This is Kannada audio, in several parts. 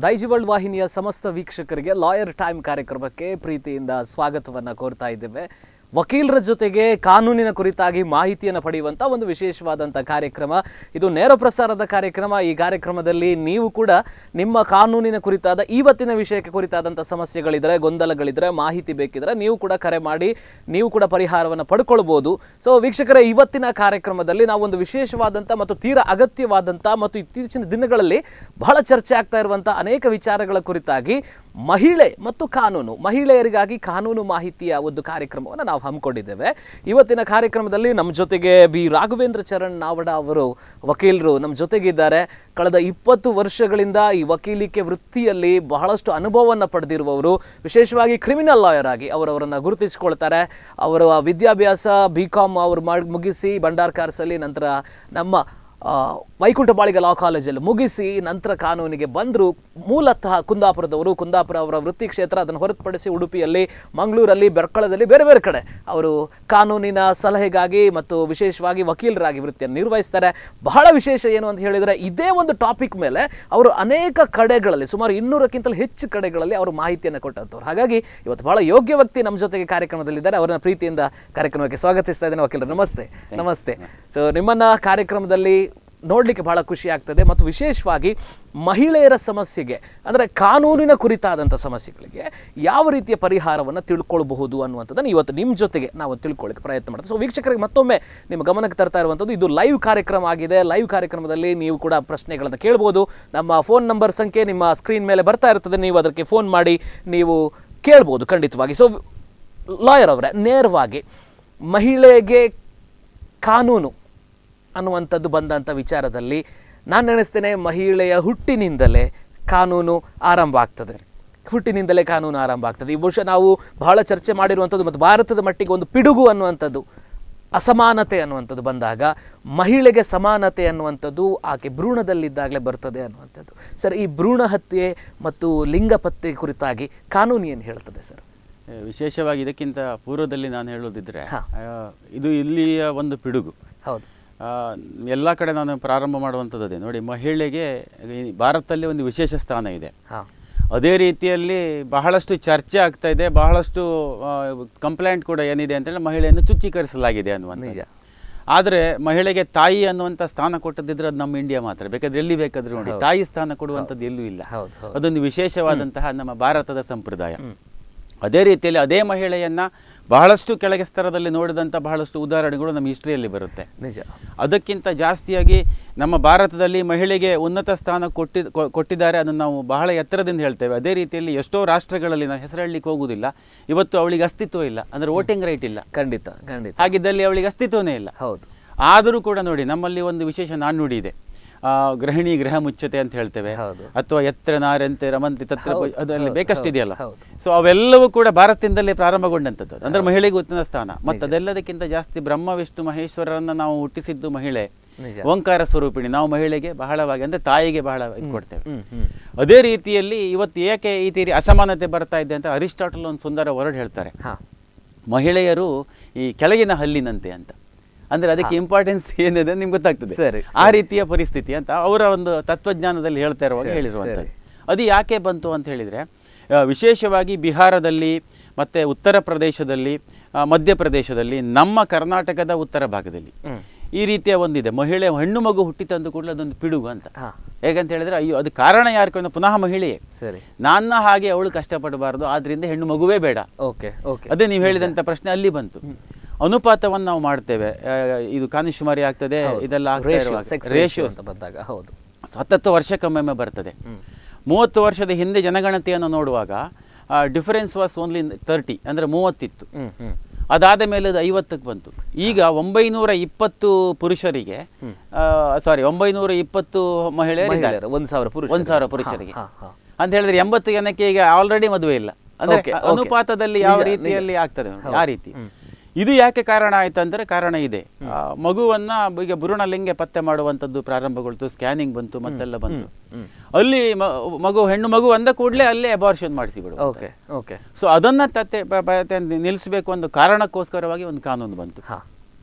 ದೈಜಿ ವರ್ಲ್ಡ್ ವಾಹಿನಿಯ ಸಮಸ್ತ ವೀಕ್ಷಕರಿಗೆ ಲಾಯರ್ ಟೈಮ್ ಕಾರ್ಯಕ್ರಮಕ್ಕೆ ಪ್ರೀತಿಯಿಂದ ಸ್ವಾಗತವನ್ನು ಕೋರ್ತಾ ಇದ್ದೇವೆ ವಕೀಲರ ಜೊತೆಗೆ ಕಾನೂನಿನ ಕುರಿತಾಗಿ ಮಾಹಿತಿಯನ್ನು ಪಡೆಯುವಂಥ ಒಂದು ವಿಶೇಷವಾದಂಥ ಕಾರ್ಯಕ್ರಮ ಇದು ನೇರ ಪ್ರಸಾರದ ಕಾರ್ಯಕ್ರಮ ಈ ಕಾರ್ಯಕ್ರಮದಲ್ಲಿ ನೀವು ಕೂಡ ನಿಮ್ಮ ಕಾನೂನಿನ ಕುರಿತಾದ ಇವತ್ತಿನ ವಿಷಯಕ್ಕೆ ಕುರಿತಾದಂಥ ಸಮಸ್ಯೆಗಳಿದ್ರೆ ಗೊಂದಲಗಳಿದ್ರೆ ಮಾಹಿತಿ ಬೇಕಿದ್ರೆ ನೀವು ಕೂಡ ಕರೆ ಮಾಡಿ ನೀವು ಕೂಡ ಪರಿಹಾರವನ್ನು ಪಡ್ಕೊಳ್ಬೋದು ಸೊ ವೀಕ್ಷಕರೇ ಇವತ್ತಿನ ಕಾರ್ಯಕ್ರಮದಲ್ಲಿ ನಾವು ಒಂದು ವಿಶೇಷವಾದಂಥ ಮತ್ತು ತೀರಾ ಅಗತ್ಯವಾದಂಥ ಮತ್ತು ಇತ್ತೀಚಿನ ದಿನಗಳಲ್ಲಿ ಬಹಳ ಚರ್ಚೆ ಆಗ್ತಾ ಇರುವಂಥ ಅನೇಕ ವಿಚಾರಗಳ ಕುರಿತಾಗಿ ಮಹಿಳೆ ಮತ್ತು ಕಾನೂನು ಮಹಿಳೆಯರಿಗಾಗಿ ಕಾನೂನು ಮಾಹಿತಿಯ ಒಂದು ಕಾರ್ಯಕ್ರಮವನ್ನು ನಾವು ಹಮ್ಮಿಕೊಂಡಿದ್ದೇವೆ ಇವತ್ತಿನ ಕಾರ್ಯಕ್ರಮದಲ್ಲಿ ನಮ್ಮ ಜೊತೆಗೆ ಬಿ ರಾಘವೇಂದ್ರ ಚರಣ್ ನಾವಡ ಅವರು ವಕೀಲರು ನಮ್ಮ ಜೊತೆಗಿದ್ದಾರೆ ಕಳೆದ ಇಪ್ಪತ್ತು ವರ್ಷಗಳಿಂದ ಈ ವಕೀಲಿಕೆ ವೃತ್ತಿಯಲ್ಲಿ ಬಹಳಷ್ಟು ಅನುಭವವನ್ನು ಪಡೆದಿರುವವರು ವಿಶೇಷವಾಗಿ ಕ್ರಿಮಿನಲ್ ಲಾಯರ್ ಆಗಿ ಅವರವರನ್ನು ಗುರುತಿಸಿಕೊಳ್ತಾರೆ ಅವರ ವಿದ್ಯಾಭ್ಯಾಸ ಬಿ ಕಾಮ್ ಅವರು ಮಾಡಿ ಮುಗಿಸಿ ಭಂಡಾರ್ ಕಾರ್ಸಲ್ಲಿ ನಂತರ ನಮ್ಮ ಆ, ವೈಕುಂಠ ಬಾಳಿಗ ಲಾ ಕಾಲೇಜಲ್ಲಿ ಮುಗಿಸಿ ನಂತರ ಕಾನೂನಿಗೆ ಬಂದರು ಮೂಲತಃ ಕುಂದಾಪುರದವರು ಕುಂದಾಪುರ ಅವರ ವೃತ್ತಿ ಕ್ಷೇತ್ರ ಅದನ್ನು ಹೊರತುಪಡಿಸಿ ಉಡುಪಿಯಲ್ಲಿ ಮಂಗಳೂರಲ್ಲಿ ಬೆರ್ಕಳದಲ್ಲಿ ಬೇರೆ ಬೇರೆ ಕಡೆ ಅವರು ಕಾನೂನಿನ ಸಲಹೆಗಾಗಿ ಮತ್ತು ವಿಶೇಷವಾಗಿ ವಕೀಲರಾಗಿ ವೃತ್ತಿಯನ್ನು ನಿರ್ವಹಿಸ್ತಾರೆ ಬಹಳ ವಿಶೇಷ ಏನು ಅಂತ ಹೇಳಿದರೆ ಇದೇ ಒಂದು ಟಾಪಿಕ್ ಮೇಲೆ ಅವರು ಅನೇಕ ಕಡೆಗಳಲ್ಲಿ ಸುಮಾರು ಇನ್ನೂರಕ್ಕಿಂತಲೂ ಹೆಚ್ಚು ಕಡೆಗಳಲ್ಲಿ ಅವರು ಮಾಹಿತಿಯನ್ನು ಕೊಟ್ಟಂಥವ್ರು ಹಾಗಾಗಿ ಇವತ್ತು ಬಹಳ ಯೋಗ್ಯ ವ್ಯಕ್ತಿ ನಮ್ಮ ಜೊತೆಗೆ ಕಾರ್ಯಕ್ರಮದಲ್ಲಿದ್ದಾರೆ ಅವರನ್ನ ಪ್ರೀತಿಯಿಂದ ಕಾರ್ಯಕ್ರಮಕ್ಕೆ ಸ್ವಾಗತಿಸ್ತಾ ಇದ್ದೇನೆ ವಕೀಲರು ನಮಸ್ತೆ ನಮಸ್ತೆ ಸೊ ನಿಮ್ಮನ್ನ ಕಾರ್ಯಕ್ರಮದಲ್ಲಿ ನೋಡಲಿಕ್ಕೆ ಬಹಳ ಖುಷಿ ಆಗ್ತದೆ ಮತ್ತು ವಿಶೇಷವಾಗಿ ಮಹಿಳೆಯರ ಸಮಸ್ಯೆಗೆ ಅಂದರೆ ಕಾನೂನಿನ ಕುರಿತಾದಂಥ ಸಮಸ್ಯೆಗಳಿಗೆ ಯಾವ ರೀತಿಯ ಪರಿಹಾರವನ್ನು ತಿಳ್ಕೊಳ್ಬಹುದು ಅನ್ನುವಂಥದ್ದನ್ನು ಇವತ್ತು ನಿಮ್ಮ ಜೊತೆಗೆ ನಾವು ತಿಳ್ಕೊಳ್ಳಿಕ್ಕೆ ಪ್ರಯತ್ನ ಮಾಡ್ತೀವಿ ಸೊ ವೀಕ್ಷಕರಿಗೆ ಮತ್ತೊಮ್ಮೆ ನಿಮ್ಮ ಗಮನಕ್ಕೆ ತರ್ತಾ ಇರುವಂಥದ್ದು ಇದು ಲೈವ್ ಕಾರ್ಯಕ್ರಮ ಆಗಿದೆ ಲೈವ್ ಕಾರ್ಯಕ್ರಮದಲ್ಲಿ ನೀವು ಕೂಡ ಪ್ರಶ್ನೆಗಳನ್ನು ಕೇಳ್ಬೋದು ನಮ್ಮ ಫೋನ್ ನಂಬರ್ ಸಂಖ್ಯೆ ನಿಮ್ಮ ಸ್ಕ್ರೀನ್ ಮೇಲೆ ಬರ್ತಾ ಇರ್ತದೆ ನೀವು ಅದಕ್ಕೆ ಫೋನ್ ಮಾಡಿ ನೀವು ಕೇಳ್ಬೋದು ಖಂಡಿತವಾಗಿ ಸೊ ಲಾಯರ್ ಅವರೇ ನೇರವಾಗಿ ಮಹಿಳೆಗೆ ಕಾನೂನು ಅನ್ನುವಂಥದ್ದು ಬಂದಂಥ ವಿಚಾರದಲ್ಲಿ ನಾನು ನೆನೆಸ್ತೇನೆ ಮಹಿಳೆಯ ಹುಟ್ಟಿನಿಂದಲೇ ಕಾನೂನು ಆರಂಭ ಆಗ್ತದೆ ಹುಟ್ಟಿನಿಂದಲೇ ಕಾನೂನು ಆರಂಭ ಆಗ್ತದೆ ಈ ಬಹುಶಃ ನಾವು ಬಹಳ ಚರ್ಚೆ ಮಾಡಿರುವಂಥದ್ದು ಮತ್ತು ಭಾರತದ ಮಟ್ಟಿಗೆ ಒಂದು ಪಿಡುಗು ಅನ್ನುವಂಥದ್ದು ಅಸಮಾನತೆ ಅನ್ನುವಂಥದ್ದು ಬಂದಾಗ ಮಹಿಳೆಗೆ ಸಮಾನತೆ ಅನ್ನುವಂಥದ್ದು ಆಕೆ ಭ್ರೂಣದಲ್ಲಿದ್ದಾಗಲೇ ಬರ್ತದೆ ಅನ್ನುವಂಥದ್ದು ಸರ್ ಈ ಭ್ರೂಣ ಹತ್ಯೆ ಮತ್ತು ಲಿಂಗ ಪತ್ತೆ ಕುರಿತಾಗಿ ಕಾನೂನು ಏನು ಹೇಳ್ತದೆ ಸರ್ ಏ, ವಿಶೇಷವಾಗಿ ಇದಕ್ಕಿಂತ ಪೂರ್ವದಲ್ಲಿ ನಾನು ಹೇಳೋದಿದ್ರೆ ಹಾ. ಆ, ಇದು ಇಲ್ಲಿಯ ಒಂದು ಪಿಡುಗು ಹೌದು ಎಲ್ಲ ಕಡೆ ನಾನು ಪ್ರಾರಂಭ ಮಾಡುವಂಥದ್ದು ಅದೇ ನೋಡಿ ಮಹಿಳೆಗೆ ಈ ಭಾರತದಲ್ಲಿ ಒಂದು ವಿಶೇಷ ಸ್ಥಾನ ಇದೆ ಹಾಂ ಅದೇ ರೀತಿಯಲ್ಲಿ ಬಹಳಷ್ಟು ಚರ್ಚೆ ಆಗ್ತಾ ಇದೆ ಬಹಳಷ್ಟು ಕಂಪ್ಲೇಂಟ್ ಕೂಡ ಏನಿದೆ ಅಂತೇಳಿ ಮಹಿಳೆಯನ್ನು ತುಚ್ಛೀಕರಿಸಲಾಗಿದೆ ಅನ್ನುವಂಥ ನಿಜ. ಆದರೆ ಮಹಿಳೆಗೆ ತಾಯಿ ಅನ್ನುವಂಥ ಸ್ಥಾನ ಕೊಟ್ಟದಿದ್ರೆ ಅದು ನಮ್ಮ ಇಂಡಿಯಾ ಮಾತ್ರ ಬೇಕಾದ್ರೆ ಎಲ್ಲಿ ಬೇಕಾದ್ರೂ ನೋಡಿ ತಾಯಿ ಸ್ಥಾನ ಕೊಡುವಂಥದ್ದು ಎಲ್ಲೂ ಇಲ್ಲ ಹೌದು, ಹೌದು. ಅದೊಂದು ವಿಶೇಷವಾದಂತಹ ನಮ್ಮ ಭಾರತದ ಸಂಪ್ರದಾಯ ಅದೇ ರೀತಿಯಲ್ಲಿ ಅದೇ ಮಹಿಳೆಯನ್ನ ಬಹಳಷ್ಟು ಕೆಳಗೆ ಸ್ತರದಲ್ಲಿ ನೋಡಿದಂಥ ಬಹಳಷ್ಟು ಉದಾಹರಣೆಗಳು ನಮ್ಮ ಹಿಸ್ಟ್ರಿಯಲ್ಲಿ ಬರುತ್ತೆ ನಿಜ ಅದಕ್ಕಿಂತ ಜಾಸ್ತಿಯಾಗಿ ನಮ್ಮ ಭಾರತದಲ್ಲಿ ಮಹಿಳೆಗೆ ಉನ್ನತ ಸ್ಥಾನ ಕೊಟ್ಟಿ ಕೊ- ಕೊಟ್ಟಿದ್ದಾರೆ ಅದನ್ನು ನಾವು ಬಹಳ ಎತ್ತರದಿಂದ ಹೇಳ್ತೇವೆ ಅದೇ ರೀತಿಯಲ್ಲಿ ಎಷ್ಟೋ ರಾಷ್ಟ್ರಗಳಲ್ಲಿ ನಾವು ಹೆಸರಳ್ಳಿಕ್ಕೆ ಹೋಗುವುದಿಲ್ಲ ಇವತ್ತು ಅವಳಿಗೆ ಅಸ್ತಿತ್ವ ಇಲ್ಲ ಅಂದರೆ ವೋಟಿಂಗ್ ರೈಟ್ ಇಲ್ಲ ಖಂಡಿತ ಖಂಡಿತ ಹಾಗಿದ್ದಲ್ಲಿ ಅವಳಿಗೆ ಅಸ್ತಿತ್ವನೇ ಇಲ್ಲ ಹೌದು ಆದರೂ ಕೂಡ ನೋಡಿ ನಮ್ಮಲ್ಲಿ ಒಂದು ವಿಶೇಷ ನಾಣ್ಣುಡಿ ಇದೆ ಆ, ಗೃಹಿಣಿ ಗೃಹ ಮುಚ್ಚತೆ ಅಂತ ಹೇಳ್ತೇವೆ ಹೌದು. ಅಥವಾ ಎತ್ರ ನಾರಂತೆ ರಮಂತಿ ತತ್ರ ಹೌದು, ಅದರಲ್ಲಿ ಹೌದು, ಬೇಕಷ್ಟಿದೆಯಲ್ಲ ಹೌದು. ಸೊ ಅವೆಲ್ಲವೂ ಕೂಡ ಭಾರತದಿಂದಲೇ ಪ್ರಾರಂಭಗೊಂಡಂಥದ್ದು ಅಂದ್ರೆ ಮಹಿಳೆಗೆ ಉತ್ತಮ ಸ್ಥಾನ ಮತ್ತು ಅದೆಲ್ಲದಕ್ಕಿಂತ ಜಾಸ್ತಿ ಬ್ರಹ್ಮ ವಿಷ್ಣು ಮಹೇಶ್ವರರನ್ನ ನಾವು ಹುಟ್ಟಿಸಿದ್ದು ಮಹಿಳೆ ನಿಜ. ಓಂಕಾರ ಸ್ವರೂಪಿಣಿ ನಾವು ಮಹಿಳೆಗೆ ಬಹಳವಾಗಿ ಅಂದ್ರೆ ತಾಯಿಗೆ ಬಹಳ ಇದು ಕೊಡ್ತೇವೆ ಹ್ಮ್ ಹ್ಮ್ ಅದೇ ರೀತಿಯಲ್ಲಿ ಇವತ್ತು ಏಕೆ ಈ ತೀರಿ ಅಸಮಾನತೆ ಬರ್ತಾ ಇದೆ ಅಂತ ಅರಿಸ್ಟಾಟಲ್ ಒಂದು ಸುಂದರ ವರ್ಡ್ ಹೇಳ್ತಾರೆ ಹಾ ಮಹಿಳೆಯರು ಈ ಕೆಳಗಿನ ಹಲ್ಲಿನಂತೆ ಅಂತ ಅಂದ್ರೆ ಅದಕ್ಕೆ ಇಂಪಾರ್ಟೆನ್ಸ್ ಏನಿದೆ ನಿಮ್ಗೆ ಗೊತ್ತಾಗ್ತದೆ ಸರಿ, ಆ ರೀತಿಯ ಪರಿಸ್ಥಿತಿ ಅಂತ ಅವರ ಒಂದು ತತ್ವಜ್ಞಾನದಲ್ಲಿ ಹೇಳ್ತಾ ಇರುವಾಗ ಸರಿ, ಹೇಳಿರುವಂಥದ್ದು ಅದು ಯಾಕೆ ಬಂತು ಅಂತ ಹೇಳಿದ್ರೆ ಆ, ವಿಶೇಷವಾಗಿ ಬಿಹಾರದಲ್ಲಿ ಮತ್ತೆ ಉತ್ತರ ಪ್ರದೇಶದಲ್ಲಿ ಆ, ಮಧ್ಯಪ್ರದೇಶದಲ್ಲಿ ನಮ್ಮ ಕರ್ನಾಟಕದ ಉತ್ತರ ಭಾಗದಲ್ಲಿ ಹ್ಮ್. ಈ ರೀತಿಯ ಒಂದಿದೆ ಮಹಿಳೆ ಹೆಣ್ಣು ಮಗು ಹುಟ್ಟಿತಂದು ಕೂಡಲೇ ಅದೊಂದು ಪಿಡುಗು ಅಂತ ಹಾ ಹೇಗಂತ ಹೇಳಿದ್ರೆ ಅಯ್ಯೋ ಅದು ಕಾರಣ ಯಾರು ಅಂದ್ರೆ ಪುನಃ ಮಹಿಳೆಯೇ ಸರಿ ನನ್ನ ಹಾಗೆ ಅವಳು ಕಷ್ಟಪಡಬಾರದು ಆದ್ರಿಂದ ಹೆಣ್ಣು ಮಗುವೇ ಬೇಡ ಓಕೆ ಓಕೆ ಅದೇ ನೀವು ಹೇಳಿದಂತ ಪ್ರಶ್ನೆ ಅಲ್ಲಿ ಬಂತು ಅನುಪಾತವನ್ನು ನಾವು ಮಾಡ್ತೇವೆ ಆ, ಇದು ಕಾನಿಶುಮಾರಿ ಆಗ್ತದೆ ಇದೆಲ್ಲ ರೇಷಿಯೋ ಸೆಕ್ಸ್ ರೇಷಿಯೋ ರೇಷಿಯೋ ಅಂತ ಬಂದಾಗ ಹೌದು ಹತ್ತತ್ತು ವರ್ಷಕ್ಕೊಮ್ಮೆ ಬರ್ತದೆ ಮೂವತ್ತು ವರ್ಷದ ಹಿಂದೆ ಜನಗಣತಿಯನ್ನು ನೋಡುವಾಗ ಡಿಫರೆನ್ಸ್ ವಾಸ್ ಓನ್ಲಿ ತರ್ಟಿ ಅಂದ್ರೆ ಮೂವತ್ತಿತ್ತು ಹ್ಮ್ ಹ್ಮ್ ಅದಾದ ಮೇಲೆ ಅದು ಐವತ್ತಕ್ಕೆ ಬಂತು ಈಗ ಒಂಬೈನೂರ ಇಪ್ಪತ್ತು ಪುರುಷರಿಗೆ ಸಾರಿ ಒಂಬೈನೂರ ಇಪ್ಪತ್ತು ಮಹಿಳೆಯರಿದ್ದಾರೆ ಮಹಿಳೆಯರು ಒಂದು ಸಾವಿರ ಪುರುಷ ಒಂದ್ ಸಾವಿರ ಪುರುಷರಿಗೆ ಹಾ, ಹಾ. ಅಂತ ಹೇಳಿದ್ರೆ ಎಂಬತ್ತು ಜನಕ್ಕೆ ಈಗ ಆಲ್ರೆಡಿ ಮದುವೆ ಇಲ್ಲ ಅಂದ್ರೆ Okay, okay. ಅನುಪಾತದಲ್ಲಿ ಯಾವ ನಿಜ, ರೀತಿಯಲ್ಲಿ ಆಗ್ತದೆ ನೋಡಿ, ಆ ರೀತಿ ಇದು ಯಾಕೆ ಕಾರಣ ಆಯ್ತು ಅಂದ್ರೆ ಕಾರಣ ಇದೆ ಆ, ಮಗುವನ್ನ ಈಗ ಭ್ರೂಣಲಿಂಗ ಪತ್ತೆ ಮಾಡುವಂತದ್ದು ಪ್ರಾರಂಭಗೊಳ್ತು ಸ್ಕ್ಯಾನಿಂಗ್ ಬಂತು ಮತ್ತೆಲ್ಲ ಬಂತು ಅಲ್ಲಿ ಮ- ಮಗು ಹೆಣ್ಣು ಮಗು ಅಂದ ಕೂಡಲೇ ಅಲ್ಲೇ ಅಬಾರ್ಷನ್ ಮಾಡಿಸಿಬಿಡು ಓಕೆ ಓಕೆ ಸೊ ಅದನ್ನ ತತ್ತೆ ಪ- ಪ- ತೆ- ನಿಲ್ಲಿಸಬೇಕು ಒಂದು ಕಾರಣಕ್ಕೋಸ್ಕರವಾಗಿ ಒಂದು ಕಾನೂನು ಬಂತು ಹಾ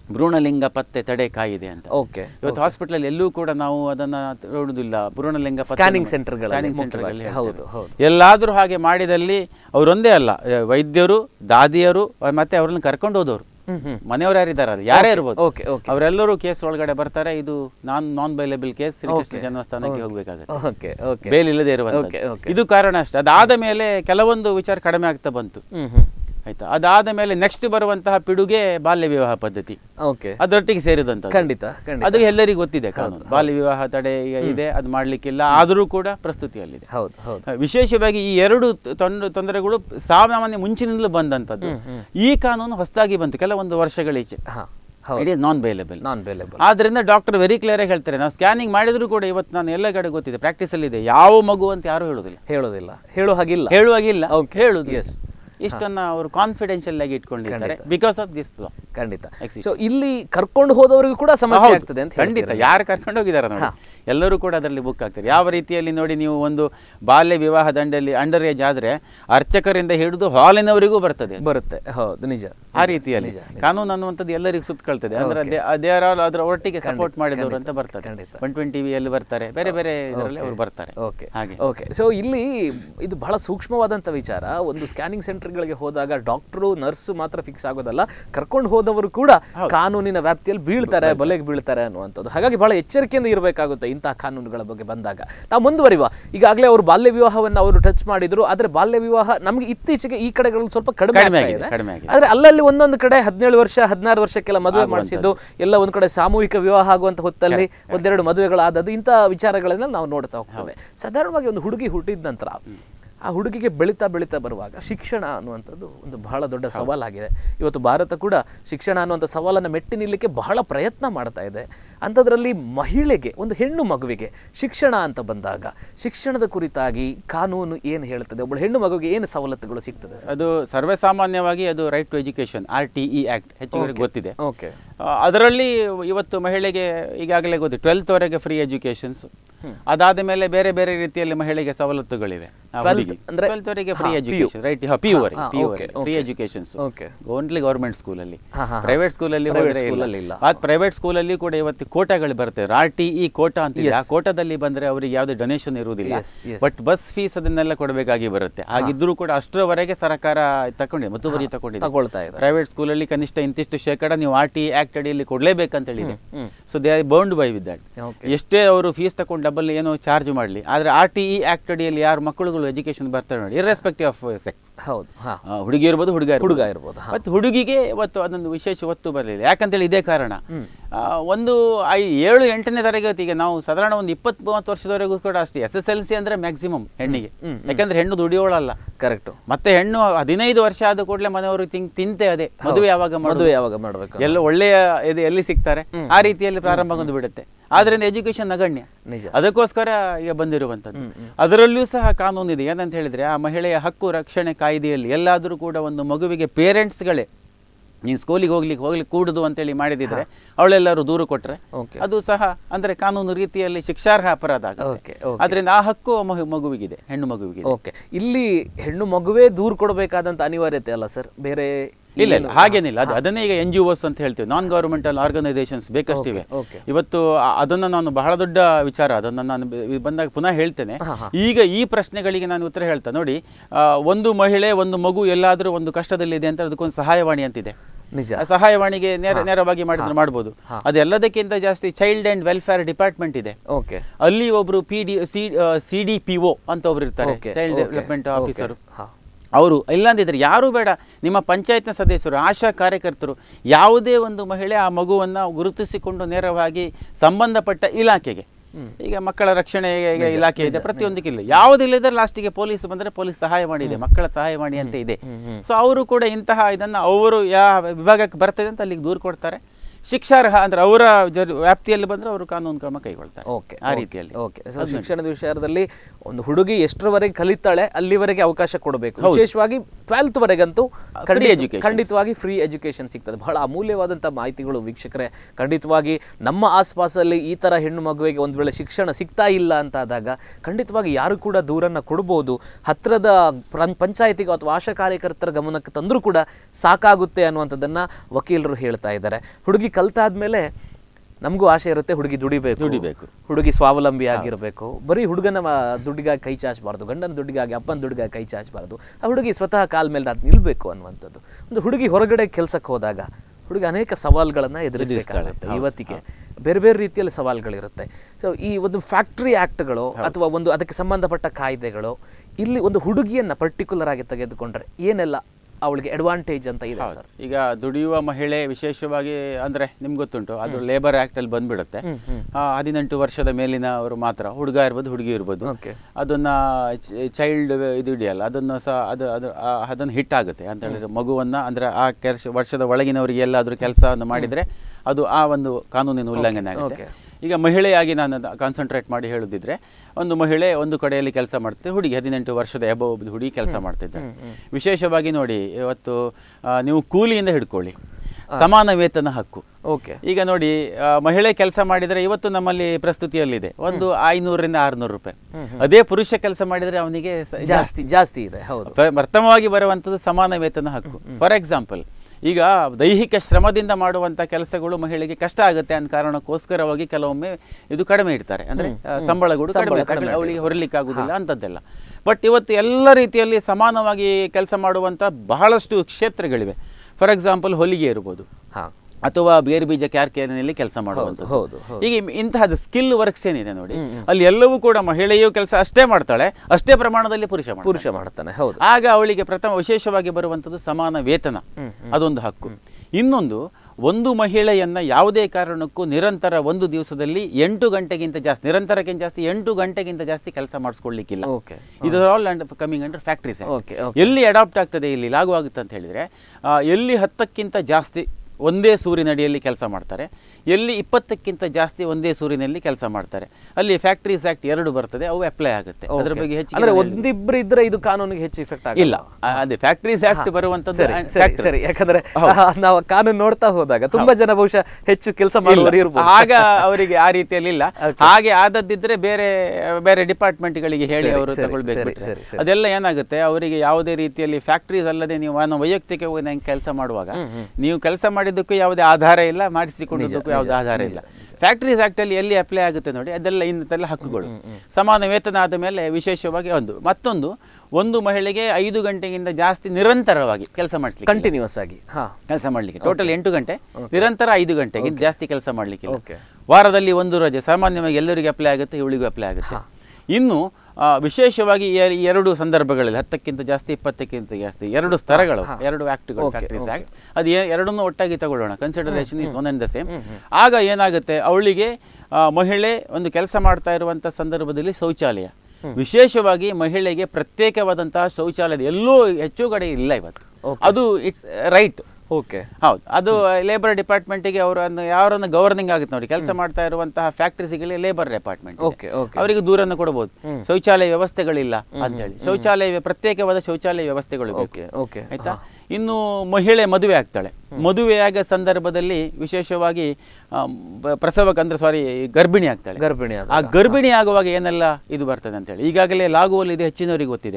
ಭ್ರೂಣಲಿಂಗ ಪತ್ತೆ ತಡೆ ಕಾಯಿದೆ ಅಂತ ಓಕೆ ಇವತ್ತು ಹಾಸ್ಪಿಟಲ್ ಎಲ್ಲೂ ಕೂಡ ನಾವು ಅದನ್ನ ನೋಡುದಿಲ್ಲ ಭ್ರೂಣಲಿಂಗ ಪತ್ತೆ Scanning ಮಾಡಿ- centerಗಳಲ್ಲಿ scanning ಮುಖ್ಯವಾಗಿ. centerಗಳಲ್ಲಿ ಹೌದು, ಹೇಳ್ತೇವೆ. ಹೌದು. ಎಲ್ಲಾದ್ರೂ ಹಾಗೆ ಮಾಡಿದಲ್ಲಿ ಅವರೊಂದೇ ಅಲ್ಲ ಆ, ವೈದ್ಯರು ದಾದಿಯರು ಆ, ಮತ್ತೆ ಅವ್ರನ್ನ ಕರ್ಕೊಂಡು ಹೋದವರು ಹ್ಮ್ ಹ್ಮ್ ಮನೆಯವರು ಯಾರಿದ್ದಾರೆ ಅದು ಯಾರೇ ಇರ್ಬೋದು ಓಕೆ ಓಕೆ ಅವರೆಲ್ಲರೂ ಕೇಸ್ ಒಳಗಡೆ ಬರ್ತಾರೆ ಇದು ನಾನ್ ನಾನ್ ಬೈಲೇಬಲ್ ಕೇಸ್ ಶ್ರೀಕೃಷ್ಣ ಜನ್ಮಸ್ಥಾನಕ್ಕೆ ಹೋಗ್ಬೇಕಾಗುತ್ತೆ ಓಕೆ ಓಕೆ ಬೇಲ್ ಇಲ್ಲದೆ Okay, ಇರುವಂತ okay. ಇದು ಕಾರಣ ಅಷ್ಟೇ ಅದಾದ ಮೇಲೆ ಕೆಲವೊಂದು ವಿಚಾರ ಕಡಿಮೆ ಆಗ್ತಾ ಬಂತು ಹ್ಮ್ ಹ್ಮ್ ಆಯ್ತಾ ಅದಾದ ಮೇಲೆ ನೆಕ್ಸ್ಟ್ ಬರುವಂತಹ ಪಿಡುಗೆ ಬಾಲ್ಯ ವಿವಾಹ ಪದ್ಧತಿ ಓಕೆ ಅದರೊಟ್ಟಿಗೆ ಸೇರಿದಂತ ಖಂಡಿತ ಖಂಡಿತ ಅದು ಎಲ್ಲರಿಗೂ ಗೊತ್ತಿದೆ ಕಾನೂನು ಬಾಲ್ಯ ವಿವಾಹ ತಡೆ ಈಗ ಇದೆ ಅದು ಮಾಡ್ಲಿಕ್ಕಿಲ್ಲ ಆದರೂ ಕೂಡ ಪ್ರಸ್ತುತಿಯಲ್ಲಿದೆ ಹೌದು ಹೌದು ಅಹ್, ವಿಶೇಷವಾಗಿ ಈ ಎರಡು ತೊಂದ- ತೊಂದರೆಗಳು ಸಾಮಾನ್ಯ ಮುಂಚಿನಿಂದಲೂ ಬಂದಂಥದ್ದು ಈ ಕಾನೂನು ಹೊಸದಾಗಿ ಬಂತು ಕೆಲವೊಂದು ವರ್ಷಗಳೀಚೆ ಹಾ ಹೌದು it is non bailable non bailable ಆದ್ರಿಂದ ಡಾಕ್ಟರ್ ವೆರಿ ಕ್ಲಿಯರ್ ಆಗಿ ಹೇಳ್ತಾರೆ ನಾವು ಸ್ಕ್ಯಾನಿಂಗ್ ಮಾಡಿದ್ರು ಕೂಡ ಇವತ್ತು ನಾನು ಎಲ್ಲ ಕಡೆ ಗೊತ್ತಿದೆ ಪ್ರಾಕ್ಟೀಸ್ ಅಲ್ಲಿ ಇದೆ ಯಾವ ಮಗು ಅಂತ ಯಾರು ಹೇಳುದಿಲ್ಲ ಹೇಳೋದಿಲ್ಲ ಹೇಳೋ ಹಾಗಿಲ್ಲ ಹೇಳುವಾಗಿಲ್ಲ Okay. ಹೇಳುದು Yes. ಇಷ್ಟನ್ನ ಅವರು ಕಾನ್ಫಿಡೆನ್ಷಿಯಲ್ ಆಗಿ ಇಟ್ಕೊಂಡಿದ್ದಾರೆ ಬಿಕಾಸ್ ಆಫ್ ದಿಸ್ ಲಾ ಖಂಡಿತ Exist. ಸೊ ಇಲ್ಲಿ ಕರ್ಕೊಂಡು ಹೋದವರಿಗೂ ಕೂಡ ಸಮಸ್ಯೆ ಹೌದು, ಆಗ್ತದೆ ಅಂತ ಖಂಡಿತ ಹೇಳ್ತೀರಾ? ಯಾರು ಕರ್ಕೊಂಡು ಹೋಗಿದ್ದಾರೆ ನೋಡಿ ಎಲ್ಲರೂ ಕೂಡ ಅದರಲ್ಲಿ ಬುಕ್ ಆಗ್ತಾರೆ ಯಾವ ರೀತಿಯಲ್ಲಿ ನೋಡಿ ನೀವು ಒಂದು ಬಾಲ್ಯ ವಿವಾಹ ದಂಡಲ್ಲಿ ಅಂಡರ್ ಏಜ್ ಆದ್ರೆ ಅರ್ಚಕರಿಂದ ಹಿಡಿದು ಹಾಲಿನವರಿಗೂ ಬರ್ತದೆ ಅದು. ಬರುತ್ತೆ ಹೌದು ನಿಜ ಆ ರೀತಿಯಲ್ಲಿ ಕಾನೂನು ಅನ್ನುವಂಥದ್ದು ಎಲ್ಲರಿಗೂ ಸುತ್ತಕೊಳ್ತದೆ ಅಂದ್ರೆ ದೇ ಆರ್ ಆಲ್ ಅದರ ಒಟ್ಟಿಗೆ ಸಪೋರ್ಟ್ ಮಾಡಿದವರು ಅಂತ ಬರ್ತಾರೆ ಖಂಡಿತ. ಒನ್ ಟ್ವೆಂಟಿ ಅಲ್ಲಿ ಬರ್ತಾರೆ ಬೇರೆ ಬೇರೆ ಇದರಲ್ಲಿ ಅವರು ಬರ್ತಾರೆ ಓಕೆ ಹಾಗೆ ಓಕೆ ಸೊ ಇಲ್ಲಿ ಇದು ಬಹಳ ಸೂಕ್ಷ್ಮವಾದಂಥ ವಿಚಾರ ಒಂದು ಸ್ಕ್ಯಾನಿಂಗ್ ಸೆಂಟರ್ಗಳಿಗೆ ಹೋದಾಗ ಡಾಕ್ಟ್ರು ನರ್ಸು ಮಾತ್ರ ಫಿಕ್ಸ್ ಆಗೋದಲ್ಲ ಕರ್ಕೊಂಡು ಹೋದವರು ಕೂಡ ಕಾನೂನಿನ ವ್ಯಾಪ್ತಿಯಲ್ಲಿ ಬೀಳ್ತಾರೆ ಬಲೆಗೆ ಬೀಳ್ತಾರೆ ಅನ್ನುವಂಥದ್ದು ಹಾಗಾಗಿ ಬಹಳ ಎಚ್ಚರಿಕೆಯಿಂದ ಇರಬೇಕಾಗುತ್ತೆ ಇಂತಹ ಕಾನೂನುಗಳ ಬಗ್ಗೆ ಬಂದಾಗ ನಾವು ಮುಂದುವರಿವ ಈಗಾಗಲೇ ಅವರು ಬಾಲ್ಯ ವಿವಾಹವನ್ನು ಅವರು ಟಚ್ ಮಾಡಿದ್ರು ಆದರೆ ಬಾಲ್ಯ ವಿವಾಹ ನಮಗೆ ಇತ್ತೀಚೆಗೆ ಈ ಕಡೆಗಳಲ್ಲಿ ಸ್ವಲ್ಪ ಕಡಿಮೆ ಕಡಿಮೆ ಆಗ್ತಾ ಆಗಿದೆ, ಇದೆ ಕಡಿಮೆ ಆಗಿದೆ. ಆದ್ರೆ ಅಲ್ಲಲ್ಲಿ ಒಂದೊಂದು ಕಡೆ ಹದಿನೇಳು ವರ್ಷ ಹದಿನಾರು ವರ್ಷಕ್ಕೆಲ್ಲ ಮದುವೆ ಮಾಡಿಸಿದ್ದು ಎಲ್ಲ ಒಂದ್ ಕಡೆ ಸಾಮೂಹಿಕ ವಿವಾಹ ಆಗುವಂತ ಹೊತ್ತಲ್ಲಿ ಒಂದೆರಡು ಮದುವೆಗಳಾದದ್ದು ಇಂಥ ವಿಚಾರಗಳನ್ನ ನಾವು ನೋಡ್ತಾ ಹೋಗ್ತೇವೆ ಸಾಧಾರಣವಾಗಿ ಒಂದು ಹುಡುಗಿ ಹುಟ್ಟಿದ ನಂತರ ಆ ಹುಡುಗಿಗೆ ಬೆಳೀತಾ ಬೆಳೀತಾ ಬರುವಾಗ ಶಿಕ್ಷಣ ಅನ್ನುವಂಥದ್ದು ಒಂದು ಬಹಳ ದೊಡ್ಡ ಸವಾಲಾಗಿದೆ ಇವತ್ತು ಭಾರತ ಕೂಡ ಶಿಕ್ಷಣ ಅನ್ನುವಂಥ ಸವಾಲನ್ನು ಮೆಟ್ಟಿ ನಿಲ್ಲಕ್ಕೆ ಬಹಳ ಪ್ರಯತ್ನ ಮಾಡ್ತಾ ಇದೆ ಅಂಥದ್ರಲ್ಲಿ ಮಹಿಳೆಗೆ ಒಂದು ಹೆಣ್ಣು ಮಗುವಿಗೆ ಶಿಕ್ಷಣ ಅಂತ ಬಂದಾಗ ಶಿಕ್ಷಣದ ಕುರಿತಾಗಿ ಕಾನೂನು ಏನು ಹೇಳ್ತದೆ ಒಬ್ಬಳು ಹೆಣ್ಣು ಮಗುವಿಗೆ ಏನು ಸವಲತ್ತುಗಳು ಸಿಗ್ತದೆ ಅದು ಸರ್ವೇಸಾಮಾನ್ಯವಾಗಿ ಅದು right to education R T E act ಹೆಚ್ಚುವರೆಗೆ ಗೊತ್ತಿದೆ ಓಕೆ ಆ, ಅದರಲ್ಲಿ ಇವತ್ತು ಮಹಿಳೆಗೆ ಈಗಾಗಲೇ ಗೊತ್ತು ಟ್ವೆಲ್ತ್ ವರೆಗೆ ಫ್ರೀ ಎಜುಕೇಶನ್ಸ್ ಅದಾದ ಮೇಲೆ ಬೇರೆ ಬೇರೆ ರೀತಿಯಲ್ಲಿ ಮಹಿಳೆಗೆ ಸವಲತ್ತುಗಳಿವೆ ಆ 12th ಹುಡುಗಿಗೆ. ಅಂದ್ರೆ- 12th ವರೆಗೆ ಫ್ರೀ ಹಾ, ಎಜುಕೇಶನ್ ರೈಟ್ ಪಿ ಯು ವರೆಗೆ ಹಾ, P U okay, free okay. Educations okay only government ಸ್ಕೂಲಲ್ಲಿ ಹಾ, ಹಾ, ಹಾ. ಪ್ರೈವೇಟ್ ಸ್ಕೂಲಲ್ಲಿ Private school ಅಲ್ಲಿ ಇಲ್ಲ. ಪ್ರೈವೇಟ್ ಸ್ಕೂಲಲ್ಲಿ ಕೂಡ ಇವತ್ತು ಕೋಟಾಗಳು ಬರ್ತವೆ ಆರ್ ಟಿ ಇ ಕೋಟಾ ಅಂತಿದೆ ಆ ಕೋಟಾದಲ್ಲಿ ಬಂದ್ರೆ ಅವರಿಗೆ ಯಾವುದೇ ಡೊನೇಷನ್ ಇರುವುದಿಲ್ಲ Yes, yes. But bus fees ಅದನ್ನೆಲ್ಲ ಕೊಡಬೇಕಾಗಿ ಬರುತ್ತೆ ಹಾಗಿದ್ರೂ ಕೂಡ ಅಷ್ಟರವರೆಗೆ ಸರ್ಕಾರ ತಗೊಂಡಿದೆ ಮುತುವರ್ಜಿ ತಗೊಂಡಿದೆ ತಗೊಳ್ತಾ ಇದೆ ಪ್ರೈವೇಟ್ ಸ್ಕೂಲಲ್ಲಿ ಕನಿಷ್ಠ ಇಂತಿಷ್ಟು ಶೇಕಡ ನೀವು ಆರ್ ಟಿ ಆಕ್ಟ್ ಅಡಿಯಲ್ಲಿ ಕೊಡಲೇಬೇಕಂತ ಹೇಳಿದೆ so they are bound by with that Okay. ಎಷ್ಟೇ ಅವರು ಫೀಸ್ ತಗೊಂಡು ಡಬಲ್ ಏನೋ ಚಾರ್ಜ್ ಮಾಡಲಿ ಆದರೆ ಆರ್ ಟಿ ಇ ಆಕ್ಟ್ ಅಡಿಯಲ್ಲಿ ಯಾರು ಮಕ್ಕಳುಗಳು ಎಜುಕೇಶನ್ ಬರ್ತಾರೆ ನೋಡಿ ಇರ್ರೆಸ್ಪೆಕ್ಟಿವ್ ಆಫ್ ಸೆಕ್ಸ್ ಹೌದು ಹಾ ಹುಡುಗಿ ಇರ್ಬೋದು ಹುಡುಗ ಹುಡುಗ ಇರ್ಬೋದು, ಹಾ. ಮತ್ತು ಹುಡುಗಿಗೆ ಇವತ್ತು ಅದೊಂದು ವಿಶೇಷ ಒತ್ತು ಬರಲಿಲ್ಲ ಯಾಕಂತೇಳಿ ಇದೇ ಕಾರಣ ಆ, ಒಂದು ಐ ಏಳು ಎಂಟನೇ ತರಗತಿಗೆ ನಾವು ಸಾಧಾರಣ ಒಂದು ಇಪ್ಪತ್ತ್ ಮೂವತ್ತು ವರ್ಷದವರೆಗೂ ಕೂಡ ಅಷ್ಟೇ ಎಸ್ ಎಸ್ ಎಲ್ ಸಿ ಅಂದ್ರೆ ಮ್ಯಾಕ್ಸಿಮಮ್ ಹೆಣ್ಣಿಗೆ ಯಾಕಂದ್ರೆ ಹೆಣ್ಣು ದುಡಿಯೋಳಲ್ಲ ಕರೆಕ್ಟು ಮತ್ತೆ ಹೆಣ್ಣು ಹದಿನೈದು ವರ್ಷ ಆದ ಕೂಡಲೇ ಮನೆಯವರು ತಿಂಗ್ ತಿಂತೆ ಅದೇ ಮದುವೆ ಯಾವಾಗ ಮಾಡೋದು? ಮದುವೆ ಯಾವಾಗ ಮಾಡ್ಬೇಕು ಎಲ್ಲ ಒಳ್ಳೆಯ ಇದು ಎಲ್ಲಿ ಸಿಗ್ತಾರೆ ಆ ರೀತಿಯಲ್ಲಿ ಪ್ರಾರಂಭ ಒಂದು ಬಿಡುತ್ತೆ ಆದ್ರಿಂದ ಎಜುಕೇಶನ್ ನಗಣ್ಯ ನಿಜ ಅದಕ್ಕೋಸ್ಕರ ಈಗ ಬಂದಿರುವಂಥದ್ದು ಅದರಲ್ಲಿಯೂ ಸಹ ಕಾನೂನು ಇದೆ ಏನಂತ ಹೇಳಿದ್ರೆ ಆ ಮಹಿಳೆಯ ಹಕ್ಕು ರಕ್ಷಣೆ ಕಾಯ್ದೆಯಲ್ಲಿ ಎಲ್ಲಾದರೂ ಕೂಡ ಒಂದು ಮಗುವಿಗೆ ಪೇರೆಂಟ್ಸ್ಗಳೇ ನೀನು ಸ್ಕೂಲಿಗೆ ಹೋಗ್ಲಿಕ್ಕೆ ಹೋಗ್ಲಿಕ್ಕೆ ಕೂಡುದು ಅಂತೇಳಿ ಮಾಡಿದಿದ್ರೆ ಅವಳೆಲ್ಲರೂ ದೂರು ಕೊಟ್ರೆ ಓಕೆ ಅದು ಸಹ ಅಂದ್ರೆ ಕಾನೂನು ರೀತಿಯಲ್ಲಿ ಶಿಕ್ಷಾರ್ಹ ಅಪರಾಧ ಆಗುತ್ತೆ ಓಕೆ ಓಕೆ ಅದರಿಂದ ಆ ಹಕ್ಕು ಆ ಮಗು- ಮಗುವಿಗಿದೆ ಹೆಣ್ಣು ಮಗುವಿಗಿದೆ ಓಕೆ ಇಲ್ಲಿ ಹೆಣ್ಣು ಮಗುವೇ ದೂರ ಕೊಡಬೇಕಾದಂತ ಅನಿವಾರ್ಯತೆ ಅಲ್ಲ ಸರ್ ಬೇರೆ ಇಲ್ಲ ಇಲ್ಲ ಹಾಗೇನಿಲ್ಲ ಅದು ಅದನ್ನೇ ಈಗ ಎನ್ ಜಿ ಒಸ್ ಅಂತ ಹೇಳ್ತೀವಿ ನಾನ್ ಗವರ್ಮೆಂಟಲ್ ಆರ್ಗನೈಸೇಷನ್ಸ್ ಬೇಕಷ್ಟಿವೆ ಓಕೆ ಇವತ್ತು ಆ- ಅದನ್ನ ನಾನು ಬಹಳ ದೊಡ್ಡ ವಿಚಾರ ಅದನ್ನ ನಾನು ಬ- ಬಂದಾಗ ಪುನಃ ಹೇಳ್ತೇನೆ ಹಾ, ಹಾ. ಈಗ ಈ ಪ್ರಶ್ನೆಗಳಿಗೆ ನಾನು ಉತ್ತರ ಹೇಳ್ತಾ ನೋಡಿ ಆ, ಒಂದು ಮಹಿಳೆ ಒಂದು ಮಗು ಎಲ್ಲಾದರೂ ಒಂದು ಕಷ್ಟದಲ್ಲಿದೆ ಅಂತ ಅದಕ್ಕೊಂದು ಸಹಾಯವಾಣಿ ಅಂತಿದೆ ನಿಜ ಆ ಸಹಾಯವಾಣಿಗೆ ನೇರ ನೇರವಾಗಿ ಮಾಡಿದ್ರೆ ಮಾಡ್ಬೋದು ಅದೆಲ್ಲದಕ್ಕಿಂತ ಜಾಸ್ತಿ ಚೈಲ್ಡ್ ಅಂಡ್ ವೆಲ್ಫೇರ್ ಡಿಪಾರ್ಟ್ಮೆಂಟ್ ಇದೆ ಓಕೆ ಅಲ್ಲಿ ಒಬ್ರು P D C C D P O ಅಂತ ಒಬ್ರು ಇರ್ತಾರೆ Okay, child okay, development okay. Officer ಹಾ. ಅವರು ಇಲ್ಲಾಂದಿದ್ರೆ ಯಾರು ಬೇಡ ನಿಮ್ಮ ಪಂಚಾಯತ್ನ ಸದಸ್ಯರು ಆಶಾ ಕಾರ್ಯಕರ್ತರು ಯಾವುದೇ ಒಂದು ಮಹಿಳೆ ಆ ಮಗುವನ್ನ ಗುರುತಿಸಿಕೊಂಡು ನೇರವಾಗಿ ಸಂಬಂಧಪಟ್ಟ ಇಲಾಖೆಗೆ ಈಗ ಮಕ್ಕಳ ರಕ್ಷಣೆ ಇಲಾಖೆ ಇದೆ ಪ್ರತಿಯೊಂದಕ್ಕಿಲ್ಲ ಯಾವುದಿಲ್ಲದ್ರೆ ಲಾಸ್ಟಿಗೆ ಪೊಲೀಸ್ ಬಂದ್ರೆ ಪೊಲೀಸ್ ಸಹಾಯವಾಣಿ ಇದೆ ಮಕ್ಕಳ ಸಹಾಯವಾಣಿ ಅಂತ ಇದೆ ಸೊ ಅವರು ಕೂಡ ಇಂತಹ ಇದನ್ನ ಅವರು ಯಾವ ವಿಭಾಗಕ್ಕೆ ಬರ್ತದೆ ಅಂತ ಅಲ್ಲಿಗೆ ದೂರು ಕೊಡ್ತಾರೆ ಶಿಕ್ಷಾರ್ಹ ಅಂದ್ರೆ ಅವರ ಜರ್- ವ್ಯಾಪ್ತಿಯಲ್ಲಿ ಬಂದ್ರೆ ಅವರು ಕಾನೂನು ಕ್ರಮ ಕೈಗೊಳ್ತಾರೆ ಓಕೆ ಆ ರೀತಿಯಲ್ಲಿ ಓಕೆ ಸೊ ಶಿಕ್ಷಣದ ವಿಚಾರದಲ್ಲಿ ಒಂದು ಹುಡುಗಿ ಎಷ್ಟರವರೆಗೆ ಕಲಿತಾಳೆ ಅಲ್ಲಿವರೆಗೆ ಅವಕಾಶ ಕೊಡಬೇಕು ವಿಶೇಷವಾಗಿ ಟ್ವೆಲ್ತ್ ವರೆಗಂತೂ ಖಂಡಿತ- education. ಖಂಡಿತವಾಗಿ ಫ್ರೀ ಎಜುಕೇಶನ್ ಸಿಗ್ತದೆ ಬಹಳ ಅಮೂಲ್ಯವಾದಂಥ ಮಾಹಿತಿಗಳು ವೀಕ್ಷಕರೇ ಖಂಡಿತವಾಗಿ ನಮ್ಮ ಆಸ್ಪಾಸಲ್ಲಿ ಈ ಥರ ಹೆಣ್ಣು ಮಗುವಿಗೆ ಒಂದು ವೇಳೆ ಶಿಕ್ಷಣ ಸಿಗ್ತಾ ಇಲ್ಲ ಅಂತ ಆದಾಗ ಖಂಡಿತವಾಗಿ ಯಾರು ಕೂಡ ದೂರನ್ನ ಕೊಡ್ಬೋದು ಹತ್ತಿರದ ಪ್ರನ್- ಪಂಚಾಯತಿಗೆ ಅಥವಾ ಆಶಾ ಕಾರ್ಯಕರ್ತರ ಗಮನಕ್ಕೆ ತಂದರೂ ಕೂಡ ಸಾಕಾಗುತ್ತೆ ಅನ್ನುವಂಥದ್ದನ್ನ ವಕೀಲರು ಹೇಳ್ತಾ ಇದ್ದಾರೆ ಹುಡುಗಿ ಕಲ್ತಾದ್ಮೇಲೆ ನಮಗೂ ಆಸೆ ಇರುತ್ತೆ ಹುಡುಗಿ ದುಡಿಬೇಕು ದುಡಿಬೇಕು. ಹುಡುಗಿ ಸ್ವಾವಲಂಬಿ ಆಗಿರಬೇಕು ಬರೀ ಹುಡುಗನ ಮ- ದುಡ್ಡಿಗಾಗಿ ಕೈ ಚಾಚಬಾರ್ದು ಗಂಡನ ದುಡ್ಡಿಗಾಗಿ ಅಪ್ಪನ ದುಡ್ಡಿಗಾಗಿ ಕೈ ಚಾಚಬಾರ್ದು ಆ ಹುಡುಗಿ ಸ್ವತಃ ಕಾಲ ಮೇಲೆ ಅದು ನಿಲ್ಬೇಕು ಅನ್ನುವಂಥದ್ದು ಒಂದು ಹುಡುಗಿ ಹೊರಗಡೆ ಕೆಲಸಕ್ಕೆ ಹೋದಾಗ ಹುಡುಗಿ ಅನೇಕ ಸವಾಲುಗಳನ್ನ ಎದುರಿಸಬೇಕಾಗುತ್ತೆ ಇವತ್ತಿಗೆ ಬೇರೆ ಬೇರೆ ರೀತಿಯಲ್ಲಿ ಸವಾಲುಗಳಿರುತ್ತೆ ಸೊ ಈ ಒಂದು ಫ್ಯಾಕ್ಟ್ರಿ ಆ್ಯಕ್ಟ್ಗಳು ಅಥವಾ ಒಂದು ಅದಕ್ಕೆ ಸಂಬಂಧಪಟ್ಟ ಕಾಯ್ದೆಗಳು ಇಲ್ಲಿ ಒಂದು ಹುಡುಗಿಯನ್ನ ಪರ್ಟಿಕ್ಯುಲರ್ ಆಗಿ ತೆಗೆದುಕೊಂಡ್ರೆ ಏನೆಲ್ಲ ಅವಳಿಗೆ ಅಡ್ವಾಂಟೇಜ್ ಅಂತ ಇದೆ ಸರ್ ಈಗ ದುಡಿಯುವ ಮಹಿಳೆ ವಿಶೇಷವಾಗಿ ಅಂದ್ರೆ ನಿಮ್ಗೆ ಗೊತ್ತುಂಟು ಅದು ಲೇಬರ್ ಆಕ್ಟ್ ಅಲ್ಲಿ ಬಂದ್ಬಿಡುತ್ತೆ ಆ, ಹದಿನೆಂಟು ವರ್ಷದ ಮೇಲಿನ ಅವರು ಮಾತ್ರ ಹುಡುಗ ಇರ್ಬೋದು ಹುಡುಗಿ ಇರ್ಬೋದು ಓಕೆ ಅದನ್ನ ಚೈಲ್ಡ್ ಇದು ಇದೆಯಲ್ಲ ಅದನ್ನು ಸಹ ಅದು ಅದು ಆ- ಅದನ್ನು ಹಿಟ್ ಆಗುತ್ತೆ ಅಂತ ಹೇಳಿದ್ರೆ ಮಗುವನ್ನ ಅಂದ್ರೆ ಆ ಕೆಲಸ ವರ್ಷದ ಒಳಗಿನವರಿಗೆ ಎಲ್ಲಾದ್ರೂ ಕೆಲಸವನ್ನು ಮಾಡಿದ್ರೆ ಅದು ಆ ಒಂದು ಕಾನೂನಿನ ಉಲ್ಲಂಘನೆ ಆಗುತ್ತೆ ಈಗ ಮಹಿಳೆಯಾಗಿ ನಾನು ಕಾನ್ಸಂಟ್ರೇಟ್ ಮಾಡಿ ಹೇಳುದಿದ್ರೆ ಒಂದು ಮಹಿಳೆ ಒಂದು ಕಡೆಯಲ್ಲಿ ಕೆಲಸ ಮಾಡ್ತಿದ್ದೆ ಹುಡುಗಿ ಹದಿನೆಂಟು ವರ್ಷದ ಎಬೋ ಹುಡುಗಿ ಕೆಲಸ ಮಾಡ್ತಿದ್ದಾರೆ ವಿಶೇಷವಾಗಿ ನೋಡಿ ಇವತ್ತು ಆ, ನೀವು ಕೂಲಿಯಿಂದ ಹಿಡ್ಕೊಳ್ಳಿ ಸಮಾನ ವೇತನ ಹಕ್ಕು ಓಕೆ ಈಗ ನೋಡಿ ಆ, ಮಹಿಳೆ ಕೆಲಸ ಮಾಡಿದರೆ ಇವತ್ತು ನಮ್ಮಲ್ಲಿ ಪ್ರಸ್ತುತಿಯಲ್ಲಿದೆ ಒಂದು ಐನೂರರಿಂದ ಆರುನೂರು ರೂಪಾಯಿ ಅದೇ ಪುರುಷ ಕೆಲಸ ಮಾಡಿದರೆ ಅವನಿಗೆ ಸ- ಜಾಸ್ತಿ ಜಾಸ್ತಿ ಇದೆ ಹೌದು ಪ್ರ- ಪ್ರಥಮವಾಗಿ ಬರುವಂಥದ್ದು ಸಮಾನ ವೇತನ ಹಕ್ಕು ಫಾರ್ ಎಕ್ಸಾಂಪಲ್ ಈಗ ದೈಹಿಕ ಶ್ರಮದಿಂದ ಮಾಡುವಂತ ಕೆಲಸಗಳು ಮಹಿಳೆಗೆ ಕಷ್ಟ ಆಗುತ್ತೆ ಅಂತ ಕಾರಣಕ್ಕೋಸ್ಕರವಾಗಿ ಕೆಲವೊಮ್ಮೆ ಇದು ಕಡಿಮೆ ಇಡ್ತಾರೆ ಅಂದ್ರೆ ಆ, ಸಂಬಳಗಳು ಕಡಿಮೆ ಇರ್ತವೆ. ಅವಳಿಗೆ ಹೊರಲಿಕ್ಕೆ ಆಗುದಿಲ್ಲ ಅಂತದ್ದೆಲ್ಲ ಬಟ್ ಇವತ್ತು ಎಲ್ಲ ರೀತಿಯಲ್ಲಿ ಸಮಾನವಾಗಿ ಕೆಲಸ ಮಾಡುವಂತ ಬಹಳಷ್ಟು ಕ್ಷೇತ್ರಗಳಿವೆ ಫಾರ್ ಎಕ್ಸಾಂಪಲ್ ಹೊಲಿಗೆ ಇರ್ಬೋದು ಹಾ ಅಥವಾ ಬೇರು ಬೀಜ ಕಾರ್ಖಾನೆಯಲ್ಲಿ ಕೆಲಸ ಮಾಡುವಂಥದ್ದು ಹೌದು ಹೌದು ಈಗ ಇಂತಹದ್ದು ಸ್ಕಿಲ್ ವರ್ಕ್ಸ್ ಏನಿದೆ ನೋಡಿ ಅಲ್ಲಿ ಎಲ್ಲವೂ ಕೂಡ ಮಹಿಳೆಯು ಕೆಲಸ ಅಷ್ಟೇ ಮಾಡ್ತಾಳೆ ಅಷ್ಟೇ ಪ್ರಮಾಣದಲ್ಲಿ ಪುರುಷ ಮಾಡ್ತಾನೆ. ಪುರುಷ ಮಾಡ್ತಾನೆ ಹೌದು ಆಗ ಅವಳಿಗೆ ಪ್ರಥಮ ವಿಶೇಷವಾಗಿ ಬರುವಂಥದ್ದು ಸಮಾನ ವೇತನ ಅದೊಂದು ಹಕ್ಕು ಇನ್ನೊಂದು ಒಂದು ಮಹಿಳೆಯನ್ನ ಯಾವುದೇ ಕಾರಣಕ್ಕೂ ನಿರಂತರ ಒಂದು ದಿವಸದಲ್ಲಿ ಎಂಟು ಗಂಟೆಗಿಂತ ಜಾಸ್ತಿ ನಿರಂತರಕ್ಕಿಂತ ಜಾಸ್ತಿ ಎಂಟು ಗಂಟೆಗಿಂತ ಜಾಸ್ತಿ ಕೆಲಸ ಮಾಡಿಸ್ಕೊಳ್ಳಿಕ್ಕಿಲ್ಲ ಓಕೆ ಇದು all and coming under factories okay ಎಲ್ಲಿ ಅಡಾಪ್ಟ್ ಆಗ್ತದೆ ಇಲ್ಲಿ ಲಾಗು ಆಗುತ್ತೆ ಅಂತ ಹೇಳಿದ್ರೆ ಆ, ಎಲ್ಲಿ ಹತ್ತಕ್ಕಿಂತ ಜಾಸ್ತಿ ಒಂದೇ ಸೂರಿನಡಿಯಲ್ಲಿ ಕೆಲಸ ಮಾಡ್ತಾರೆ ಎಲ್ಲಿ ಇಪ್ಪತ್ತಕ್ಕಿಂತ ಜಾಸ್ತಿ ಒಂದೇ ಸೂರಿನಲ್ಲಿ ಕೆಲಸ ಮಾಡ್ತಾರೆ ಅಲ್ಲಿ ಫ್ಯಾಕ್ಟ್ರೀಸ್ ಆಕ್ಟ್ ಎರಡು ಬರ್ತದೆ ಅವು ಅಪ್ಲೈ ಆಗುತ್ತೆ ಅದ್ರ ಬಗ್ಗೆ ಹೆಚ್ಚು ಅಂದ್ರೆ ಒಂದಿಬ್ರು ಇದ್ರೆ ಇದು ಕಾನೂನಿಗೆ ಹೆಚ್ಚು ಇಫೆಕ್ಟ್ ಆಗಲ್ಲ ಇಲ್ಲ ಆ, ಅದೇ ಫ್ಯಾಕ್ಟ್ರೀಸ್ ಆಕ್ಟ್ ಬರುವಂತದ್ದು ಸರಿ ಸರಿ ಸರಿ ಯಾಕಂದ್ರೆ ನಾವು ಕಾನೂನು ನೋಡ್ತಾ ಹೋದಾಗ ತುಂಬಾ ಜನ ಬಹುಶಃ ಹೆಚ್ಚು ಕೆಲಸ ಮಾಡುವವರು ಇರ್ಬೋದು ಆಗ ಅವರಿಗೆ ಆ ರೀತಿಯಲ್ಲಿ ಇಲ್ಲ ಹಾಗೆ ಆದದ್ದಿದ್ರೆ ಬೇರೆ ಬೇರೆ ಡಿಪಾರ್ಟ್ಮೆಂಟ್ಗಳಿಗೆ ಹೇಳಿ ಸರಿ, ಅವರು ಸರಿ, ತಗೊಳ್ಬೇಕು ಸರಿ, ಬಿಟ್ರೆ. ಸರಿ, ಸರಿ. ಅದೆಲ್ಲ ಏನಾಗುತ್ತೆ ಅವರಿಗೆ ಯಾವುದೇ ರೀತಿಯಲ್ಲಿ ಫ್ಯಾಕ್ಟ್ರೀಸ್ ಅಲ್ಲದೆ ನೀವು ನಾನು ವೈಯಕ್ತಿಕವಾಗಿ ನಂಗೆ ಕೆಲಸ ಮಾಡುವಾಗ ನೀವು ಕೆಲಸ ಮಾಡಿದ್ದಕ್ಕೂ ಯಾವುದೇ ಆಧಾರ ಇಲ್ಲ ಮಾಡಿಸಿಕೊಂಡಿದ್ದಕ್ಕೂ ಯಾವುದೇ ಆಧಾರ ಇಲ್ಲ ಫ್ಯಾಕ್ಟ್ರೀಸ್ ಆಕ್ಟ್ ಅಲ್ಲಿ ಎಲ್ಲಿ ಅಪ್ಲೈ ಆಗುತ್ತೆ ನೋಡಿ ಅದೆಲ್ಲ ಇನ್ನತೆಲ್ಲ ಹಕ್ಕುಗಳು ಸಮಾನ ವೇತನ ಆದ ಮೇಲೆ ವಿಶೇಷವಾಗಿ ಒಂದು ಮತ್ತೊಂದು ಒಂದು ಮಹಿಳೆಗೆ ಐದು ಗಂಟೆಗಿಂತ ಜಾಸ್ತಿ ನಿರಂತರವಾಗಿ ಕೆಲಸ ಮಾಡಿಸ್ಲಿಕ್ಕೆ ಕಂಟಿನ್ಯೂಸ್ ಆಗಿ ಹಾ ಕೆಲಸ ಮಾಡ್ಲಿಕ್ಕೆ ಟೋಟಲ್ ಎಂಟು ಗಂಟೆ ನಿರಂತರ ಐದು ಗಂಟೆಗೆ ಜಾಸ್ತಿ ಕೆಲಸ ಮಾಡ್ಲಿಕ್ಕೆ Okay. ವಾರದಲ್ಲಿ ಒಂದು ರಜೆ ಸಾಮಾನ್ಯವಾಗಿ ಎಲ್ಲರಿಗೂ ಅಪ್ಲೈ ಆಗುತ್ತೆ ಇವಳಿಗೂ ಅಪ್ಲೈ ಆಗುತ್ತೆ ಇನ್ನು ಆ, ವಿಶೇಷವಾಗಿ ಈ ಎರಡು ಸಂದರ್ಭಗಳಲ್ಲಿ ಹತ್ತಕ್ಕಿಂತ ಜಾಸ್ತಿ ಇಪ್ಪತ್ತಕ್ಕಿಂತ ಜಾಸ್ತಿ ಎರಡು ಸ್ತರಗಳು ಎರಡು ಆಕ್ಟ್ಗಳು ಫ್ಯಾಕ್ಟ್ರೀಸ್ ಆಕ್ಟ್ ಅದು ಏ- ಎರಡನ್ನೂ ಒಟ್ಟಾಗಿ ತಗೊಳ್ಳೋಣ consideration is one and the same ಆಗ ಏನಾಗುತ್ತೆ ಅವಳಿಗೆ ಆ, ಮಹಿಳೆ ಒಂದು ಕೆಲಸ ಮಾಡ್ತಾ ಇರುವಂತ ಸಂದರ್ಭದಲ್ಲಿ ಶೌಚಾಲಯ ವಿಶೇಷವಾಗಿ ಮಹಿಳೆಗೆ ಪ್ರತ್ಯೇಕವಾದಂತಹ ಶೌಚಾಲಯ ಎಲ್ಲೂ ಹೆಚ್ಚು ಕಡೆ ಇಲ್ಲ ಇವತ್ತು ಅದು ಇಟ್ಸ್ ರೈಟ್ ಓಕೆ ಹೌದು ಅದು ಲೇಬರ್ ಡಿಪಾರ್ಟ್ಮೆಂಟಿಗೆ ಅವರನ್ನು ಯಾರನ್ನು ಗವರ್ನಿಂಗ್ ಆಗುತ್ತೆ ನೋಡಿ ಕೆಲಸ ಮಾಡ್ತಾ ಇರುವಂತಹ ಫ್ಯಾಕ್ಟ್ರೀಸ್ಗಳಿಗೆ ಲೇಬರ್ ಡಿಪಾರ್ಟ್ಮೆಂಟ್ ಓಕೆ ಓಕೆ ಅವರಿಗೆ ದೂರನ್ನು ಕೊಡಬಹುದು ಶೌಚಾಲಯ ವ್ಯವಸ್ಥೆಗಳಿಲ್ಲ ಅಂತ ಹೇಳಿ ಶೌಚಾಲಯ ಪ್ರತ್ಯೇಕವಾದ ಶೌಚಾಲಯ ವ್ಯವಸ್ಥೆಗಳು ಬೇಕು ಓಕೆ ಓಕೆ ಆಯ್ತಾ ಇನ್ನು ಮಹಿಳೆ ಮದುವೆ ಆಗ್ತಾಳೆ ಮದುವೆಯಾಗ ಸಂದರ್ಭದಲ್ಲಿ ವಿಶೇಷವಾಗಿ ಆ, ಬ- ಪ್ರಸವಕ್ಕೆ ಅಂದ್ರೆ ಸಾರಿ ಗರ್ಭಿಣಿ ಆಗ್ತಾಳೆ ಗರ್ಭಿಣಿ ಆದ ಆ ಗರ್ಭಿಣಿ ಆಗುವಾಗ ಏನೆಲ್ಲ ಇದು ಬರ್ತದೆ ಅಂತೇಳಿ ಈಗಾಗಲೇ ಲಾಗುವಲ್ಲಿ ಇದು ಹೆಚ್ಚಿನವರಿಗೆ ಗೊತ್ತಿದೆ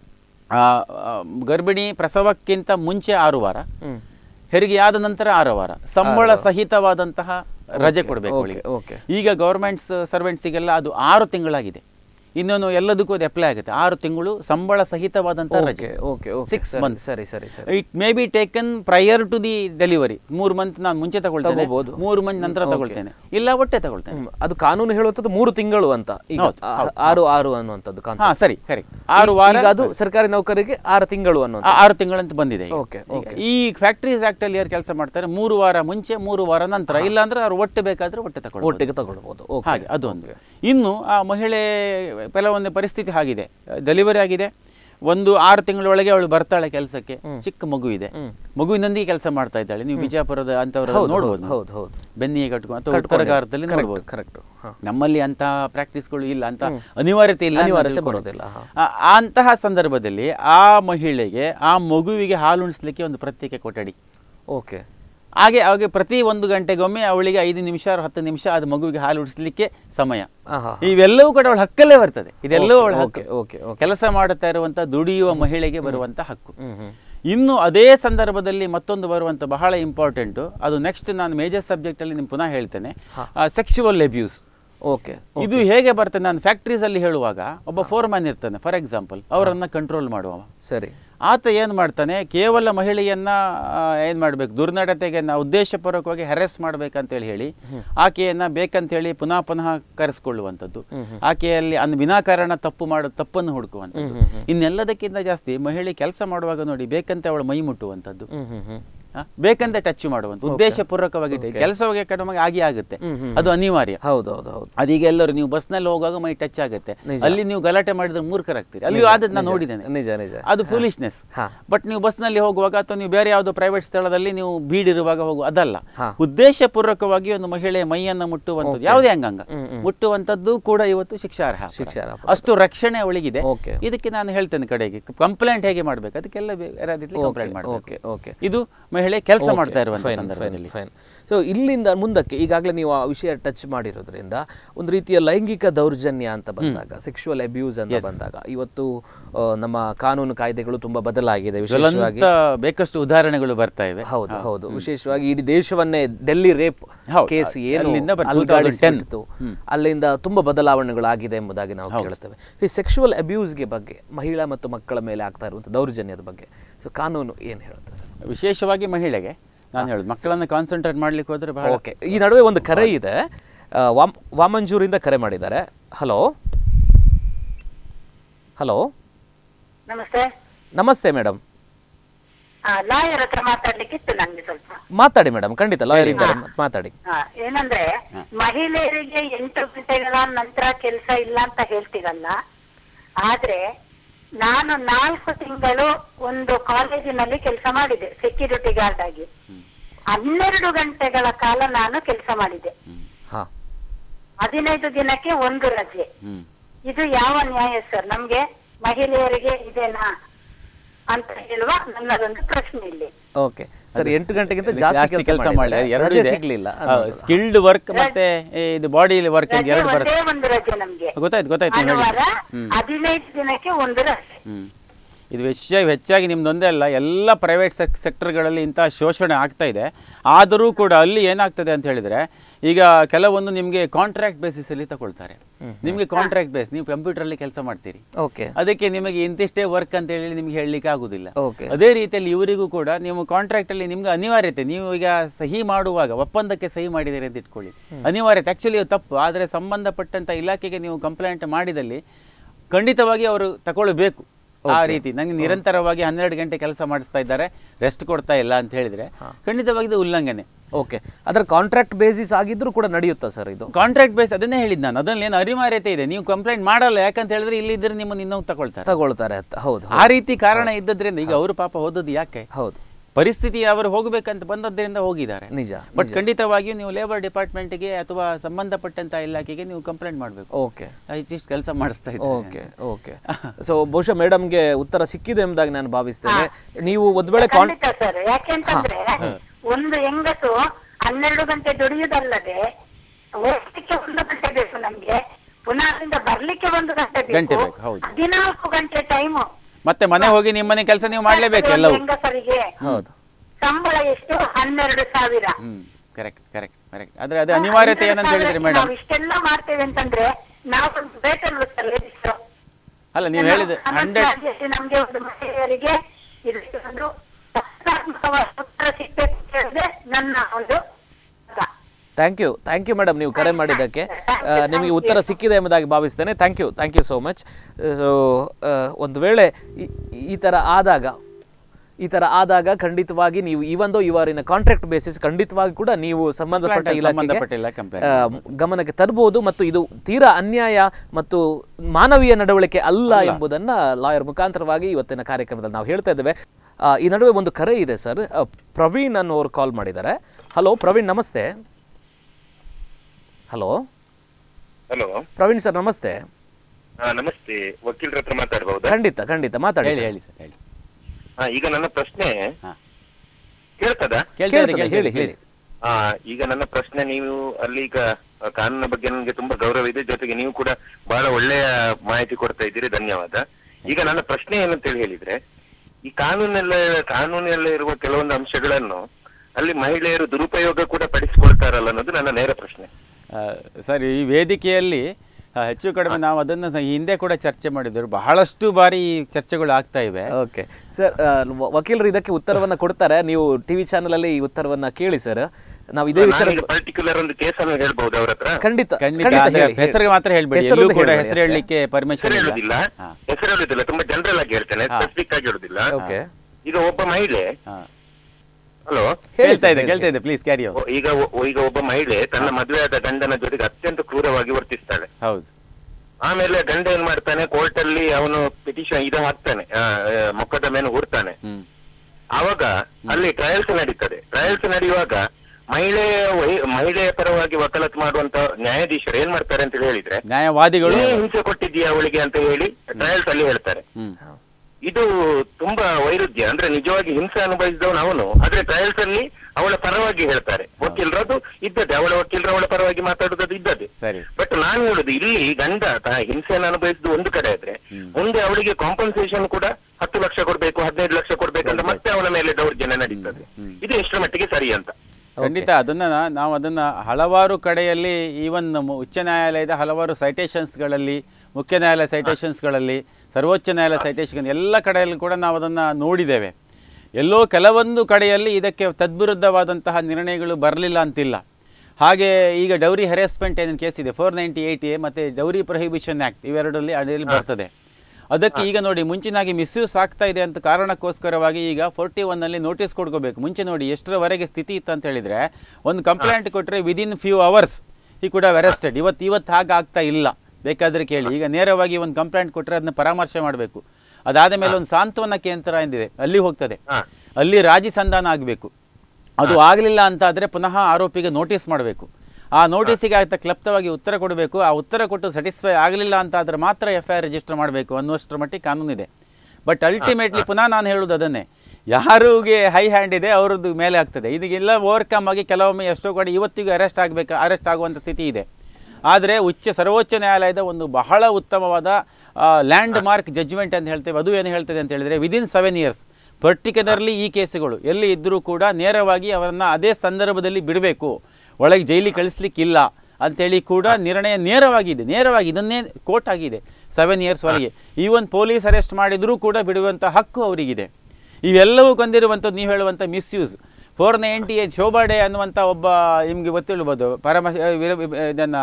ಆ, ಆ, ಗರ್ಭಿಣಿ ಪ್ರಸವಕ್ಕಿಂತ ಮುಂಚೆ ಆರು ವಾರ ಹ್ಮ್ ಹೆರಿಗೆ ಆದ ನಂತರ ಆರು ವಾರ ಸಂಬಳ ಸಹಿತವಾದಂತಹ ರಜೆ ಕೊಡಬೇಕು ಅವಳಿಗೆ ಓಕೆ ಈಗ ಗೌರ್ಮೆಂಟ್ಸ್ ಸರ್ವೆಂಟ್ಸಿಗೆಲ್ಲ ಅದು ಆರು ತಿಂಗಳಾಗಿದೆ ಇನ್ನೊಂದು ಎಲ್ಲದಕ್ಕೂ ಅದು ಅಪ್ಲೈ ಆಗುತ್ತೆ ಆರು ತಿಂಗಳು ಸಂಬಳ ಸಹಿತವಾದಂತಹ ರಜೆ ಓಕೆ ಓಕೆ Six ಸರಿ, months. ಸರಿ ಸರಿ ಸರಿ it may be taken prior to the delivery ಮೂರು ಮಂತ್ ನಾನು ಮುಂಚೆ ತಗೊಳ್ತೇನೆ ತಗೋಬೋದು. ಮೂರು ಮಂತ್ ನಂತರ ತಗೊಳ್ತೇನೆ ಇಲ್ಲ ಒಟ್ಟೆ ತಗೊಳ್ತೇನೆ ಹ್ಮ್. ಅದು ಕಾನೂನು ಹೇಳುವಂಥದ್ದು ಮೂರು ತಿಂಗಳು ಅಂತ ಈಗ ಹೌದು, ಆ- ಆರು ಆರು ಅನ್ನುವಂಥದ್ದು ಹಾ ಕಾನ್ಸೆಪ್ಟ್ ಸರಿ ಕರೆಕ್ಟ್ ಆರು ವಾರ ಈಗ ಅದು ಸರ್ಕಾರಿ ನೌಕರಿಗೆ ಆರು ತಿಂಗಳು ಅನ್ನುವಂಥ ಆ- ಆರು ತಿಂಗಳಂತ ಬಂದಿದೆ ಈಗ. ಓಕೆ ಈಗ ಈ ಫ್ಯಾಕ್ಟ್ರೀಸ್ ಆಕ್ಟ್ ಅಲ್ಲಿ ಯಾರು ಕೆಲಸ ಮಾಡ್ತಾರೆ ಮೂರು ವಾರ ಮುಂಚೆ ಮೂರು ವಾರ ನಂತರ ಇಲ್ಲ ಅಂದ್ರೆ ಅವ್ರು ಒಟ್ಟೆ ಬೇಕಾದ್ರೆ ಒಟ್ಟೆ ತಗೊಳ್ಬೋದು ಒಟ್ಟಿಗೆ ತಗೊಳ್ಬಹುದು ಓಕೆ ಹಾಗೆ ಅದೊಂದು ಇನ್ನು ಆ ಮಹಿಳೆ ಕೆಲವೊಂದು ಪರಿಸ್ಥಿತಿ ಆಗಿದೆ ಡೆಲಿವರಿ ಆಗಿದೆ ಒಂದು ಆರು ತಿಂಗಳೊಳಗೆ ಅವಳು ಬರ್ತಾಳೆ ಕೆಲಸಕ್ಕೆ ಚಿಕ್ಕ ಮಗು ಇದೆ ಮಗುವಿನೊಂದಿಗೆ ಕೆಲಸ ಮಾಡ್ತಾ ಇದ್ದಾಳೆ ನೀವು ಬಿಜಾಪುರದ ಅಂತವರ ನೋಡ್ಬೋದು ನೀವು. ಹೌದು ಹೌದು ಬೆನ್ನಿಗೆ ಕಟ್ಕೊಂಡು ಅಥವಾ ಉತ್ತರ ಭಾರತದಲ್ಲಿ ನೋಡ್ಬೋದು ಕರೆಕ್ಟ್ ನಮ್ಮಲ್ಲಿ ಅಂತ ಪ್ರಾಕ್ಟೀಸ್ಗಳು ಇಲ್ಲ ಅಂತ ಅನಿವಾರ್ಯತೆ ಇಲ್ಲ ಅಂತ ಅನಿವಾರ್ಯತೆ ತಿಳ್ಕೊಳ್ಳಿ. ಬರೋದಿಲ್ಲ ಹಾ. ಆ- ಅಂತಹ ಸಂದರ್ಭದಲ್ಲಿ ಆ ಮಹಿಳೆಗೆ ಆ ಮಗುವಿಗೆ ಹಾಲು ಉಣಿಸ್ಲಿಕ್ಕೆ ಒಂದು ಪ್ರತ್ಯೇಕ ಕೊಠಡಿ ಓಕೆ ಹಾಗೆ ಹಾಗೆ ಪ್ರತಿ ಒಂದು ಗಂಟೆಗೊಮ್ಮೆ ಅವಳಿಗೆ ಐದು ನಿಮಿಷ ಅಥವಾ ಹತ್ತು ನಿಮಿಷ ಅದು ಮಗುವಿಗೆ ಹಾಲು ಉಡಿಸ್ಲಿಕ್ಕೆ ಸಮಯ ಆಹಾ ಇವೆಲ್ಲವೂ ಕೂಡ ಅವಳ ಹಕ್ಕಲ್ಲೇ ಬರ್ತದೆ ಇದೆಲ್ಲವೂ ಅವಳ ಹಕ್ಕು ಓಕೆ ಓಕೆ ಓಕೆ ಕೆಲಸ ಮಾಡುತ್ತಾ ಇರುವಂತ ದುಡಿಯುವ ಮಹಿಳೆಗೆ ಬರುವಂತ ಹಕ್ಕು ಹ್ಮ್ ಹ್ಮ್ ಇನ್ನು ಅದೇ ಸಂದರ್ಭದಲ್ಲಿ ಮತ್ತೊಂದು ಬರುವಂಥ ಬಹಳ ಇಂಪಾರ್ಟೆಂಟು ಅದು ನೆಕ್ಸ್ಟ್ ನಾನು ಮೇಜರ್ ಸಬ್ಜೆಕ್ಟಲ್ಲಿ ನಿಮ್ಗೆ ಪುನಃ ಹೇಳ್ತೇನೆ ಸೆಕ್ಸುವಲ್ ಅಬ್ಯೂಸ್ ಓಕೆ ಇದು ಹೇಗೆ ಬರ್ತದೆ ನಾನು ಫ್ಯಾಕ್ಟ್ರೀಸ್ ಅಲ್ಲಿ ಹೇಳುವಾಗ ಒಬ್ಬ ಫೋರ್ಮ್ಯಾನ್ ಇರ್ತಾನೆ ಫಾರ್ ಎಕ್ಸಾಂಪಲ್ ಅವರನ್ನ ಕಂಟ್ರೋಲ್ ಮಾಡುವ ಸರಿ ಆತ ಏನು ಮಾಡ್ತಾನೆ ಕೇವಲ ಮಹಿಳೆಯನ್ನ ಏನು ಮಾಡಬೇಕು ದುರ್ನಡತೆಗೆ ನಾವು ಉದ್ದೇಶಪೂರ್ವಕವಾಗಿ ಹೆರೆಸ್ ಮಾಡ್ಬೇಕಂತೇಳಿ ಹೇಳಿ ಆಕೆಯನ್ನ ಬೇಕಂತೇಳಿ ಪುನಃ ಪುನಃ ಕರೆಸ್ಕೊಳ್ಳುವಂಥದ್ದು ಆಕೆಯಲ್ಲಿ ಅನ್ ವಿನಾಕಾರಣ ತಪ್ಪು ಮಾಡೋ ತಪ್ಪನ್ನು ಹುಡುಕುವಂಥದ್ದು ಇನ್ನೆಲ್ಲದಕ್ಕಿಂತ ಜಾಸ್ತಿ ಮಹಿಳೆ ಕೆಲಸ ಮಾಡುವಾಗ ನೋಡಿ ಬೇಕಂತ ಅವಳು ಮೈ ಮುಟ್ಟುವಂಥದ್ದು ಹ್ಮ್ ಹ್ಮ್ ಹ್ಮ್ ಆ, ಬೇಕಂತ ಟಚ್ ಮಾಡುವಂಥ ಉದ್ದೇಶಪೂರ್ವಕವಾಗಿ ಕೆಲಸವಾಗಿ ಕಡಿಮೆ ಆಗಿ ಆಗುತ್ತೆ ಅದು ಅನಿವಾರ್ಯ ಹೌದು ಹೌದು ಹೌದು ಅದೀಗ ಎಲ್ಲರೂ ನೀವು ಬಸ್ನಲ್ಲಿ ಹೋಗುವಾಗ ಮೈ ಟಚ್ ಆಗುತ್ತೆ ಅಲ್ಲಿ ನೀವು ಗಲಾಟೆ ಮಾಡಿದ್ರೆ ಮೂರ್ಖರಾಗ್ತೀರಿ ಅಲ್ಲಿ ಆದದ್ದು ನಾನು ನೋಡಿದ್ದೇನೆ ನಿಜ ನಿಜ ಅದು ಫೂಲಿಶ್ನೆಸ್ ಹಾ. ಬಟ್ ನೀವು ಬಸ್ನಲ್ಲಿ ಹೋಗುವಾಗ ಅಥವಾ ನೀವು ಬೇರೆ ಯಾವುದೋ ಪ್ರೈವೇಟ್ ಸ್ಥಳದಲ್ಲಿ ನೀವು ಬೀಡಿರುವಾಗ ಹೋಗುವ ಅದಲ್ಲ ಹಾ. ಉದ್ದೇಶಪೂರ್ವಕವಾಗಿ ಒಂದು ಮಹಿಳೆ ಮೈಯನ್ನ ಮುಟ್ಟುವಂಥದ್ದು ಯಾವುದೇ ಅಂಗಾಂಗ ಮುಟ್ಟುವಂಥದ್ದು ಕೂಡ ಇವತ್ತು ಶಿಕ್ಷಾರ್ಹ ಅಪರಾಧ. ಶಿಕ್ಷಾರ್ಹ ಅಷ್ಟು ರಕ್ಷಣೆ ಅವಳಿಗಿದೆ ಓಕೆ ಇದಕ್ಕೆ ನಾನು ಹೇಳ್ತೇನೆ ಕಡೆಗೆ ಕಂಪ್ಲೇಂಟ್ ಹೇಗೆ ಮಾಡ್ಬೇಕು ಅದಕ್ಕೆಲ್ಲ ಕಂಪ್ಲೇಂಟ್ ಮಾಡಬೇಕು ಓಕೆ ಓಕೆ ಇದು ಮಹಿಳೆ ಕೆಲಸ ಮಾಡ್ತಾ ಇರುವಂತ ಸಂದರ್ಭದಲ್ಲಿ ಫೈನ್ ಸೊ ಇಲ್ಲಿಂದ ಮುಂದಕ್ಕೆ ಈಗಾಗಲೇ ನೀವು ಆ ವಿಷಯ ಟಚ್ ಮಾಡಿರೋದ್ರಿಂದ ಒಂದು ರೀತಿಯ ಲೈಂಗಿಕ ದೌರ್ಜನ್ಯ ಅಂತ ಬಂದಾಗ ಸೆಕ್ಷುವಲ್ ಅಬ್ಯೂಸ್ ಅಂತ ಬಂದಾಗ ಇವತ್ತು ಆ, ನಮ್ಮ ಕಾನೂನು ಕಾಯ್ದೆಗಳು ತುಂಬಾ ಬದಲಾಗಿದೆ ವಿಶೇಷವಾಗಿ ಜ್ವಲಂತ ಬೇಕಷ್ಟು ಉದಾಹರಣೆಗಳು ಬರ್ತಾ ಇವೆ ಹೌದು ಹೌದು ವಿಶೇಷವಾಗಿ ಇಡೀ ದೇಶವನ್ನೇ ಡೆಲ್ಲಿ ರೇಪ್ ಹೌದು. ಕೇಸ್ ಏನು ಅಲ್ಲಿಂದ ಬಂತು, ಅಲ್ಗಾಡಿಸ್ಬಿಡ್ತು, ಅಲ್ಲಿಂದ ತುಂಬಾ ಬದಲಾವಣೆಗಳಾಗಿದೆ ಎಂಬುದಾಗಿ ನಾವು ಕೇಳ್ತೇವೆ ಈ ಸೆಕ್ಷುವಲ್ ಅಬ್ಯೂಸ್ಗೆ ಬಗ್ಗೆ ಮಹಿಳಾ ಮತ್ತು ಮಕ್ಕಳ ಮೇಲೆ ಆಗ್ತಾ ಇರುವಂಥ ದೌರ್ಜನ್ಯದ ಬಗ್ಗೆ ಸೊ ಕಾನೂನು ಏನು ಹೇಳುತ್ತೆ ಸರ್ ವಿಶೇಷವಾಗಿ ಮಹಿಳೆಗೆ ನಾನು ಹೇಳುದು ಮಕ್ಕಳನ್ನ ಕಾನ್ಸಂಟ್ರೇಟ್ ಮಾಡ್ಲಿಕ್ಕೆ ಹೋದ್ರೆ ಬಹಳ ಓಕೆ ಈ ನಡುವೆ ಒಂದು ಕರೆ ಇದೆ ಆ, ವಾಮ್ ವಾಮಂಜೂರಿಂದ ಕರೆ ಮಾಡಿದ್ದಾರೆ ಹಲೋ ಹಲೋ ನಮಸ್ತೆ ನಮಸ್ತೆ ಮೇಡಮ್ ಲಾಯರ್ ಹತ್ರ ಮಾತಾಡ್ಲಿಕ್ಕಿತ್ತು ನಂಗೆ ಸ್ವಲ್ಪ ಮಾತಾಡಿ ಮೇಡಮ್ ಖಂಡಿತ ಲಾಯರ್ ಇದ್ದಾರೆ ಮಾತಾಡಿ ಆ, ಏನಂದ್ರೆ ಮಹಿಳೆಯರಿಗೆ ಎಂಟು ಗಂಟೆಗಳ ನಂತರ ಕೆಲಸ ಇಲ್ಲ ಅಂತ ಹೇಳ್ತೀರಲ್ಲ ಆದ್ರೆ ನಾನು ನಾಲ್ಕು ತಿಂಗಳು ಒಂದು ಕಾಲೇಜಿನಲ್ಲಿ ಕೆಲಸ ಮಾಡಿದೆ ಸೆಕ್ಯೂರಿಟಿ ಗಾರ್ಡ್ ಆಗಿ ಹನ್ನೆರಡು ಗಂಟೆಗಳ ಕಾಲ ನಾನು ಕೆಲಸ ಮಾಡಿದೆ ಹಾ ಹದಿನೈದು ದಿನಕ್ಕೆ ಒಂದು ರಜೆ ಹ್ಮ್ ಇದು ಯಾವ ನ್ಯಾಯ ಸರ್ ನಮ್ಗೆ ಮಹಿಳೆಯರಿಗೆ ಇದೇನಾ ಅಂತ ಹೇಳುವ ನನ್ನದೊಂದು ಪ್ರಶ್ನೆ ಇಲ್ಲಿ ಓಕೆ ಸರ್ ಎಂಟು ಗಂಟೆಗಿಂತ ಜಾಸ್ತಿ ಜಾಸ್ತಿ ಕೆಲಸ ಕೆಲಸ ಮಾಡಿ ಮಾಡಿ ಎರಡು ರಜೆ ಇದೆ ಸಿಗ್ಲಿಲ್ಲ ಸ್ಕಿಲ್ಡ್ ವರ್ಕ್ ಮತ್ತೆ ಈ ಇದು ಬಾಡಿ ವರ್ಕ್ ಅಂತ ರಜೆ ಎರಡು ಬರುತ್ತೆ ಒಂದೇ ಒಂದು ರಜೆ ನಮ್ಗೆ ಗೊತ್ತಾಯ್ತು ಗೊತ್ತಾಯ್ತು ನೀವು ಭಾನುವಾರ ಹೇಳಿ ಹದಿನೈದು ದಿನಕ್ಕೆ ಒಂದು ರಜೆ ಹ್ಮ್ ಇದು ಹೆಚ್ಚಾಗಿ ಹೆಚ್ಚಾಗಿ ನಿಮ್ದೊಂದೇ ಅಲ್ಲ ಎಲ್ಲ ಪ್ರೈವೇಟ್ ಸೆಕ್ ಸೆಕ್ಟರ್ಗಳಲ್ಲಿ ಇಂಥ ಶೋಷಣೆ ಆಗ್ತಾ ಇದೆ ಆದರೂ ಕೂಡ ಅಲ್ಲಿ ಏನಾಗ್ತದೆ ಅಂತ ಹೇಳಿದ್ರೆ ಈಗ ಕೆಲವೊಂದು ನಿಮಗೆ ಕಾಂಟ್ರಾಕ್ಟ್ ಬೇಸಿಸಲ್ಲಿ ತಗೊಳ್ತಾರೆ ನಿಮಗೆ ಕಾಂಟ್ರಾಕ್ಟ್ ಬೇಸ್ ನೀವು ಕಂಪ್ಯೂಟರಲ್ಲಿ ಕೆಲಸ ಮಾಡ್ತೀರಿ ಓಕೆ ಅದಕ್ಕೆ ನಿಮಗೆ ಇಂತಿಷ್ಟೇ ವರ್ಕ್ ಅಂತ ಹೇಳಿ ನಿಮ್ಗೆ ಹೇಳಲಿಕ್ಕೆ ಆಗುದಿಲ್ಲ ಓಕೆ ಅದೇ ರೀತಿಯಲ್ಲಿ ಇವರಿಗೂ ಕೂಡ ನೀವು ಕಾಂಟ್ರಾಕ್ಟ್ ಅಲ್ಲಿ ನಿಮ್ಗೆ ಅನಿವಾರ್ಯತೆ ನೀವು ಈಗ ಸಹಿ ಮಾಡುವಾಗ ಒಪ್ಪಂದಕ್ಕೆ ಸಹಿ ಮಾಡಿದ್ದೀರಿ ಅಂತ ಇಟ್ಕೊಳ್ಳಿ ಅನಿವಾರ್ಯತೆ ಆಕ್ಚುಲಿ ತಪ್ಪು ಆದರೆ ಸಂಬಂಧಪಟ್ಟಂತ ಇಲಾಖೆಗೆ ನೀವು ಕಂಪ್ಲೇಂಟ್ ಮಾಡಿದಲ್ಲಿ ಖಂಡಿತವಾಗಿ ಅವರು ತಗೊಳ್ಬೇಕು ಆ ರೀತಿ ನಂಗೆ ನಿರಂತರವಾಗಿ ಹನ್ನೆರಡು ಗಂಟೆ ಕೆಲಸ ಮಾಡಿಸ್ತಾ ಇದ್ದಾರೆ ರೆಸ್ಟ್ ಕೊಡ್ತಾ ಇಲ್ಲ ಅಂತ ಹೇಳಿದ್ರೆ ಖಂಡಿತವಾಗಿ ಇದು ಉಲ್ಲಂಘನೆ ಓಕೆ ಅದರ ಕಾಂಟ್ರಾಕ್ಟ್ ಬೇಸಿಸ್ ಆಗಿದ್ರು ಕೂಡ ನಡೆಯುತ್ತಾ ಸರ್ ಇದು ಕಾಂಟ್ರಾಕ್ಟ್ ಬೇಸ್ ಅದನ್ನೇ ಹೇಳಿದ್ ನಾನು ಅದ್ರಲ್ಲಿ ಏನು ಅನಿವಾರ್ಯತೆ ಇದೆ ನೀವು ಕಂಪ್ಲೇಂಟ್ ಮಾಡಲ್ಲ ಯಾಕಂತ ಹೇಳಿದ್ರೆ ಇಲ್ಲಿದ್ರೆ ನಿಮ್ಮನ್ನು ಇನ್ನೂ ತಗೊಳ್ತಾರೆ ತಗೊಳ್ತಾರೆ ಅಂತ ಹೌದು ಆ ರೀತಿ ಕಾರಣ ಇದ್ದದ್ರಿಂದ ಈಗ ಅವರು ಪಾಪ ಹೋದದ್ದು ಯಾಕೆ ಹೌದು ಪರಿಸ್ಥಿತಿ ಅವರು ಹೋಗಬೇಕಂತ ಬಂದದ್ರಿಂದ ಹೋಗಿದ್ದಾರೆ ನಿಜ ಬಟ್ ಖಂಡಿತವಾಗಿಯೂ ನೀವು ಲೇಬರ್ ಡಿಪಾರ್ಟ್ಮೆಂಟ್ಗೆ ಅಥವಾ ಸಂಬಂಧಪಟ್ಟಂತ ಇಲಾಖೆಗೆ ನೀವು ಕಂಪ್ಲೇಂಟ್ ಮಾಡಬೇಕು ಓಕೆ ಇಷ್ಟಿಷ್ಟು ಕೆಲಸ ಮಾಡಿಸ್ತಾ ಇದ್ದಾರೆ ಓಕೆ ಓಕೆ ಸೊ ಬಹುಶಃ ಮೇಡಮ್ಗೆ ಉತ್ತರ ಸಿಕ್ಕಿದೆ ಎಂಬುದಾಗಿ ನಾನು ಭಾವಿಸ್ತೇನೆ ನೀವು ಒಂದ್ ವೇಳೆ ಕಾನ್ ಖಂಡಿತ ಸರ್ ಯಾಕೆಂತಂದ್ರೆ ಒಂದು ಹೆಂಗಸು ಹನ್ನೆರಡು ಗಂಟೆ ದುಡಿಯುವುದಲ್ಲದೆ ಹೋಗ್ಲಿಕ್ಕೆ ಒಂದು ಗಂಟೆ ಬೇಕು ನಮ್ಗೆ ಪುನಃ ಅಲ್ಲಿಂದ ಬರ್ಲಿಕ್ಕೆ ಒಂದು ಗಂಟೆ ಗಂಟೆ ಬೇಕು ಬೇಕು, ಹೌದು. ಹದಿನಾಲ್ಕು ಗಂಟೆ ಟೈಮು ಮತ್ತೆ ಮನೆ ಹೋಗಿ ನಿಮ್ಮನೆ ಕೆಲಸ ನೀವು ಮಾಡ್ಲೇಬೇಕು ಎಲ್ಲವೂ ಹೆಂಗಸರಿಗೆ ಹೌದು ಸಂಬಳ ಎಷ್ಟು ಹನ್ನೆರಡು ಸಾವಿರ ಹ್ಮ್ ಕರೆಕ್ಟ್ ಕರೆಕ್ಟ್ ಕರೆಕ್ಟ್ ಆದ್ರೆ ಅದು ಅನಿವಾರ್ಯತೆ ಏನಂತ ಹೇಳಿದ್ರಿ ಮೇಡಮ್ ನಾವು ಇಷ್ಟೆಲ್ಲ ಮಾಡ್ತೇವೆ ಅಂತಂದ್ರೆ ನಾವು ಒಂದು ಬೇಕಲ್ವ ಸರ್ ಲೇಡೀಸ್ ಅಲ್ಲ ನೀವು ಹೇಳಿದ ಹಂಡ್ರೆಡ್ ಸಮಸ್ಯೆ ನಮ್ಗೆ ಒಂದು ಮಹಿಳೆಯರಿಗೆ ಇದಕ್ಕೆ ಒಂದು ಸಕಾರಾತ್ಮಕವಾದ ಉತ್ತರ ಸಿಗ್ಬೇಕು ಅಂತ ಹೇಳಿದ್ರೆ ನನ್ನ ಒಂದು ಮತ. Thank you thank you madam ನೀವು ಕರೆ ಮಾಡಿದ್ದಕ್ಕೆ ಆ, ನಿಮಗೆ ಉತ್ತರ ಸಿಕ್ಕಿದೆ ಎಂಬುದಾಗಿ ಭಾವಿಸ್ತೇನೆ thank you thank you so much so ಒಂದು ವೇಳೆ ಈ- ಈ ಥರ ಆದಾಗ ಈ ಥರ ಆದಾಗ ಖಂಡಿತವಾಗಿ ನೀವು ಇವೊಂದು ಇವರಿನ ಕಾಂಟ್ರಾಕ್ಟ್ ಬೇಸಿಸ್ ಖಂಡಿತವಾಗಿ ಕೂಡ ನೀವು ಸಂಬಂಧಪಟ್ಟ Complaint, ಸಂಬಂಧಪಟ್ಟ ಇಲಾಖೆಗೆ ಇಲಾಖೆ complaint ಆ, ಗಮನಕ್ಕೆ ತರಬಹುದು ಮತ್ತು ಇದು ತೀರಾ ಅನ್ಯಾಯ ಮತ್ತು ಮಾನವೀಯ ನಡವಳಿಕೆ ಅಲ್ಲ ಎಂಬುದನ್ನ ಲಾಯರ್ ಮುಖಾಂತರವಾಗಿ ಇವತ್ತಿನ ಕಾರ್ಯಕ್ರಮದಲ್ಲಿ ನಾವು ಹೇಳ್ತಾ ಇದ್ದೇವೆ ಆ, ಈ ನಡುವೆ ಒಂದು ಕರೆ ಇದೆ ಸರ್ ಆ, ಪ್ರವೀಣ್ ಅನ್ನೋರು ಕಾಲ್ ಮಾಡಿದ್ದಾರೆ ಹಲೋ ಪ್ರವೀಣ್ ನಮಸ್ತೆ ಹಲೋ ಹಲೋ ಪ್ರವೀಣ್ ಸರ್ ನಮಸ್ತೆ ಹಾ ನಮಸ್ತೆ ವಕೀಲರ ಹತ್ರ ಮಾತಾಡಬಹುದಾ ಖಂಡಿತ ಖಂಡಿತ ಮಾತಾಡಿ ಹೇಳಿ ಸರ್. ಹೇಳಿ ಸರ್ ಹೇಳಿ ಹಾ ಈಗ ನನ್ನ ಪ್ರಶ್ನೆ ಹಾ. ಕೇಳ್ತದಾ ಕೇಳ್ತಾ ಇದೆ, ಕೇಳ್ತದೆ, ಕೇಳ್ತಾ ಹೇಳಿ ಇದೆ, ಹೇಳಿ ಹಾ ಈಗ ನನ್ನ ಪ್ರಶ್ನೆ ನೀವು ಅಲ್ಲಿ ಈಗ ಆ, ಕಾನೂನಿನ ಬಗ್ಗೆ ನನಗೆ ತುಂಬಾ ಗೌರವ ಇದೆ ಜೊತೆಗೆ ನೀವು ಕೂಡ ಬಹಳ ಒಳ್ಳೆಯ ಮಾಹಿತಿ ಕೊಡ್ತಾ ಇದ್ದೀರಿ ಧನ್ಯವಾದ ಈಗ ನನ್ನ ಪ್ರಶ್ನೆ ಏನಂತ ಹೇಳಿ ಹೇಳಿದ್ರೆ ಈ ಕಾನೂನೆಲ್ಲ ಕಾನೂನೆಲ್ಲ ಇರುವ ಕೆಲವೊಂದು ಅಂಶಗಳನ್ನು ಅಲ್ಲಿ ಮಹಿಳೆಯರು ದುರುಪಯೋಗ ಕೂಡ ಪಡಿಸಿಕೊಳ್ತಾರಲ್ಲ ಅನ್ನೋದು ನನ್ನ ನೇರ ಪ್ರಶ್ನೆ ಆ, ಸರ್ ಈ ವೇದಿಕೆಯಲ್ಲಿ ಆ, ಹೆಚ್ಚು ಕಡಿಮೆ ನಾವು ಅದನ್ನು ಸ- ಈ ಹಿಂದೆ ಕೂಡ ಚರ್ಚೆ ಮಾಡಿದ್ರು ಬಹಳಷ್ಟು ಬಾರಿ ಈ ಚರ್ಚೆಗಳು ಆಗ್ತಾ ಇವೆ ಓಕೆ ಸರ್ ವಕೀಲರು ಇದಕ್ಕೆ ಉತ್ತರವನ್ನ ಕೊಡ್ತಾರೆ ನೀವು ಟಿವಿ ಚಾನಲ್ ಅಲ್ಲಿ ಈ ಉತ್ತರವನ್ನ ಕೇಳಿ ಸರ್ ನಾವು ಇದೇ ವಿಚಾರ ಪರ್ಟಿಕ್ಯುಲರ್ ಒಂದು ಕೇಸನ್ನು ಹೇಳ್ಬಹುದು ಅವ್ರ ಹತ್ರ ಖಂಡಿತ ಖಂಡಿತ ಖಂಡಿತ ಆದ್ರೆ ಹೇಳಿ, ಹೇಳಿ. ಹೆಸರಿಗೆ ಮಾತ್ರ ಹೇಳ್ಬೇಡಿ ಹೆಸರು ಎಲ್ಲೂ ಕೂಡ ಹೇಳ್ಬೇಡಿ ಹೆಸರು ಅಷ್ಟೇ. ಹೇಳಲಿಕ್ಕೆ ಪರ್ಮಿಷನ್ ಹೆಸರು ಇಲ್ಲ ಹೇಳುದಿಲ್ಲ ಹಾ. ಹೆಸರು ಹೇಳುದಿಲ್ಲ ತುಂಬಾ ಜನರಲ್ ಆಗಿ ಹೇಳ್ತೇನೆ ಸ್ಪೆಸಿಫಿಕ್ ಆಗಿ ಹೇಳುದಿಲ್ಲ ಓಕೆ ಈಗ ಒಬ್ಬ ಮಹಿಳೆ ಹಾ. ಹಲೋ ಹೇಳಿ ಕೇಳ್ತಾ ಸರ್, ಇದೆ ಹೇಳಿ. ಕೇಳ್ತಾ ಇದೆ ಪ್ಲೀಸ್ ಕ್ಯಾರಿ ಒ- ಈಗ ಒ- ಈಗ ಒಬ್ಬ ಮಹಿಳೆ ತನ್ನ ಮದುವೆಯಾದ ಗಂಡನ ಜೊತೆಗೆ ಅತ್ಯಂತ ಕ್ರೂರವಾಗಿ ವರ್ತಿಸ್ತಾಳೆ ಹೌದು ಆಮೇಲೆ ಗಂಡ ಏನ್ ಮಾಡ್ತಾನೆ ಕೋರ್ಟ್ ಅಲ್ಲಿ ಅವನು ಪಿಟಿಷನ್ ಇದು ಹಾಕ್ತಾನೆ ಆ, ಆ, ಮೊಕದ್ದಮೆಯನ್ನು ಹೂಡ್ತಾನೆ ಹ್ಮ್ ಆವಾಗ ಅಲ್ಲಿ ಟ್ರಯಲ್ಸ್ ನಡೀತದೆ ಟ್ರಯಲ್ಸ್ ನಡೆಯುವಾಗ ಮಹಿಳೆಯ ವೈ- ಮಹಿಳೆಯ ಪರವಾಗಿ ವಕಾಲತ್ ಮಾಡುವಂತ ನ್ಯಾಯಾಧೀಶರು ಏನ್ ಮಾಡ್ತಾರೆ ಅಂತ ಹೇಳಿದ್ರೆ ನ್ಯಾಯವಾದಿಗಳು ನೀನೇ ಹಿಂಸೆ ಕೊಟ್ಟಿದ್ದೀಯಾ ಅವಳಿಗೆ ಅಂತ ಹೇಳಿ ಟ್ರಯಲ್ಸ್ ಅಲ್ಲಿ ಹೇಳ್ತಾರೆ ಹ್ಮ್ ಇದು ತುಂಬಾ ವೈರುಧ್ಯ ಅಂದ್ರೆ ನಿಜವಾಗಿ ಹಿಂಸೆ ಅನುಭವಿಸಿದವನು ಅವನು ಆದ್ರೆ ಟ್ರಯಲ್ಸ್ ಅಲ್ಲಿ ಅವಳ ಪರವಾಗಿ ಹೇಳ್ತಾರೆ ವಕೀಲರು ಅದು ಇದ್ದದೆ ಅವಳ ವಕೀಲರು ಅವಳ ಪರವಾಗಿ ಮಾತಾಡುವುದು ಇದ್ದದೆ ಸರಿ ಬಟ್ ನಾನು ಹೇಳುದು ಇಲ್ಲಿ ಗಂಡ ತ- ಹಿಂಸೆಯನ್ನು ಅನುಭವಿಸಿದ್ದು ಒಂದು ಕಡೆ ಆದ್ರೆ ಮುಂದೆ ಅವಳಿಗೆ ಕಾಂಪನ್ಸೇಷನ್ ಕೂಡ ಹತ್ತು ಲಕ್ಷ ಕೊಡ್ಬೇಕು ಹದಿನೈದು ಲಕ್ಷ ಕೊಡ್ಬೇಕಂತ ಮತ್ತೆ ಅವಳ ಮೇಲೆ ದೌರ್ಜನ್ಯ ನಡೀತದೆ ಇದು ಎಷ್ಟರ ಮಟ್ಟಿಗೆ ಸರಿ ಅಂತ ಖಂಡಿತ ಅದನ್ನ ನಾ- ನಾವು ಅದನ್ನ ಹಲವಾರು ಕಡೆಯಲ್ಲಿ ಈವನ್ ಉಚ್ಚ ನ್ಯಾಯಾಲಯದ ಹಲವಾರು ಸೈಟೇಷನ್ಸ್ಗಳಲ್ಲಿ ಮುಖ್ಯ ನ್ಯಾಯಾಲಯ ಸೈಟೇಷನ್ಸ್ಗಳಲ್ಲಿ ಸರ್ವೋಚ್ಚ ನ್ಯಾಯಾಲಯ ಸೈಟೇಷನ್ ಎಲ್ಲ ಕಡೆಯಲ್ಲಿ ಕೂಡ ನಾವು ಅದನ್ನು ನೋಡಿದ್ದೇವೆ ಎಲ್ಲೋ ಕೆಲವೊಂದು ಕಡೆಯಲ್ಲಿ ಇದಕ್ಕೆ ತದ್ವಿರುದ್ಧವಾದಂತಹ ನಿರ್ಣಯಗಳು ಬರಲಿಲ್ಲ ಅಂತಿಲ್ಲ ಹಾಗೆ ಈಗ ಡೌರಿ ಹೆರಾಸ್ಮೆಂಟ್ ಏನೇನು ಕೇಸ್ ಇದೆ ಫೋರ್ ನೈಂಟಿ ಏಯ್ಟ್ ಎ ಮತ್ತು ಡೌರಿ ಪ್ರೊಹಿಬಿಷನ್ ಆ್ಯಕ್ಟ್ ಇವೆರಡರಲ್ಲಿ ಅಡಿಯಲ್ಲಿ ಬರ್ತದೆ ಅದಕ್ಕೆ ಈಗ ನೋಡಿ ಮುಂಚಿನಾಗಿ ಮಿಸ್ಯೂಸ್ ಆಗ್ತಾ ಇದೆ ಅಂತ ಕಾರಣಕ್ಕೋಸ್ಕರವಾಗಿ ಈಗ ಫೋರ್ಟಿ ಒನ್ನಲ್ಲಿ ನೋಟಿಸ್ ಕೊಡ್ಕೋಬೇಕು ಮುಂಚೆ ನೋಡಿ ಎಷ್ಟರವರೆಗೆ ಸ್ಥಿತಿ ಇತ್ತು ಅಂತ ಹೇಳಿದರೆ ಒಂದು ಕಂಪ್ಲೇಂಟ್ ಕೊಟ್ಟರೆ ವಿದಿನ್ ಫ್ಯೂ ಅವರ್ಸ್ ಈ ಕೂಡ ಅರೆಸ್ಟೆಡ್ ಇವತ್ತು ಇವತ್ತು ಹಾಗೆ ಆಗ್ತಾ ಇಲ್ಲ ಬೇಕಾದರೆ ಕೇಳಿ ಈಗ ನೇರವಾಗಿ ಒಂದು ಕಂಪ್ಲೇಂಟ್ ಕೊಟ್ಟರೆ ಅದನ್ನ ಪರಾಮರ್ಶೆ ಮಾಡಬೇಕು ಅದಾದ ಮೇಲೆ ಒಂದು ಸಾಂತ್ವನ ಕೇಂದ್ರ ಎಂದಿದೆ ಅಲ್ಲಿ ಹೋಗ್ತದೆ ಹಾ. ಅಲ್ಲಿ ರಾಜಿ ಸಂಧಾನ ಆಗಬೇಕು ಅದು ಆಗಲಿಲ್ಲ ಅಂತಾದರೆ ಪುನಃ ಆರೋಪಿಗೆ ನೋಟಿಸ್ ಮಾಡಬೇಕು ಆ ನೋಟಿಸಿಗೆ ಆಯ್ತಾ ಕ್ಲಪ್ತವಾಗಿ ಉತ್ತರ ಕೊಡಬೇಕು ಆ ಉತ್ತರ ಕೊಟ್ಟು ಸ್ಯಾಟಿಸ್ಫೈ ಆಗಲಿಲ್ಲ ಅಂತಾದರೆ ಮಾತ್ರ ಎಫ್ ಐ ಆರ್ ರಿಜಿಸ್ಟರ್ ಮಾಡಬೇಕು ಅನ್ನುವಷ್ಟರ ಮಟ್ಟಿಗೆ ಕಾನೂನಿದೆ ಬಟ್ ಅಲ್ಟಿಮೇಟ್ಲಿ ಪುನಃ ನಾನು ಹೇಳೋದು ಅದನ್ನೇ ಯಾರಿಗೆ ಹೈ ಹ್ಯಾಂಡ್ ಇದೆ ಅವರದ್ದು ಮೇಲೆ ಆಗ್ತದೆ ಇದಕ್ಕೆಲ್ಲ ಓವರ್ಕಮ್ ಆಗಿ ಕೆಲವೊಮ್ಮೆ ಎಷ್ಟೋ ಕಡೆ ಇವತ್ತಿಗೂ ಅರೆಸ್ಟ್ ಆಗಬೇಕು ಅರೆಸ್ಟ್ ಆಗುವಂಥ ಸ್ಥಿತಿ ಇದೆ ಆದರೆ ಉಚ್ಚ ಸರ್ವೋಚ್ಚ ನ್ಯಾಯಾಲಯದ ಒಂದು ಬಹಳ ಉತ್ತಮವಾದ ಲ್ಯಾಂಡ್ ಮಾರ್ಕ್ ಜಡ್ಜ್ಮೆಂಟ್ ಅಂತ ಹೇಳ್ತೇವೆ ಅದು ಏನು ಹೇಳ್ತದೆ ಅಂತ ಹೇಳಿದರೆ ವಿದಿನ್ ಸೆವೆನ್ ಇಯರ್ಸ್ ಪರ್ಟಿಕ್ಯುಲರ್ಲಿ ಈ ಕೇಸುಗಳು ಎಲ್ಲಿ ಇದ್ದರೂ ಕೂಡ ನೇರವಾಗಿ ಅವರನ್ನು ಅದೇ ಸಂದರ್ಭದಲ್ಲಿ ಬಿಡಬೇಕು ಒಳಗೆ ಜೈಲಿಗೆ ಕಳಿಸ್ಲಿಕ್ಕಿಲ್ಲ ಅಂತೇಳಿ ಕೂಡ ನಿರ್ಣಯ ನೇರವಾಗಿದೆ ನೇರವಾಗಿ ಇದನ್ನೇ ಕೋರ್ಟ್ ಆಗಿದೆ ಸೆವೆನ್ ಇಯರ್ಸ್ ವರೆಗೆ ಈವನ್ ಪೊಲೀಸ್ ಅರೆಸ್ಟ್ ಮಾಡಿದರೂ ಕೂಡ ಬಿಡುವಂಥ ಹಕ್ಕು ಅವರಿಗಿದೆ ಇವೆಲ್ಲವೂ ಕೊಂದಿರುವಂಥದ್ದು ನೀವು ಹೇಳುವಂಥ ಮಿಸ್ಯೂಸ್ ಫೋರ್ ನೈಂಟಿ ಏಜ್ ಶೋಬಾಡೆ ಅನ್ನುವಂಥ ಒಬ್ಬ ನಿಮಗೆ ಗೊತ್ತಿಳ್ಬೋದು ಪರಮ ಇದನ್ನು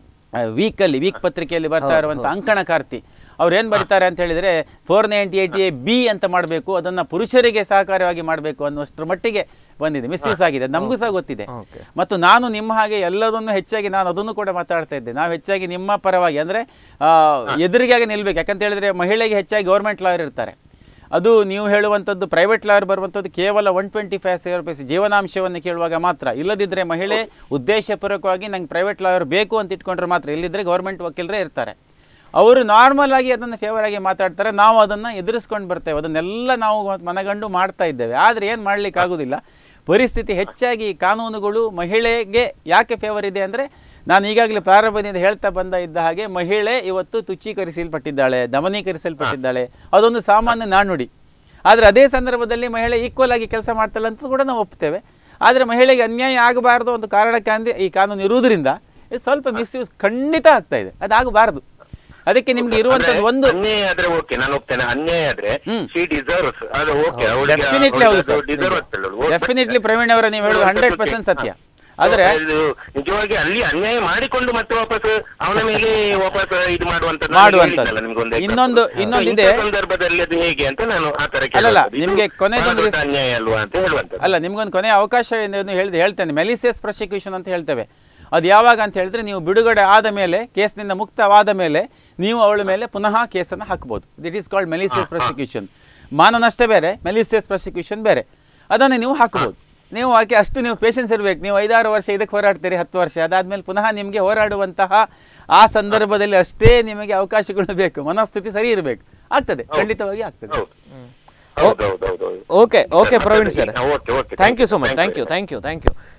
ವೀಕಲ್ಲಿ ವೀಕ್ ಪತ್ರಿಕೆಯಲ್ಲಿ ಬರ್ತಾ ಇರುವಂಥ ಅಂಕಣ ಕಾರ್ತಿ ಅವ್ರು ಏನು ಬರೀತಾರೆ ಅಂತ ಹೇಳಿದರೆ four ninety eight A B ಅಂತ ಮಾಡಬೇಕು ಅದನ್ನು ಪುರುಷರಿಗೆ ಸಹಕಾರವಾಗಿ ಮಾಡಬೇಕು ಅನ್ನುವಷ್ಟರ ಮಟ್ಟಿಗೆ ಬಂದಿದೆ ಮಿಸ್ಯೂಸ್ ಆಗಿದೆ ಅದು ನಮಗೂ ಸಹ ಗೊತ್ತಿದೆ Okay. ಮತ್ತು ನಾನು ನಿಮ್ಮ ಹಾಗೆ ಎಲ್ಲದನ್ನು ಹೆಚ್ಚಾಗಿ ನಾನು ಅದನ್ನು ಕೂಡ ಮಾತಾಡ್ತಾ ಇದ್ದೆ ನಾವು ಹೆಚ್ಚಾಗಿ ನಿಮ್ಮ ಪರವಾಗಿ ಅಂದರೆ ಎದುರಿಗಾಗಿ ನಿಲ್ಬೇಕು ಯಾಕಂತ ಹೇಳಿದ್ರೆ ಮಹಿಳೆಗೆ ಹೆಚ್ಚಾಗಿ ಗೌರ್ಮೆಂಟ್ ಲಾಯರ್ ಇರ್ತಾರೆ ಅದು ನೀವು ಹೇಳುವಂಥದ್ದು ಪ್ರೈವೇಟ್ ಲಾಯರ್ ಬರುವಂಥದ್ದು ಕೇವಲ ಒನ್ ಟ್ವೆಂಟಿ ಫೈವ್ ಸಾವಿರ ರೂಪಾಯಿ ಜೀವನಾಂಶವನ್ನು ಕೇಳುವಾಗ ಮಾತ್ರ ಇಲ್ಲದಿದ್ದರೆ ಮಹಿಳೆ ಉದ್ದೇಶಪೂರ್ವಕವಾಗಿ ನಂಗೆ ಪ್ರೈವೇಟ್ ಲಾಯರ್ ಬೇಕು ಅಂತ ಇಟ್ಕೊಂಡ್ರೆ ಮಾತ್ರ ಇಲ್ಲಿದ್ದರೆ ಗೌರ್ಮೆಂಟ್ ವಕೀಲರೇ ಇರ್ತಾರೆ ಅವರು ನಾರ್ಮಲ್ ಆಗಿ ಅದನ್ನು ಫೇವರ್ ಆಗಿ ಮಾತಾಡ್ತಾರೆ ನಾವು ಅದನ್ನು ಎದುರಿಸ್ಕೊಂಡು ಬರ್ತೇವೆ ಅದನ್ನೆಲ್ಲ ನಾವು ಮನಗಂಡು ಮಾಡ್ತಾ ಇದ್ದೇವೆ ಆದರೆ ಏನು ಮಾಡ್ಲಿಕ್ಕೆ ಆಗೋದಿಲ್ಲ ಪರಿಸ್ಥಿತಿ ಹೆಚ್ಚಾಗಿ ಕಾನೂನುಗಳು ಮಹಿಳೆಗೆ ಯಾಕೆ ಫೇವರ್ ಇದೆ ಅಂದರೆ ನಾನು ಈಗಾಗಲೇ ಪ್ರಾರಂಭದಿಂದ ಹೇಳ್ತಾ ಬಂದ ಇದ್ದ ಹಾಗೆ ಮಹಿಳೆ ಇವತ್ತು ತುಚ್ಛೀಕರಿಸಲ್ಪಟ್ಟಿದ್ದಾಳೆ ದಮನೀಕರಿಸಲ್ಪಟ್ಟಿದ್ದಾಳೆ ಅದೊಂದು ಸಾಮಾನ್ಯ ನಾಣ್ಣುಡಿ ಆದರೆ ಅದೇ ಸಂದರ್ಭದಲ್ಲಿ ಮಹಿಳೆ ಈಕ್ವಲ್ ಆಗಿ ಕೆಲಸ ಮಾಡ್ತಾಳೆ ಅಂತ ಕೂಡ ನಾವು ಒಪ್ತೇವೆ ಆದರೆ ಮಹಿಳೆಗೆ ಅನ್ಯಾಯ ಆಗಬಾರ್ದು ಒಂದು ಕಾರಣಕ್ಕೆ ಈ ಕಾನೂನು ಇರುವುದರಿಂದ ಇದು ಸ್ವಲ್ಪ ಮಿಸ್ಯೂಸ್ ಖಂಡಿತ ಆಗ್ತಾ ಇದೆ ಅದಾಗಬಾರ್ದು ಅದಕ್ಕೆ ನಿಮ್ಗೆ ಇರುವಂಥದ್ದು ಒಂದು ಅನ್ಯಾಯ ಆದ್ರೆ ಓಕೆ ನಾನು ಒಪ್ತೇನೆ ಅನ್ಯಾಯ ಆದ್ರೆ ಹ್ಮ್. ಶಿ ಡಿಸರ್ವ್ಸ್ ಅದು ಓಕೆ ಡೆಫಿನೆಟ್ಲಿ ಹೌದು ಸರ್ ಡೆಫಿನೆಟ್ಲಿ ಪ್ರವೀಣ್ ಅವರ ನೀವು ಹೇಳೋದು ಹಂಡ್ರೆಡ್ ಪರ್ಸೆಂಟ್ ಸತ್ಯ ಆದರೆ ನಿಜವಾಗಿ ಅಲ್ಲಿ ಅನ್ಯಾಯ ಮಾಡಿಕೊಂಡು ಮತ್ತೆ ವಾಪಸ್ ಅವನ ಮೇಲೆ ವಾಪಸ್ ಇದು ಮಾಡುವಂತದ್ದು ಮಾಡುವಂಥದ್ದು. ಇನ್ನೊಂದು- ಇನ್ನೊಂದಿದೆ. ಸಂದರ್ಭದಲ್ಲಿ ಅದು ಹೇಗೆ ಅಂತ ನಾನು ಆ ತರ ಅಲ್ಲಲ್ಲ, ಕೇಳುವಂಥದ್ದು. ಇದು ನಿಮ್ಗೆ ಕೊನೆಗೊಂದು ಬಹಳ ದೊಡ್ಡ ಅನ್ಯಾಯ ಅಲ್ವಾ ಅಂತ ಹೇಳುವಂತದ್ದು ಅಲ್ಲ ನಿಮ್ಗೊಂದು ಕೊನೆಯ ಅವಕಾಶ ಏನು ಹೇಳ್ದೆ ಹೇಳ್ತೇನೆ ಮೆಲಿಸಿಯಸ್ ಪ್ರಾಸಿಕ್ಯೂಷನ್ ಅಂತ ಹೇಳ್ತೇವೆ ಅದು ಯಾವಾಗ ಅಂತ ಹೇಳಿದ್ರೆ ನೀವು ಬಿಡುಗಡೆ ಆದ ಮೇಲೆ ಕೇಸ್ನಿಂದ ಮುಕ್ತವಾದ ಮೇಲೆ ನೀವು ಅವಳ ಮೇಲೆ ಪುನಃ ಕೇಸನ್ನು ಹಾಕ್ಬೋದು this is called malicious prosecution ಮಾನನಷ್ಟ ಬೇರೆ ಮೆಲಿಸಿಯಸ್ ಪ್ರಾಸಿಕ್ಯೂಷನ್ ಬೇರೆ ಅದನ್ನು ನೀವು ಹಾಕ್ಬೋದು ನೀವು ಆಕೆ ಅಷ್ಟು ನೀವು ಪೇಷನ್ಸ್ ಇರಬೇಕು ನೀವು ಐದಾರು ವರ್ಷ ಇದಕ್ಕೆ ಹೋರಾಡ್ತೀರಿ ಹತ್ತು ವರ್ಷ ಅದಾದ್ಮೇಲೆ ಪುನಃ ನಿಮಗೆ ಹೋರಾಡುವಂತಹ ಆ ಸಂದರ್ಭದಲ್ಲಿ ಅಷ್ಟೇ ನಿಮಗೆ ಅವಕಾಶಗಳು ಬೇಕು ಮನಸ್ಥಿತಿ ಸರಿ ಇರಬೇಕು ಆಗ್ತದೆ ಖಂಡಿತವಾಗಿ ಆಗ್ತದೆ ಹೌದು ಹೌದು ಹೌದು ಹೌದು ಹೌದು okay okay Praveen sir okay okay thank you so much thank you thank you thank you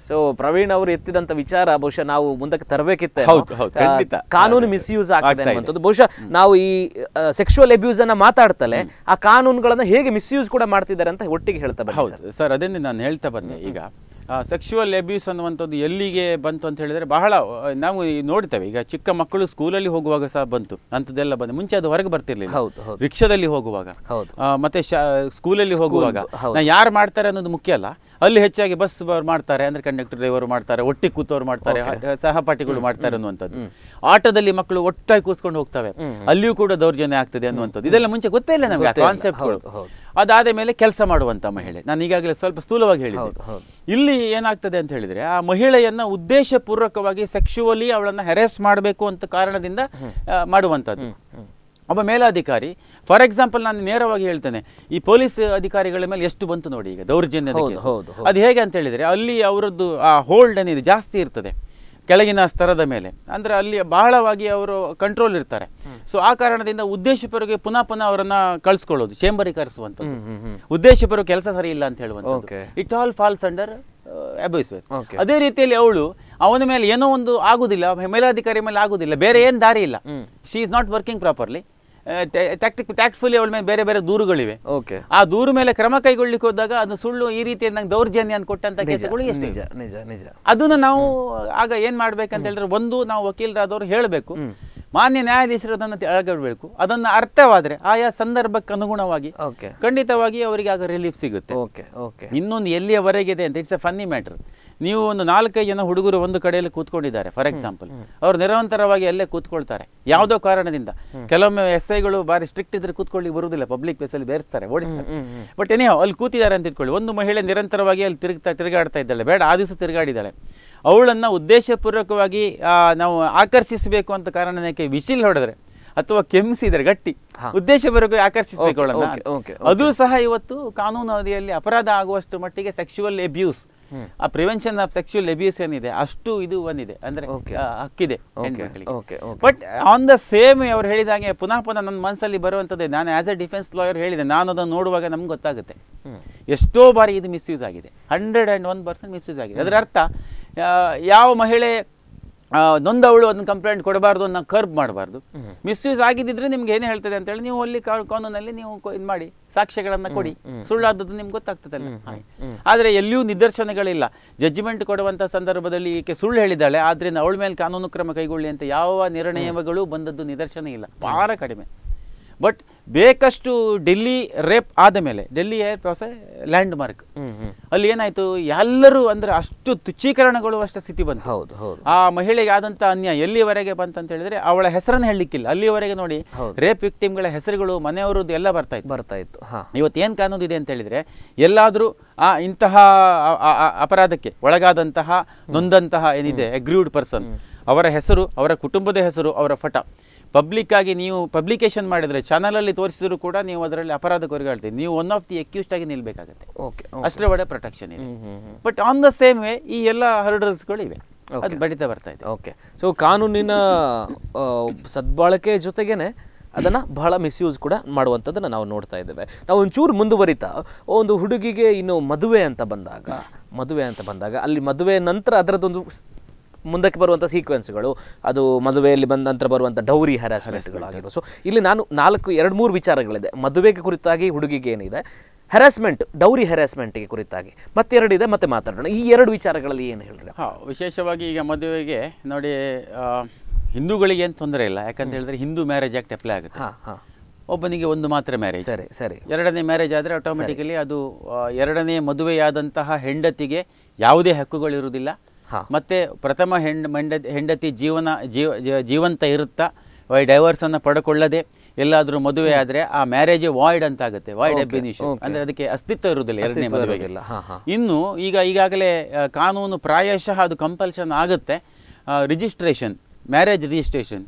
so Praveen ಅವರು ಎತ್ತಿದಂತ ವಿಚಾರ ಬಹುಶಃ ನಾವು ಮುಂದಕ್ಕೆ ತರಬೇಕಿತ್ತೆ ಹೌದು, ಹೌದು, ಖಂಡಿತ. ಕಾನೂನು ಅದೇ, ಮಿಸ್ಯೂಸ್ ಆಗ್ತದೆ ಆಗ್ತಾ ಇದೆ. ಅನ್ನುವಂಥದ್ದು ಬಹುಶಃ ನಾವು ಈ ಸೆಕ್ಷುವಲ್ ಅಬ್ಯೂಸ್ ಅನ್ನ ಮಾತಾಡ್ತಲೆ ಆ ಕಾನೂನುಗಳನ್ನ ಹೇಗೆ ಮಿಸ್ಯೂಸ್ ಕೂಡ ಮಾಡ್ತಿದ್ದಾರೆ ಅಂತ ಒಟ್ಟಿಗೆ ಹೇಳ್ತಾ ಬನ್ನಿ ಸರ್. ಹೌದು ಸರ್ ಅದನ್ನೇ ನಾನು ಹೇಳ್ತಾ ಬಂದೆ ಈಗ ಸೆಕ್ಷುವಲ್ ಅಬ್ಯೂಸ್ ಅನ್ನುವಂಥದ್ದು ಎಲ್ಲಿಗೆ ಬಂತು ಅಂತ ಹೇಳಿದ್ರೆ ಬಹಳ ಆ, ನಾವು ಈ ನೋಡ್ತೇವೆ ಈಗ ಚಿಕ್ಕ ಮಕ್ಕಳು ಸ್ಕೂಲಲ್ಲಿ ಹೋಗುವಾಗ ಸಹ ಬಂತು ಅಂಥದ್ದೆಲ್ಲ ಬಂದು ಮುಂಚೆ ಅದು ಹೊರಗೆ ಬರ್ತಿರ್ಲಿಲ್ಲ ಹೌದು, ಹೌದು. ರಿಕ್ಷಾದಲ್ಲಿ ಹೋಗುವಾಗ ಹೌದು. ಆ, ಮತ್ತೆ ಶಾ ಸ್ಕೂಲಲ್ಲಿ ಹೋಗುವಾಗ ಹೌದು. ನಾ ಯಾರು ಮಾಡ್ತಾರೆ ಅನ್ನೋದು ಮುಖ್ಯ ಅಲ್ಲ ಅಲ್ಲಿ ಹೆಚ್ಚಾಗಿ ಬಸ್ ಮಾಡ್ತಾರೆ ಅಂದ್ರೆ ಕಂಡಕ್ಟರ್ ಡ್ರೈವರ್ ಮಾಡ್ತಾರೆ ಒಟ್ಟಿಗೆ ಕೂತವ್ರು ಮಾಡ್ತಾರೆ ಹ- ಸಹಪಾಠಿಗಳು ಮಾಡ್ತಾರೆ ಅನ್ನುವಂಥದ್ದು ಆಟೋದಲ್ಲಿ ಮಕ್ಕಳು ಒಟ್ಟಾಗಿ ಕೂತ್ಕೊಂಡು ಹೋಗ್ತವೆ ಅಲ್ಲಿಯೂ ಕೂಡ ದೌರ್ಜನ್ಯ ಆಗ್ತದೆ ಅನ್ನುವಂಥದ್ದು ಇದೆಲ್ಲ ಮುಂಚೆ ಗೊತ್ತೇ ಇಲ್ಲ ನಮಗೆ ಗೊತ್ತೇ ಇಲ್ಲ. ಕಾನ್ಸೆಪ್ಟ್ಗಳು ಹೌದು, ಹೌದು. ಅದಾದ ಮೇಲೆ ಕೆಲಸ ಮಾಡುವಂತ ಮಹಿಳೆ ನಾನು ಈಗಾಗಲೇ ಸ್ವಲ್ಪ ಸ್ಥೂಲವಾಗಿ ಹೇಳಿದ್ದೆ ಹೌದು, ಹೌದು. ಇಲ್ಲಿ ಏನಾಗ್ತದೆ ಅಂತ ಹೇಳಿದ್ರೆ ಆ ಮಹಿಳೆಯನ್ನ ಉದ್ದೇಶಪೂರ್ವಕವಾಗಿ ಸೆಕ್ಷುವಲಿ ಅವಳನ್ನ ಹೆರೆಸ್ ಮಾಡಬೇಕು ಅಂತ ಕಾರಣದಿಂದ ಆ, ಮಾಡುವಂಥದ್ದು ಒಬ್ಬ ಮೇಲಾಧಿಕಾರಿ ಫಾರ್ ಎಕ್ಸಾಂಪಲ್ ನಾನು ನೇರವಾಗಿ ಹೇಳ್ತೇನೆ ಈ ಪೊಲೀಸ್ ಅಧಿಕಾರಿಗಳ ಮೇಲೆ ಎಷ್ಟು ಬಂತು ನೋಡಿ ಈಗ ದೌರ್ಜನ್ಯದ ಹೌದು, ಕೇಸು. ಹೌದು, ಹೌದು. ಅದು ಹೇಗೆ ಅಂತ ಹೇಳಿದ್ರೆ ಅಲ್ಲಿ ಅವರದ್ದು ಆ ಹೋಲ್ಡ್ ಏನಿದೆ ಜಾಸ್ತಿ ಇರ್ತದೆ ಕೆಳಗಿನ ಸ್ತರದ ಮೇಲೆ ಅಂದ್ರೆ ಅಲ್ಲಿ ಬಹಳವಾಗಿ ಅವರು ಕಂಟ್ರೋಲ್ ಇರ್ತಾರೆ ಸೊ ಆ ಕಾರಣದಿಂದ ಉದ್ದೇಶಪೂರ್ವಕ ಪುನಃ ಪುನಃ ಅವರನ್ನ ಕಳಿಸ್ಕೊಳ್ಳೋದು ಚೇಂಬರಿಗೆ ಕರೆಸುವಂಥದ್ದು ಹ್ಮ್, ಹ್ಮ್, ಹ್ಮ್. ಉದ್ದೇಶಪೂರ್ವಕ ಕೆಲಸ ಸರಿ ಇಲ್ಲ ಅಂತ ಹೇಳುವಂಥದ್ದು Okay. It all falls under abuse Okay. ಅದೇ ರೀತಿಯಲ್ಲಿ ಅವಳು ಅವನ ಮೇಲೆ ಏನೋ ಒಂದು ಆಗುದಿಲ್ಲ ಮೇಲಾಧಿಕಾರಿ ಮೇಲೆ ಆಗುದಿಲ್ಲ ಬೇರೆ ಏನು ದಾರಿ ಇಲ್ಲ she is not working properly tactic tactfully ಅವಳ ಮೇಲೆ ಬೇರೆ ಬೇರೆ ದೂರುಗಳಿವೆ ಓಕೆ ಆ ದೂರು ಮೇಲೆ ಕ್ರಮ ಕೈಗೊಳ್ಳಿಕ್ಕೆ ಹೋದಾಗ ಅದು ಸುಳ್ಳು ಈ ರೀತಿ ನಂಗೆ ದೌರ್ಜನ್ಯ ಅಂತ ಕೊಟ್ಟಂತ ಕೇಸುಗಳು ಎಷ್ಟು ನಿಜ ನಿಜ ನಿಜ ಅದನ್ನ ನಾವು ಆಗ ಏನ್ ಮಾಡ್ಬೇಕಂತ ಹೇಳಿದ್ರೆ ಒಂದು ನಾವು ವಕೀಲರಾದವರು ಹೇಳಬೇಕು ಮಾನ್ಯ ನ್ಯಾಯಾಧೀಶರು ಅದನ್ನು ಅಳಗಡಬೇಕು ಅದನ್ನ ಅರ್ಥವಾದ್ರೆ ಆಯಾ ಸಂದರ್ಭಕ್ಕೆ ಅನುಗುಣವಾಗಿ ಓಕೆ ಖಂಡಿತವಾಗಿ ಅವರಿಗೆ ಆಗ ರಿಲೀಫ್ ಸಿಗುತ್ತೆ ಓಕೆ ಓಕೆ ಇನ್ನೊಂದು ಎಲ್ಲಿಯವರೆಗಿದೆ ಅಂತ ಇಟ್ಸ್ ಎ ಫನ್ನಿ ಮ್ಯಾಟರ್ ನೀವು ಒಂದು ನಾಲ್ಕೈದು ಜನ ಹುಡುಗರು ಒಂದು ಕಡೆಯಲ್ಲಿ ಕೂತ್ಕೊಂಡಿದ್ದಾರೆ ಫಾರ್ ಎಕ್ಸಾಂಪಲ್ ಅವ್ರು ನಿರಂತರವಾಗಿ ಅಲ್ಲೇ ಕೂತ್ಕೊಳ್ತಾರೆ ಯಾವುದೋ ಕಾರಣದಿಂದ ಕೆಲವೊಮ್ಮೆ ಎಸ್ ಐಗಳು ಬಾರಿ ಸ್ಟ್ರಿಕ್ಟ್ ಇದ್ರೆ ಕೂತ್ಕೊಳ್ಳಿ ಬರುವುದಿಲ್ಲ ಪಬ್ಲಿಕ್ ಪ್ಲೇಸಲ್ಲಿ ಬೇರಿಸ್ತಾರೆ ಓಡಿಸ್ತಾರೆ ಬಟ್ ಏನೇ ಅಲ್ಲಿ ಕೂತಿದ್ದಾರೆ ಅಂತ ಇಟ್ಕೊಳ್ಳಿ ಒಂದು ಮಹಿಳೆ ನಿರಂತರವಾಗಿ ಅಲ್ಲಿ ತಿರುಗ್ತಾ ತಿರುಗಾಡ್ತಾ ಇದ್ದಾಳೆ ಬೇಡ ಆ ದಿವಸ ತಿರುಗಾಡಿದ್ದಾಳೆ ಅವಳನ್ನ ಉದ್ದೇಶಪೂರ್ವಕವಾಗಿ ಆ, ನಾವು ಆಕರ್ಷಿಸಬೇಕು ಅಂತ ಕಾರಣಕ್ಕೆ ವಿಸಿಲ್ ಹೊಡೆದ್ರೆ ಅಥವಾ ಕೆಮ್ಮಿಸಿದ್ರೆ ಗಟ್ಟಿ ಉದ್ದೇಶಪೂರ್ವಕವಾಗಿ ಆಕರ್ಷಿಸಬೇಕು Okay, ಅವಳನ್ನ okay, okay, ಅದು ಸಹ ಇವತ್ತು ಕಾನೂನು ಅವಧಿಯಲ್ಲಿ ಅಪರಾಧ ಆಗುವಷ್ಟು ಮಟ್ಟಿಗೆ ಸೆಕ್ಸುವಲ್ ಎಬ್ಯೂಸ್ ಆ ಪ್ರಿವೆನ್ಷನ್ ಆಫ್ ಸೆಕ್ಸುವಲ್ ಎಬ್ಯೂಸ್ ಏನಿದೆ ಅಷ್ಟು ಇದು ಬಂದಿದೆ ಅಂದ್ರೆ Okay. ಆ, ಹಕ್ಕಿದೆ Okay, ಹೆಣ್ಮಕ್ಳಿಗೆ okay, okay. But on the same ಅವ್ರು ಹೇಳಿದಾಗೆ ಪುನಃ ಪುನಃ ನನ್ನ ಮನಸ್ಸಲ್ಲಿ ಬರುವಂಥದ್ದೇ ನಾನು ಆಸ್ ಎ ಡಿಫೆನ್ಸ್ ಲಾಯರ್ ಹೇಳಿದೆ ನಾನು ಅದನ್ನು ನೋಡುವಾಗ ನಮ್ಗೆ ಗೊತ್ತಾಗುತ್ತೆ ಎಷ್ಟೋ ಬಾರಿ ಇದು ಮಿಸ್ಯೂಸ್ ಆಗಿದೆ hundred and one percent misuse ಆಗಿದೆ ಅದರ ಅರ್ಥ ಆ, ಯಾವ ಮಹಿಳೆ ಆ, ನೊಂದವಳು ಅದನ್ನ ಕಂಪ್ಲೇಂಟ್ ಕೊಡಬಾರ್ದು ಅನ್ನೋ ಕರ್ಬ್ ಮಾಡಬಾರ್ದು ಮಿಸ್ಯೂಸ್ ಆಗಿದ್ದಿದ್ರೆ ನಿಮ್ಗೆ ಏನು ಹೇಳ್ತದೆ ಅಂತೇಳಿ ನೀವು ಅಲ್ಲಿ ಕಾ- ಕಾನೂನಲ್ಲಿ ನೀವು ಇದು ಮಾಡಿ ಸಾಕ್ಷ್ಯಗಳನ್ನ ಕೊಡಿ ಸುಳ್ಳಾದದ್ದು ನಿಮ್ಗೆ ಗೊತ್ತಾಗ್ತದಲ್ಲ ಹಾಗೆ. ಆದ್ರೆ ಎಲ್ಲಿಯೂ ನಿದರ್ಶನಗಳಿಲ್ಲ ಜಡ್ಜಿಮೆಂಟ್ ಕೊಡುವಂತ ಸಂದರ್ಭದಲ್ಲಿ ಈಕೆ ಸುಳ್ಳು ಹೇಳಿದ್ದಾಳೆ ಆದ್ರಿಂದ ಅವಳ ಮೇಲೆ ಕಾನೂನು ಕ್ರಮ ಕೈಗೊಳ್ಳಿ ಅಂತ ಯಾವ ನಿರ್ಣಯಗಳು ಬಂದದ್ದು ನಿದರ್ಶನ ಇಲ್ಲ ಬಹಳ ಕಡಿಮೆ ಬಟ್ ಬೇಕಷ್ಟು ಡೆಲ್ಲಿ ರೇಪ್ ಆದ ಮೇಲೆ Delhi air was a landmark ಅಲ್ಲಿ ಏನಾಯ್ತು ಎಲ್ಲರೂ ಅಂದ್ರೆ ಅಷ್ಟು ತುಚ್ಛೀಕರಣಗೊಳ್ಳುವಷ್ಟು ಸ್ಥಿತಿ ಬಂತು ಹೌದು ಹೌದು ಆ ಮಹಿಳೆಗೆ ಆದಂತ ಅನ್ಯಾಯ ಎಲ್ಲಿವರೆಗೆ ಬಂತಂತ ಹೇಳಿದ್ರೆ ಅವಳ ಹೆಸರನ್ನು ಹೇಳಲಿಕ್ಕಿಲ್ಲ ಅಲ್ಲಿವರೆಗೆ ನೋಡಿ ರೇಪ್ ವಿಕ್ಟಿಮ್ಗಳ ಹೆಸರುಗಳು ಮನೆಯವರದ್ದು ಎಲ್ಲ ಬರ್ತಾ ಇತ್ತು ಬರ್ತಾ ಇತ್ತು ಹಾ ಇವತ್ತು ಏನು ಕಾನೂನು ಇದೆ ಅಂತ ಹೇಳಿದ್ರೆ ಎಲ್ಲಾದರೂ ಆ ಇಂತಹ ಆ- ಆ- ಆ ಅಪರಾಧಕ್ಕೆ ಒಳಗಾದಂತಹ ನೊಂದಂತಹ ಏನಿದೆ ಅಗ್ರೀವ್ಡ್ ಪರ್ಸನ್ ಅವರ ಹೆಸರು ಅವರ ಕುಟುಂಬದ ಹೆಸರು ಅವರ ಫಟ ಪಬ್ಲಿಕ್ ಆಗಿ ನೀವು ಪಬ್ಲಿಕೇಶನ್ ಮಾಡಿದ್ರೆ ಚಾನಲಲ್ಲಿ ತೋರಿಸಿದ್ರು ಕೂಡ ನೀವು ಅದರಲ್ಲಿ ಅಪರಾಧ ಕೊರಗಾಡ್ತೀರಿ ನೀವು ಒನ್ ಆಫ್ ದಿ ಅಕ್ಯೂಸ್ಡ್ ಆಗಿ ನಿಲ್ಬೇಕಾಗತ್ತೆ ಓಕೆ ಅಷ್ಟರ ಒಡೆ ಪ್ರೊಟೆಕ್ಷನ್ ಇದೆ but on the same way ಈ ಎಲ್ಲ ಹರ್ಡಲ್ಸ್ಗಳು ಇವೆ ಅದು ಬಡಿತಾ ಬರ್ತಾ ಇದೆ ಓಕೆ ಸೊ ಕಾನೂನಿನ ಆ, ಸದ್ಬಳಕೆ ಜೊತೆಗೇನೆ ಅದನ್ನ ಬಹಳ ಮಿಸ್ಯೂಸ್ ಕೂಡ ಮಾಡುವಂಥದ್ದನ್ನ ನಾವು ನೋಡ್ತಾ ಇದ್ದೇವೆ ನಾವು ಒಂಚೂರು ಮುಂದುವರಿತಾ ಒಂದು ಹುಡುಗಿಗೆ ಇನ್ನು ಮದುವೆ ಅಂತ ಬಂದಾಗ ಮದುವೆ ಅಂತ ಬಂದಾಗ ಅಲ್ಲಿ ಮದುವೆ ನಂತರ ಅದರದ್ದೊಂದು ಸ್- ಮುಂದಕ್ಕೆ ಬರುವಂಥ ಸೀಕ್ವೆನ್ಸ್ಗಳು ಅದು ಮದುವೆಯಲ್ಲಿ ಬಂದ ನಂತರ ಬರುವಂಥ ಡೌರಿ ಹ್ಯಾರಾಸ್ಮೆಂಟ್ಗಳಾಗಿರೋ ಸೊ ಇಲ್ಲಿ ನಾನು ನಾಲ್ಕು ಎರಡು ಮೂರು ವಿಚಾರಗಳಿದೆ ಮದುವೆಗೆ ಕುರಿತಾಗಿ ಹುಡುಗಿಗೆ ಏನಿದೆ ಹ್ಯಾರಾಸ್ಮೆಂಟ್ ಡೌರಿ ಹ್ಯಾರಾಸ್ಮೆಂಟ್ಗೆ ಕುರಿತಾಗಿ ಮತ್ತೆರಡಿದೆ ಮತ್ತೆ ಮಾತಾಡೋಣ ಈ ಎರಡು ವಿಚಾರಗಳಲ್ಲಿ ಏನು ಹೇಳ್ರಿ ಹಾ ವಿಶೇಷವಾಗಿ ಈಗ ಮದುವೆಗೆ ನೋಡಿ ಆ, ಹಿಂದೂಗಳಿಗೆ ಏನು ತೊಂದರೆ ಇಲ್ಲ ಯಾಕಂತ ಹೇಳಿದ್ರೆ ಹಿಂದೂ ಮ್ಯಾರೇಜ್ ಆಕ್ಟ್ ಅಪ್ಲೈ ಆಗುತ್ತೆ ಹಾ ಹಾ ಒಬ್ಬನಿಗೆ ಒಂದು ಮಾತ್ರ ಮ್ಯಾರೇಜ್ ಸರಿ ಸರಿ ಎರಡನೇ ಮ್ಯಾರೇಜ್ ಆದರೆ ಆಟೋಮೆಟಿಕಲಿ ಅದು ಆ, ಎರಡನೇ ಮದುವೆಯಾದಂತಹ ಹೆಂಡತಿಗೆ ಯಾವುದೇ ಹಕ್ಕುಗಳಿರುವುದಿಲ್ಲ ಹಾ. ಮತ್ತೆ ಪ್ರಥಮ ಹೆಂಡ ಮಂಡ ಹೆಂಡತಿ ಜೀವನ ಜೀವ ಜೀ- ಜೀವಂತ ಇರುತ್ತಾ ಡೈವರ್ಸ್ ಅನ್ನ ಪಡ್ಕೊಳ್ಳದೆ ಎಲ್ಲಾದ್ರೂ ಮದುವೆ ಆದ್ರೆ ಆ ಮ್ಯಾರೇಜ್ ವಾಯ್ಡ್ ಅಂತ ಆಗುತ್ತೆ ವಾಯ್ಡ್ ಅಬ್ಯುನಿಷನ್ ಅಂದ್ರೆ ಅದಕ್ಕೆ ಅಸ್ತಿತ್ವ ಇರುವುದಿಲ್ಲ ಎರಡನೇ ಅಸ್ತಿತ್ವ ಮದುವೆಗೆ ಇರುವುದಿಲ್ಲ. ಹಾ, ಹಾ. ಇನ್ನು ಈಗ ಈಗಾಗಲೇ ಆ, ಕಾನೂನು ಪ್ರಾಯಶಃ ಅದು ಕಂಪಲ್ಷನ್ ಆಗುತ್ತೆ ರಿಜಿಸ್ಟ್ರೇಷನ್ ಮ್ಯಾರೇಜ್ ರಿಜಿಸ್ಟ್ರೇಷನ್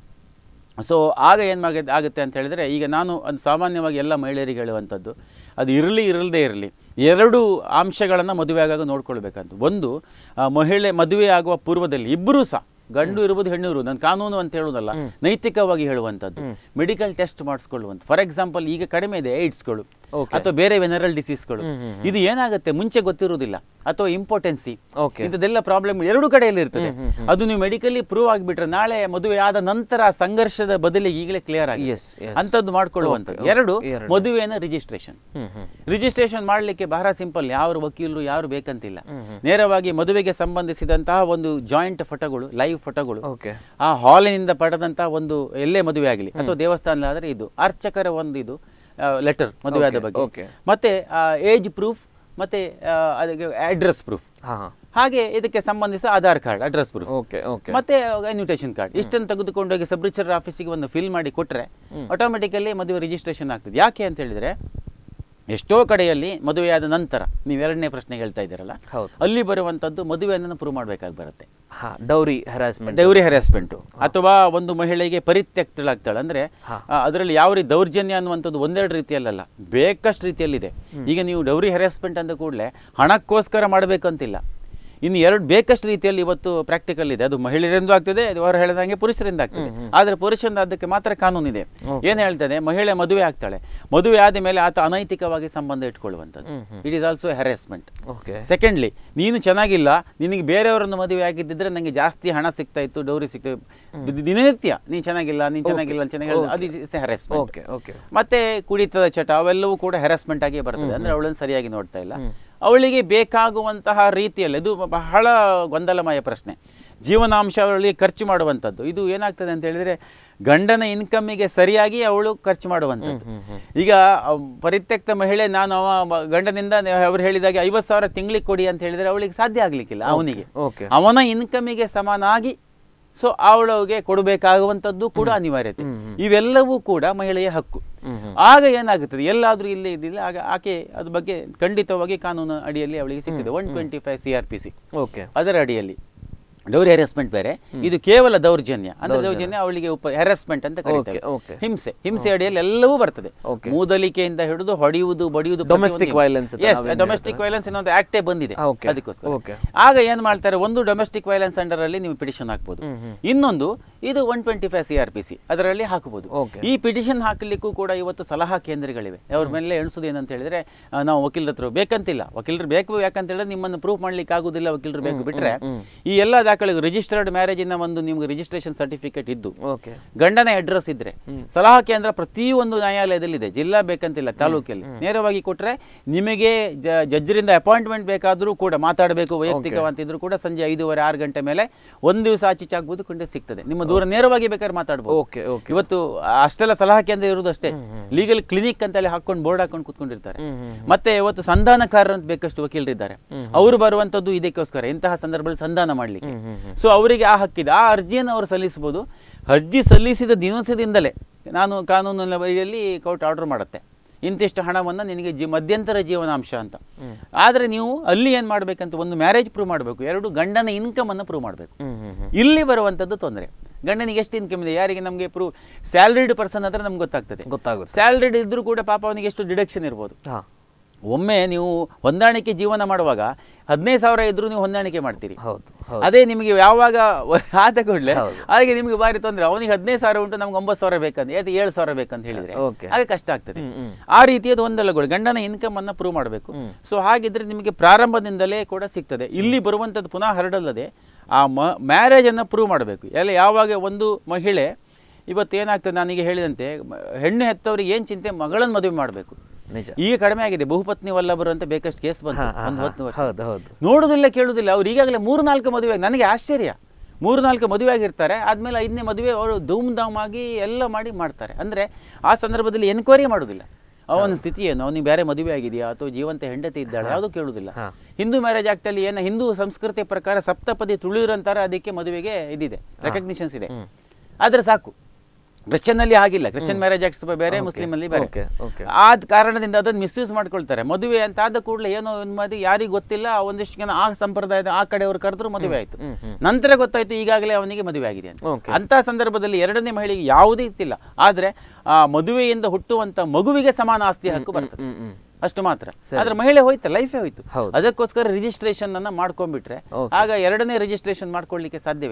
ಸೊ ಆಗ ಏನು ಆಗುತ್ತೆ ಆಗುತ್ತೆ ಅಂತ ಹೇಳಿದ್ರೆ ಈಗ ನಾನು ಅದು ಸಾಮಾನ್ಯವಾಗಿ ಎಲ್ಲ ಮಹಿಳೆಯರಿಗೆ ಹೇಳುವಂಥದ್ದು ಅದು ಇರಲಿ ಇರಲ್ಲದೆ ಇರಲಿ ಎರಡು ಅಂಶಗಳನ್ನು ಮದುವೆ ಆಗಾಗ ನೋಡ್ಕೊಳ್ಬೇಕಂತ ಒಂದು ಆ, ಮಹಿಳೆ ಮದುವೆ ಆಗುವ ಪೂರ್ವದಲ್ಲಿ ಇಬ್ಬರೂ ಸಹ ಗಂಡು ಇರುವುದು ಹೆಣ್ಣು ಇರುವುದು ನಾನು ಕಾನೂನು ಅಂತ ಹೇಳುವುದಲ್ಲ ನೈತಿಕವಾಗಿ ಹೇಳುವಂಥದ್ದು ಮೆಡಿಕಲ್ ಟೆಸ್ಟ್ ಮಾಡಿಸ್ಕೊಳ್ಳುವಂಥ ಫಾರ್ ಎಕ್ಸಾಂಪಲ್ ಈಗ ಕಡಿಮೆ ಇದೆ ಏಡ್ಸ್ಗಳು ಅಥವಾ ಬೇರೆ ವೆನರಲ್ ಡಿಸೀಸ್ಗಳು ಇದು ಏನಾಗುತ್ತೆ ಮುಂಚೆ ಗೊತ್ತಿರುವುದಿಲ್ಲ ಅಥವಾ ಇಂಪಾರ್ಟೆನ್ಸಿ Okay. ಇಂಥದ್ದೆಲ್ಲ ಪ್ರಾಬ್ಲಮ್ ಎರಡು ಕಡೆಯಲ್ಲಿ ಇರ್ತದೆ ಅದು ನೀವು ಮೆಡಿಕಲಿ ಪ್ರೂವ್ ಆಗಿಬಿಟ್ರೆ ನಾಳೆ ಮದುವೆ ಆದ ನಂತರ ಆ ಸಂಘರ್ಷದ ಬದಲಿಗೆ ಈಗಲೇ ಕ್ಲಿಯರ್ ಆಗಿ Yes, yes. ಅಂತದ್ದು ಮಾಡ್ಕೊಳ್ಳುವಂಥದ್ದು ಎರಡು ಮದುವೆನ ರಿಜಿಸ್ಟ್ರೇಷನ್ ರಿಜಿಸ್ಟ್ರೇಷನ್ ಮಾಡಲಿಕ್ಕೆ ಬಹಳ ಸಿಂಪಲ್ ಯಾವ ವಕೀಲರು ಯಾರು ಬೇಕಂತಿಲ್ಲ ನೇರವಾಗಿ ಮದುವೆಗೆ ಸಂಬಂಧಿಸಿದಂತಹ ಒಂದು ಜಾಯಿಂಟ್ ಫೋಟೋಗಳು ಲೈವ್ ಫೋಟೋಗಳು ಓಕೆ ಆ ಹಾಲಿನಿಂದ ಪಡೆದಂತಹ ಒಂದು ಎಲ್ಲೇ ಮದುವೆ ಆಗಲಿ ಅಥವಾ ದೇವಸ್ಥಾನ ಆದರೆ ಇದು ಅರ್ಚಕರ ಒಂದು ಇದು ಲೆಟರ್ ಮದುವೆ ಆದ ಬಗ್ಗೆ okay. ಮತ್ತೆ ಏಜ್ ಪ್ರೂಫ್ ಮತ್ತೆ ಆ, ಅದಕ್ಕೆ ಅಡ್ರೆಸ್ ಪ್ರೂಫ್ ಹಾ ಹಾ ಹಾಗೆ ಇದಕ್ಕೆ ಸಂಬಂಧಿಸ Aadhaar card address proof okay okay ಮತ್ತೆ ಇನ್ವಿಟೇಷನ್ ಕಾರ್ಡ್ ಇಷ್ಟನ್ನು ತೆಗೆದುಕೊಂಡೋಗಿ ಸಬ್ ರಿಜಿಸ್ಟರ್ ಆಫೀಸಿಗೆ ಒಂದು ಫಿಲ್ ಮಾಡಿ ಕೊಟ್ರೆ ಆಟೋಮೆಟಿಕಲಿ ಮದುವೆ ರಿಜಿಸ್ಟ್ರೇಷನ್ ಆಗ್ತದೆ ಯಾಕೆ ಅಂತ ಹೇಳಿದ್ರೆ ಎಷ್ಟೋ ಕಡೆಯಲ್ಲಿ ಮದುವೆಯಾದ ನಂತರ ನೀವು ಎರಡನೇ ಪ್ರಶ್ನೆ ಹೇಳ್ತಾ ಇದ್ದೀರಲ್ಲ ಹೌದು. ಅಲ್ಲಿ ಬರುವಂತದ್ದು ಮದುವೆಯನ್ನು ಪ್ರೂವ್ ಮಾಡಬೇಕಾಗಿ ಬರುತ್ತೆ ಹಾ ಡೌರಿ ಹರಾಸ್ಮೆಂಟ್ ಡೌರಿ ಹರಾಸ್ಮೆಂಟ್ ಅಥವಾ ಒಂದು ಮಹಿಳೆಗೆ ಪರಿತ್ಯಕ್ತಳಾಗ್ತಾಳೆ ಅಂದ್ರೆ ಅದರಲ್ಲಿ ಯಾವ ರೀತಿ ದೌರ್ಜನ್ಯ ಅನ್ನುವಂಥದ್ದು ಒಂದೆರಡು ರೀತಿಯಲ್ಲ ಬೇಕಷ್ಟು ರೀತಿಯಲ್ಲಿದೆ ಈಗ ನೀವು ಡೌರಿ ಹರಾಸ್ಮೆಂಟ್ ಅಂದ ಕೂಡಲೇ ಹಣಕ್ಕೋಸ್ಕರ ಮಾಡಬೇಕಂತಿಲ್ಲ ಇನ್ನು ಎರಡು ಬೇಕಷ್ಟು ರೀತಿಯಲ್ಲಿ ಇವತ್ತು ಪ್ರಾಕ್ಟಿಕಲ್ ಇದೆ ಅದು ಮಹಿಳೆಯರಿಂದ ಆಗ್ತದೆ ಅದು ಅವರು ಹೇಳಿದಂಗೆ ಪುರುಷರಿಂದ ಆಗ್ತದೆ ಆದ್ರೆ ಪುರುಷರಿಂದ ಅದಕ್ಕೆ ಮಾತ್ರ ಕಾನೂನಿದೆ ಏನ್ ಹೇಳ್ತದೆ ಮಹಿಳೆ ಮದುವೆ ಆಗ್ತಾಳೆ ಮದುವೆ ಆದ ಮೇಲೆ ಆತ ಅನೈತಿಕವಾಗಿ ಸಂಬಂಧ ಇಟ್ಕೊಳ್ಳುವಂಥದ್ದು it is also harassment okay secondly ನೀನು ಚೆನ್ನಾಗಿಲ್ಲ ನಿನಗೆ ಬೇರೆಯವರನ್ನು ಮದುವೆ ಆಗಿದ್ದಿದ್ರೆ ನನಗೆ ಜಾಸ್ತಿ ಹಣ ಸಿಗ್ತಾ ಇತ್ತು ಡೌರಿ ಸಿಗ್ತಾ ಇತ್ತು. ದಿನನಿತ್ಯ ನೀನು ಚೆನ್ನಾಗಿಲ್ಲ ನೀನು ಚೆನ್ನಾಗಿಲ್ಲ ಚೆನ್ನಾಗಿಲ್ಲ ಅದು ಹ್ಯಾರಾಸ್ಮೆಂಟ್ ಓಕೆ ಓಕೆ ಮತ್ತೆ ಕುಡಿತದ ಚಟ ಅವೆಲ್ಲವೂ ಕೂಡ ಹ್ಯಾರಾಸ್ಮೆಂಟ್ ಆಗಿ ಬರ್ತದೆ ಅಂದ್ರೆ ಅವಳನ್ನು ಸರಿಯಾಗಿ ನೋಡ್ತಾ ಇಲ್ಲ ಅವಳಿಗೆ ಬೇಕಾಗುವಂತಹ ರೀತಿಯಲ್ಲಿ ಇದು ಬಹಳ ಗೊಂದಲಮಯ ಪ್ರಶ್ನೆ ಜೀವನಾಂಶ ಅವಳಿಗೆ ಖರ್ಚು ಮಾಡುವಂಥದ್ದು ಇದು ಏನಾಗ್ತದೆ ಅಂತ ಹೇಳಿದ್ರೆ ಗಂಡನ ಇನ್ಕಮ್ಮಿಗೆ ಸರಿಯಾಗಿ ಅವಳು ಖರ್ಚು ಮಾಡುವಂಥದ್ದು ಈಗ ಅವ್ ಪರಿತ್ಯಕ್ತ ಮಹಿಳೆ ನಾನು ಅವ ಮ- ಗಂಡನಿಂದ ಅವ್ರು ಹೇಳಿದಾಗೆ ಐವತ್ತು ಸಾವಿರ ತಿಂಗಳಿಗೆ ಕೊಡಿ ಅಂತ ಹೇಳಿದ್ರೆ ಅವಳಿಗೆ ಸಾಧ್ಯ ಆಗ್ಲಿಕ್ಕಿಲ್ಲ ಅವನಿಗೆ ಓಕೆ ಅವನ ಇನ್ಕಮಿಗೆ ಸಮನಾಗಿ ಸೊ ಅವಳಿಗೆ ಕೊಡಬೇಕಾಗುವಂಥದ್ದು ಕೂಡ ಅನಿವಾರ್ಯತೆ ಇವೆಲ್ಲವೂ ಕೂಡ ಮಹಿಳೆಯ ಹಕ್ಕು ಆಗ ಏನಾಗುತ್ತದೆ ಎಲ್ಲಾದ್ರೂ ಇಲ್ಲೇ ಇದ್ದಿಲ್ಲ ಆಗ ಆಕೆ ಅದ್ರ ಬಗ್ಗೆ ಖಂಡಿತವಾಗಿ ಕಾನೂನು ಅಡಿಯಲ್ಲಿ ಅವಳಿಗೆ ಸಿಗ್ತದೆ one twenty five C R P C okay ಅದರ ಅಡಿಯಲ್ಲಿ ಡೌರಿ ಹ್ಯಾರಾಸ್ಮೆಂಟ್ ಬೇರೆ ಇದು ಕೇವಲ ದೌರ್ಜನ್ಯ ಅಂದ್ರೆ ದೌರ್ಜನ್ಯ ಅವಳಿಗೆ ಉಪ ಹ್ಯಾರಾಸ್ಮೆಂಟ್ ಅಂತ ಕರೀತಾರೆ okay. ಹಿಂಸೆ ಹಿಂಸೆ ಅಡಿಯಲ್ಲಿ ಎಲ್ಲವೂ ಬರ್ತದೆ Okay. ಮೂದಲಿಕೆಯಿಂದ ಹಿಡಿದು ಹೊಡೆಯುವುದು ಬಡಿಯುವುದು Domestic violence ಅಂತ ನಾವೇನ್ ಡೊಮೆಸ್ಟಿಕ್ ವೈಲೆನ್ಸ್ ಇನ್ನೊಂದು ಆಕ್ಟೇ ಬಂದಿದೆ ಆ, okay. ಅದಕ್ಕೋಸ್ಕರ Okay. ಆಗ ಏನ್ ಮಾಡ್ತಾರೆ ಒಂದು ಡೊಮೆಸ್ಟಿಕ್ ವೈಲೆನ್ಸ್ ಅಂಡರ್ ಅಲ್ಲಿ ನೀವು ಪಿಟಿಷನ್ ಹಾಕ್ಬೋದು ಇನ್ನೊಂದು ಇದು one twenty five C R P C ಅದರಲ್ಲಿ ಹಾಕಬಹುದು Okay. ಈ ಪಿಟಿಷನ್ ಹಾಕಲಿಕ್ಕೂ ಕೂಡ ಇವತ್ತು ಸಲಹಾ ಕೇಂದ್ರಗಳಿವೆ ಅವ್ರ ಮೇಲೆ ಎಣಿಸೋದು ಏನಂತ ಹೇಳಿದ್ರೆ ಆ, ನಾವು ವಕೀಲರ ಹತ್ರ ಬೇಕಂತಿಲ್ಲ ವಕೀಲರು ಬೇಕು ಯಾಕಂತ ಹೇಳಿದ್ರೆ ನಿಮ್ಮನ್ನು ಪ್ರೂಫ್ ಮಾಡ್ಲಿಕ್ಕೆ ಆಗುದಿಲ್ಲ ವಕೀಲರು ಬೇಕು ಬಿಟ್ರೆ ಈ ಎಲ್ಲ ದಾಖಲೆಗಳು ರಿಜಿಸ್ಟರ್ಡ್ ಮ್ಯಾರೇಜಿನ ಒಂದು ನಿಮ್ಗೆ ರಿಜಿಸ್ಟ್ರೇಷನ್ ಸರ್ಟಿಫಿಕೇಟ್ ಇದ್ದು ಓಕೆ ಗಂಡನ ಅಡ್ರೆಸ್ ಇದ್ರೆ ಸಲಹಾ ಕೇಂದ್ರ ಪ್ರತಿಯೊಂದು ನ್ಯಾಯಾಲಯದಲ್ಲಿದೆ ಜಿಲ್ಲಾ ಬೇಕಂತಿಲ್ಲ ತಾಲೂಕಲ್ಲಿ ನೇರವಾಗಿ ಕೊಟ್ರೆ ನಿಮಗೆ ಜ- ಜಡ್ಜರಿಂದ ಅಪಾಯಿಂಟ್ಮೆಂಟ್ ಬೇಕಾದ್ರೂ ಕೂಡ ಮಾತಾಡಬೇಕು ವೈಯಕ್ತಿಕವಂತಿದ್ರು ಕೂಡ ಸಂಜೆ ಐದೂವರೆ ಆರು ಗಂಟೆ ಮೇಲೆ ಒಂದು ದಿವಸ ಆಚೀಚೆ ಆಗ್ಬೋದು ಖಂಡಿತ ಸಿಗ್ತದೆ ನಿಮ್ಮ ದೂರ ನೇರವಾಗಿ ಬೇಕಾದ್ರೆ ಮಾತಾಡ್ಬೋದು ಓಕೆ ಓಕೆ ಇವತ್ತು ಅಷ್ಟೆಲ್ಲ ಸಲಹಾ ಕೇಂದ್ರ ಇರುವುದು ಅಷ್ಟೇ ಲೀಗಲ್ ಕ್ಲಿನಿಕ್ ಅಂತೇಳಿ ಹಾಕೊಂಡು ಬೋರ್ಡ್ ಹಾಕೊಂಡು ಕೂತ್ಕೊಂಡಿರ್ತಾರೆ ಮತ್ತೆ ಇವತ್ತು ಸಂಧಾನಕಾರರು ಅಂತ ಬೇಕಷ್ಟು ವಕೀಲರಿದ್ದಾರೆ ಅವರು ಬರುವಂತದ್ದು ಇದಕ್ಕೋಸ್ಕರ ಇಂತಹ ಸಂದರ್ಭದಲ್ಲಿ ಸಂಧಾನ ಮಾಡ್ಲಿಕ್ಕೆ ಸೊ ಅವರಿಗೆ ಆ ಹಕ್ಕಿದೆ ಆ ಅರ್ಜಿಯನ್ನು ಅವರು ಸಲ್ಲಿಸಬಹುದು ಅರ್ಜಿ ಸಲ್ಲಿಸಿದ ದಿವಸದಿಂದಲೇ ನಾನು ಕಾನೂನಿನ ಬಳಿಯಲ್ಲಿ ಕೋರ್ಟ್ ಆರ್ಡರ್ ಮಾಡುತ್ತೆ ಇಂತಿಷ್ಟು ಹಣವನ್ನು ನಿನಗೆ ಜಿ ಮಧ್ಯಂತರ ಜೀವನಾಂಶ ಅಂತ ಆದರೆ ನೀವು ಅಲ್ಲಿ ಏನು ಮಾಡಬೇಕಂತ ಒಂದು ಮ್ಯಾರೇಜ್ ಪ್ರೂವ್ ಮಾಡಬೇಕು ಎರಡು ಗಂಡನ ಇನ್ಕಮ್ ಅನ್ನು ಪ್ರೂವ್ ಮಾಡಬೇಕು ಹ್ಮ್ ಹ್ಮ್ ಹ್ಮ್ ಇಲ್ಲಿ ಬರುವಂಥದ್ದು ತೊಂದರೆ ಗಂಡನಿಗೆ ಎಷ್ಟು ಇನ್ಕಮ್ ಇದೆ ಯಾರಿಗೆ ನಮಗೆ ಪ್ರೂವ್ ಸ್ಯಾಲ್ರಿಡ್ ಪರ್ಸನ್ ಹತ್ರ ನಮ್ಗೆ ಗೊತ್ತಾಗ್ತದೆ ಗೊತ್ತಾಗುತ್ತೆ ಸ್ಯಾಲ್ರಿಡ್ ಇದ್ರೂ ಕೂಡ ಪಾಪ ಅವನಿಗೆ ಎಷ್ಟು ಡಿಡಕ್ಷನ್ ಇರ್ಬೋದು ಹಾ ಒಮ್ಮೆ ನೀವು ಹೊಂದಾಣಿಕೆ ಜೀವನ ಮಾಡುವಾಗ ಹದಿನೈದು ಸಾವಿರ ಇದ್ರೂ ನೀವು ಹೊಂದಾಣಿಕೆ ಮಾಡ್ತೀರಿ ಹೌದು ಹೌದು ಅದೇ ನಿಮಗೆ ಯಾವಾಗ ಆದ ಕೂಡಲೇ ಹೌದು. ಹಾಗೆ ನಿಮಗೆ ಬಾರಿ ತೊಂದರೆ ಅವನಿಗೆ ಹದಿನೈದು ಸಾವಿರ ಉಂಟು ನಮ್ಗೆ ಒಂಬತ್ತು ಸಾವಿರ ಬೇಕಂತ ಅದು ಏಳು ಸಾವಿರ ಬೇಕಂತ ಹೇಳಿದ್ರೆ Okay. ಹಾಗೆ ಕಷ್ಟ ಆಗ್ತದೆ ಹ್ಮ್, ಹ್ಮ್. ಆ ರೀತಿಯದು ಒಂದಲ್ಲಗಳು ಗಂಡನ ಇನ್ಕಮ್ ಅನ್ನ ಪ್ರೂವ್ ಮಾಡಬೇಕು ಸೊ ಹಾಗಿದ್ರೆ ನಿಮಗೆ ಪ್ರಾರಂಭದಿಂದಲೇ ಕೂಡ ಸಿಗ್ತದೆ ಇಲ್ಲಿ ಬರುವಂಥದ್ದು ಪುನಃ ಹರಡಲ್ಲದೆ ಆ ಮ್ಯಾರೇಜ್ ಅನ್ನ ಪ್ರೂವ್ ಮಾಡಬೇಕು ಎಲ್ಲ ಯಾವಾಗ ಒಂದು ಮಹಿಳೆ ಇವತ್ತು ಏನಾಗ್ತದೆ ನನಗೆ ಹೇಳಿದಂತೆ ಮ- ಹೆಣ್ಣು ಹೆತ್ತವರಿಗೆ ಏನು ಚಿಂತೆ ಮಗಳನ್ನು ಮದುವೆ ಮಾಡಬೇಕು ನಿಜ ಈಗ ಕಡಿಮೆ ಆಗಿದೆ ಬಹುಪತ್ನಿ ವಲ್ಲಭರು ಅಂತ ಬೇಕಷ್ಟು ಕೇಸ್ ಬಂತು ಹಾ, ಹಾ, ಒಂದು ಹಾ. ಹತ್ತು ವರ್ಷ ಹೌದು ಹೌದು ನೋಡುದಿಲ್ಲ ಕೇಳುದಿಲ್ಲ ಅವ್ರು ಈಗಾಗಲೇ ಮೂರು ನಾಲ್ಕು ಮದುವೆ ಆಗಿ- ನನಗೆ ಆಶ್ಚರ್ಯ ಮೂರು ನಾಲ್ಕು ಮದುವೆ ಆಗಿರ್ತಾರೆ ಆದ್ಮೇಲೆ ಐದನೇ ಮದುವೆ ಅವರು ಧೂಮ್ ಧಾಮ್ ಆಗಿ ಎಲ್ಲ ಮಾಡಿ ಮಾಡ್ತಾರೆ ಅಂದ್ರೆ ಆ ಸಂದರ್ಭದಲ್ಲಿ ಎನ್ಕ್ವೈರಿ ಮಾಡುದಿಲ್ಲ ಅವನ ಸ್ಥಿತಿ ಏನು ಅವನಿಗೆ ಬೇರೆ ಮದುವೆ ಆಗಿದೆಯಾ ಅಥವಾ ಜೀವಂತ ಹೆಂಡತಿ ಇದ್ದಾಳೆ ಯಾವುದು ಕೇಳುದಿಲ್ಲ ಹಾ. ಹಿಂದೂ ಮ್ಯಾರೇಜ್ ಆಕ್ಟ್ ಅಲ್ಲಿ ಏನು ಹಿಂದೂ ಸಂಸ್ಕೃತಿ ಪ್ರಕಾರ ಸಪ್ತಪದಿ ತುಳಿಯುರಂತಾರೆ ಅದಕ್ಕೆ ಮದುವೆಗೆ ಇದಿದೆ ರೆಕಗ್ನಿಷನ್ಸ್ ಇದೆ ಆದ್ರೆ ಸಾಕು ಕ್ರಿಶ್ಚಿಯನ್ ಅಲ್ಲಿ ಆಗಿಲ್ಲ ಕ್ರಿಶ್ಚಿಯನ್ ಮ್ಯಾರೇಜ್ ಆಕ್ಟ್ ಬೇರೆ ಮುಸ್ಲಿಂ ಅಲ್ಲಿ ಬೇರೆ Okay, okay. ಆದ ಕಾರಣದಿಂದ ಅದನ್ನು ಮಿಸ್ಯೂಸ್ ಮಾಡ್ಕೊಳ್ತಾರೆ ಮದುವೆ ಅಂತ ಆದ ಕೂಡಲೇ ಏನೋ ಒಂದು ಮದುವೆ ಯಾರಿಗೂ ಗೊತ್ತಿಲ್ಲ ಒಂದಿಷ್ಟು ಜನ ಆ ಸಂಪ್ರದಾಯದ ಆ ಕಡೆಯವರು ಕರೆದ್ರು ಮದುವೆ ಆಯ್ತು ನಂತರ ಗೊತ್ತಾಯ್ತು ಈಗಾಗಲೇ ಅವನಿಗೆ ಮದುವೆ ಆಗಿದೆ ಅಂತ Okay. ಅಂತ ಸಂದರ್ಭದಲ್ಲಿ ಎರಡನೇ ಮಹಿಳೆಗೆ ಯಾವುದೇ ಇತ್ತಿಲ್ಲ ಆದ್ರೆ ಆ ಮದುವೆಯಿಂದ ಹುಟ್ಟುವಂತ ಮಗುವಿಗೆ ಸಮಾನ ಆಸ್ತಿ ಹಕ್ಕು ಬರ್ತದೆ ಹ್ಮ್ ಹ್ಮ್ ಅಷ್ಟು ಮಾತ್ರ ಆದ್ರೆ ಮಹಿಳೆ ಹೋಯ್ತು ಲೈಫೇ ಹೋಯ್ತು ಹೌದು. ಅದಕ್ಕೋಸ್ಕರ ರಿಜಿಸ್ಟ್ರೇಷನ್ ಅನ್ನ ಮಾಡ್ಕೊಂಡ್ಬಿಟ್ರೆ Okay. ಆಗ ಎರಡನೇ ರಿಜಿಸ್ಟ್ರೇಷನ್ ಮಾಡ್ಕೊಳ್ಳಿಕ್ಕೆ ಸಾಧ್ಯವಿಲ್ಲ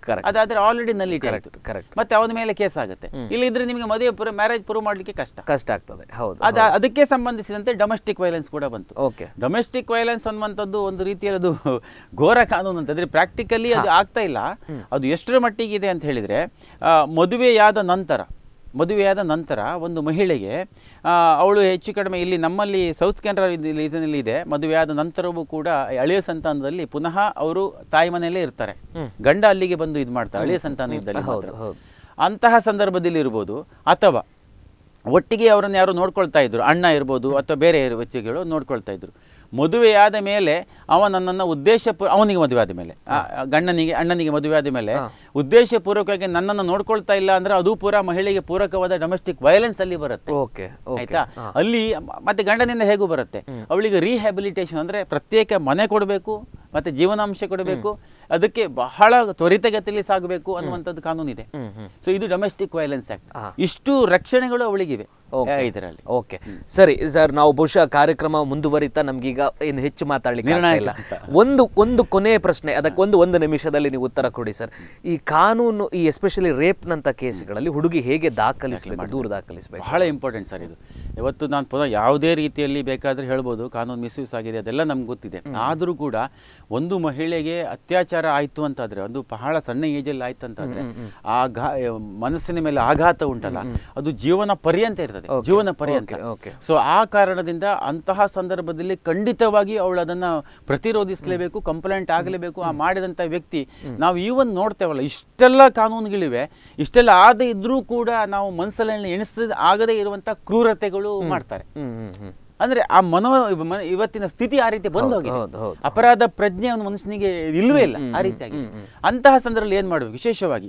Correct. ಅದಾದ್ರೆ ಆಲ್ರೆಡಿ ನಲ್ಲಿಟಿ ಆಯ್ತು correct. ಮತ್ತೆ ಅವನ ಮೇಲೆ ಕೇಸ್ ಆಗುತ್ತೆ ಇಲ್ಲಿದ್ರೆ ನಿಮಗೆ ಮದುವೆ ಪುರ ಮ್ಯಾರೇಜ್ ಪ್ರೂವ್ ಮಾಡ್ಲಿಕ್ಕೆ ಕಷ್ಟ ಕಷ್ಟ ಆಗ್ತದೆ ಹೌದು ಅದ ಅದಕ್ಕೆ ಸಂಬಂಧಿಸಿದಂತೆ ಡೊಮೆಸ್ಟಿಕ್ ವೈಲೆನ್ಸ್ ಕೂಡ ಬಂತು ಓಕೆ ಡೊಮೆಸ್ಟಿಕ್ ವೈಲೆನ್ಸ್ ಅನ್ನುವಂಥದ್ದು ಒಂದು ರೀತಿಯಲ್ಲಿ ಅದು ಘೋರ ಕಾನೂನು ಅಂತಂದ್ರೆ ಪ್ರಾಕ್ಟಿಕಲಿ ಅದು ಆಗ್ತಾ ಇಲ್ಲ ಅದು ಎಷ್ಟರ ಮಟ್ಟಿಗಿದೆ ಅಂತ ಹೇಳಿದ್ರೆ ಆ, ಮದುವೆಯಾದ ನಂತರ ಮದುವೆಯಾದ ನಂತರ ಒಂದು ಮಹಿಳೆಗೆ ಆ, ಅವಳು ಹೆಚ್ಚು ಕಡಿಮೆ ಇಲ್ಲಿ ನಮ್ಮಲ್ಲಿ ಸೌತ್ ಕೆನರಾ ರೀಸನಲ್ಲಿ ಇದೆ ಮದುವೆಯಾದ ನಂತರವೂ ಕೂಡ ಅಳಿಯ ಸಂತಾನದಲ್ಲಿ ಪುನಃ ಅವರು ತಾಯಿ ಮನೆಯಲ್ಲೇ ಇರ್ತಾರೆ ಗಂಡ ಅಲ್ಲಿಗೆ ಬಂದು ಇದು ಮಾಡ್ತಾರೆ ಅಳಿಯ ಸಂತಾನ ಇದ್ದಲ್ಲಿ ಮಾತ್ರ. ಹೌದು. ಅಂತಹ ಸಂದರ್ಭದಲ್ಲಿ ಇರ್ಬೋದು ಅಥವಾ ಒಟ್ಟಿಗೆ ಅವರನ್ನು ಯಾರು ನೋಡ್ಕೊಳ್ತಾ ಇದ್ರು ಅಣ್ಣ ಇರ್ಬೋದು ಅಥವಾ ಬೇರೆ ವ್ಯಕ್ತಿಗಳು ನೋಡ್ಕೊಳ್ತಾ ಇದ್ರು ಮದುವೆಯಾದ ಮೇಲೆ ಅವ ನನ್ನನ್ನು ಉದ್ದೇಶ ಅವನಿಗೆ ಮದುವೆ ಆದ ಮೇಲೆ ಆ, ಆ ಗಂಡನಿಗೆ ಅಣ್ಣನಿಗೆ ಮದುವೆ ಆದ ಮೇಲೆ ಉದ್ದೇಶಪೂರ್ವಕವಾಗಿ ನನ್ನನ್ನು ನೋಡ್ಕೊಳ್ತಾ ಇಲ್ಲ ಅಂದ್ರೆ ಅದು ಪೂರ ಮಹಿಳೆಗೆ ಪೂರಕವಾದ ಡೊಮೆಸ್ಟಿಕ್ ವೈಲೆನ್ಸ್ ಅಲ್ಲಿ ಬರುತ್ತೆ ಓಕೆ ಓಕೆ ಆಯ್ತಾ ಅಲ್ಲಿ ಮ- ಮತ್ತೆ ಗಂಡನಿಂದ ಹೇಗೂ ಬರುತ್ತೆ ಅವಳಿಗೆ ರಿಹ್ಯಾಬಿಲಿಟೇಷನ್ ಅಂದ್ರೆ ಪ್ರತ್ಯೇಕ ಮನೆ ಕೊಡಬೇಕು ಮತ್ತೆ ಜೀವನಾಂಶ ಕೊಡಬೇಕು ಅದಕ್ಕೆ ಬಹಳ ತ್ವರಿತಗತಿಯಲ್ಲಿ ಸಾಗಬೇಕು ಅನ್ನುವಂಥದ್ದು ಕಾನೂನಿದೆ ಸೊ ಇದು ಡೊಮೆಸ್ಟಿಕ್ ವೈಲೆನ್ಸ್ ಆಕ್ಟ್ ಇಷ್ಟು ರಕ್ಷಣೆಗಳು ಅವಳಿಗಿವೆ ಆ, ಇದರಲ್ಲಿ ಓಕೆ ಸರಿ ಸರ್ ನಾವು ಬಹುಶಃ ಕಾರ್ಯಕ್ರಮ ಮುಂದುವರಿತಾ ನಮ್ಗೀಗ ಏನು ಹೆಚ್ಚು ಮಾತಾಡ್ಲಿಕ್ಕೆ ಆಗ್ತಾ ನಿರ್ಣಾಯಕ ಇಲ್ಲ ಒಂದು ಒಂದು ಕೊನೆಯ ಪ್ರಶ್ನೆ ಅದಕ್ಕೆ ಒಂದು ಒಂದು ನಿಮಿಷದಲ್ಲಿ ನೀವು ಉತ್ತರ ಕೊಡಿ ಸರ್ ಈ ಕಾನೂನು ಈ ಎಸ್ಪೆಷಲಿ ರೇಪ್ನಂತ ಕೇಸ್ಗಳಲ್ಲಿ ಹುಡುಗಿ ಹೇಗೆ ದಾಖಲಿಸಬೇಕು ದೂರ ದಾಖಲಿಸಬೇಕು ಬಹಳ ಇಂಪಾರ್ಟೆಂಟ್ ಸರ್ ಇದು ಇವತ್ತು ನಾನು ಪುನಃ ಯಾವುದೇ ರೀತಿಯಲ್ಲಿ ಬೇಕಾದ್ರೆ ಹೇಳ್ಬೋದು ಕಾನೂನು ಮಿಸ್ಯೂಸ್ ಆಗಿದೆ ಅದೆಲ್ಲ ನಮ್ಗೆ ಗೊತ್ತಿದೆ ಆದರೂ ಕೂಡ ಒಂದು ಮಹಿಳೆಗೆ ಅತ್ಯಾಚಾರ ಆಯ್ತು ಅಂತಾದ್ರೆ ಒಂದು ಬಹಳ ಸಣ್ಣ ಏಜಲ್ಲಿ ಆಯ್ತು ಅಂತಾದ್ರೆ ಆ ಘಾ ಮನಸ್ಸಿನ ಮೇಲೆ ಆಘಾತ ಉಂಟಲ್ಲ ಅದು ಜೀವನ ಪರ್ಯಂತ ಇರ್ತದೆ ಜೀವನ ಪರ್ಯಂತ okay, okay. ಸೊ ಆ ಕಾರಣದಿಂದ ಅಂತಹ ಸಂದರ್ಭದಲ್ಲಿ ಖಂಡಿತವಾಗಿ ಅವಳು ಅದನ್ನ ಪ್ರತಿರೋಧಿಸಲೇಬೇಕು ಕಂಪ್ಲೇಂಟ್ ಆಗಲೇಬೇಕು ಆ ಮಾಡಿದಂಥ ವ್ಯಕ್ತಿ ನಾವು ಈವನ್ ನೋಡ್ತೇವಲ್ಲ ಇಷ್ಟೆಲ್ಲ ಕಾನೂನುಗಳಿವೆ ಇಷ್ಟೆಲ್ಲ ಆದ ಇದ್ರೂ ಕೂಡ ನಾವು ಮನಸ್ಸಲ್ಲಿ ಎಣಿಸದ ಆಗದೇ ಇರುವಂತ ಕ್ರೂರತೆಗಳು ಮಾಡ್ತಾರೆ ಹ್ಮ್ ಹ್ಮ್ ಹ್ಮ್ ಅಂದ್ರೆ ಆ ಮನೋ ಮ- ಇವತ್ತಿನ ಸ್ಥಿತಿ ಆ ರೀತಿ ಬಂದು ಹೋಗಿದೆ ಹೌದು, ಹೌದು. ಅಪರಾಧ ಪ್ರಜ್ಞೆ ಅವನ ಮನಸ್ಸಿನಿಗೆ ಇಲ್ವೇ ಇಲ್ಲ ಆ ರೀತಿಯಾಗಿ ಅಂತಹ ಸಂದರ್ಭದಲ್ಲಿ ಏನ್ ಮಾಡಬೇಕು ವಿಶೇಷವಾಗಿ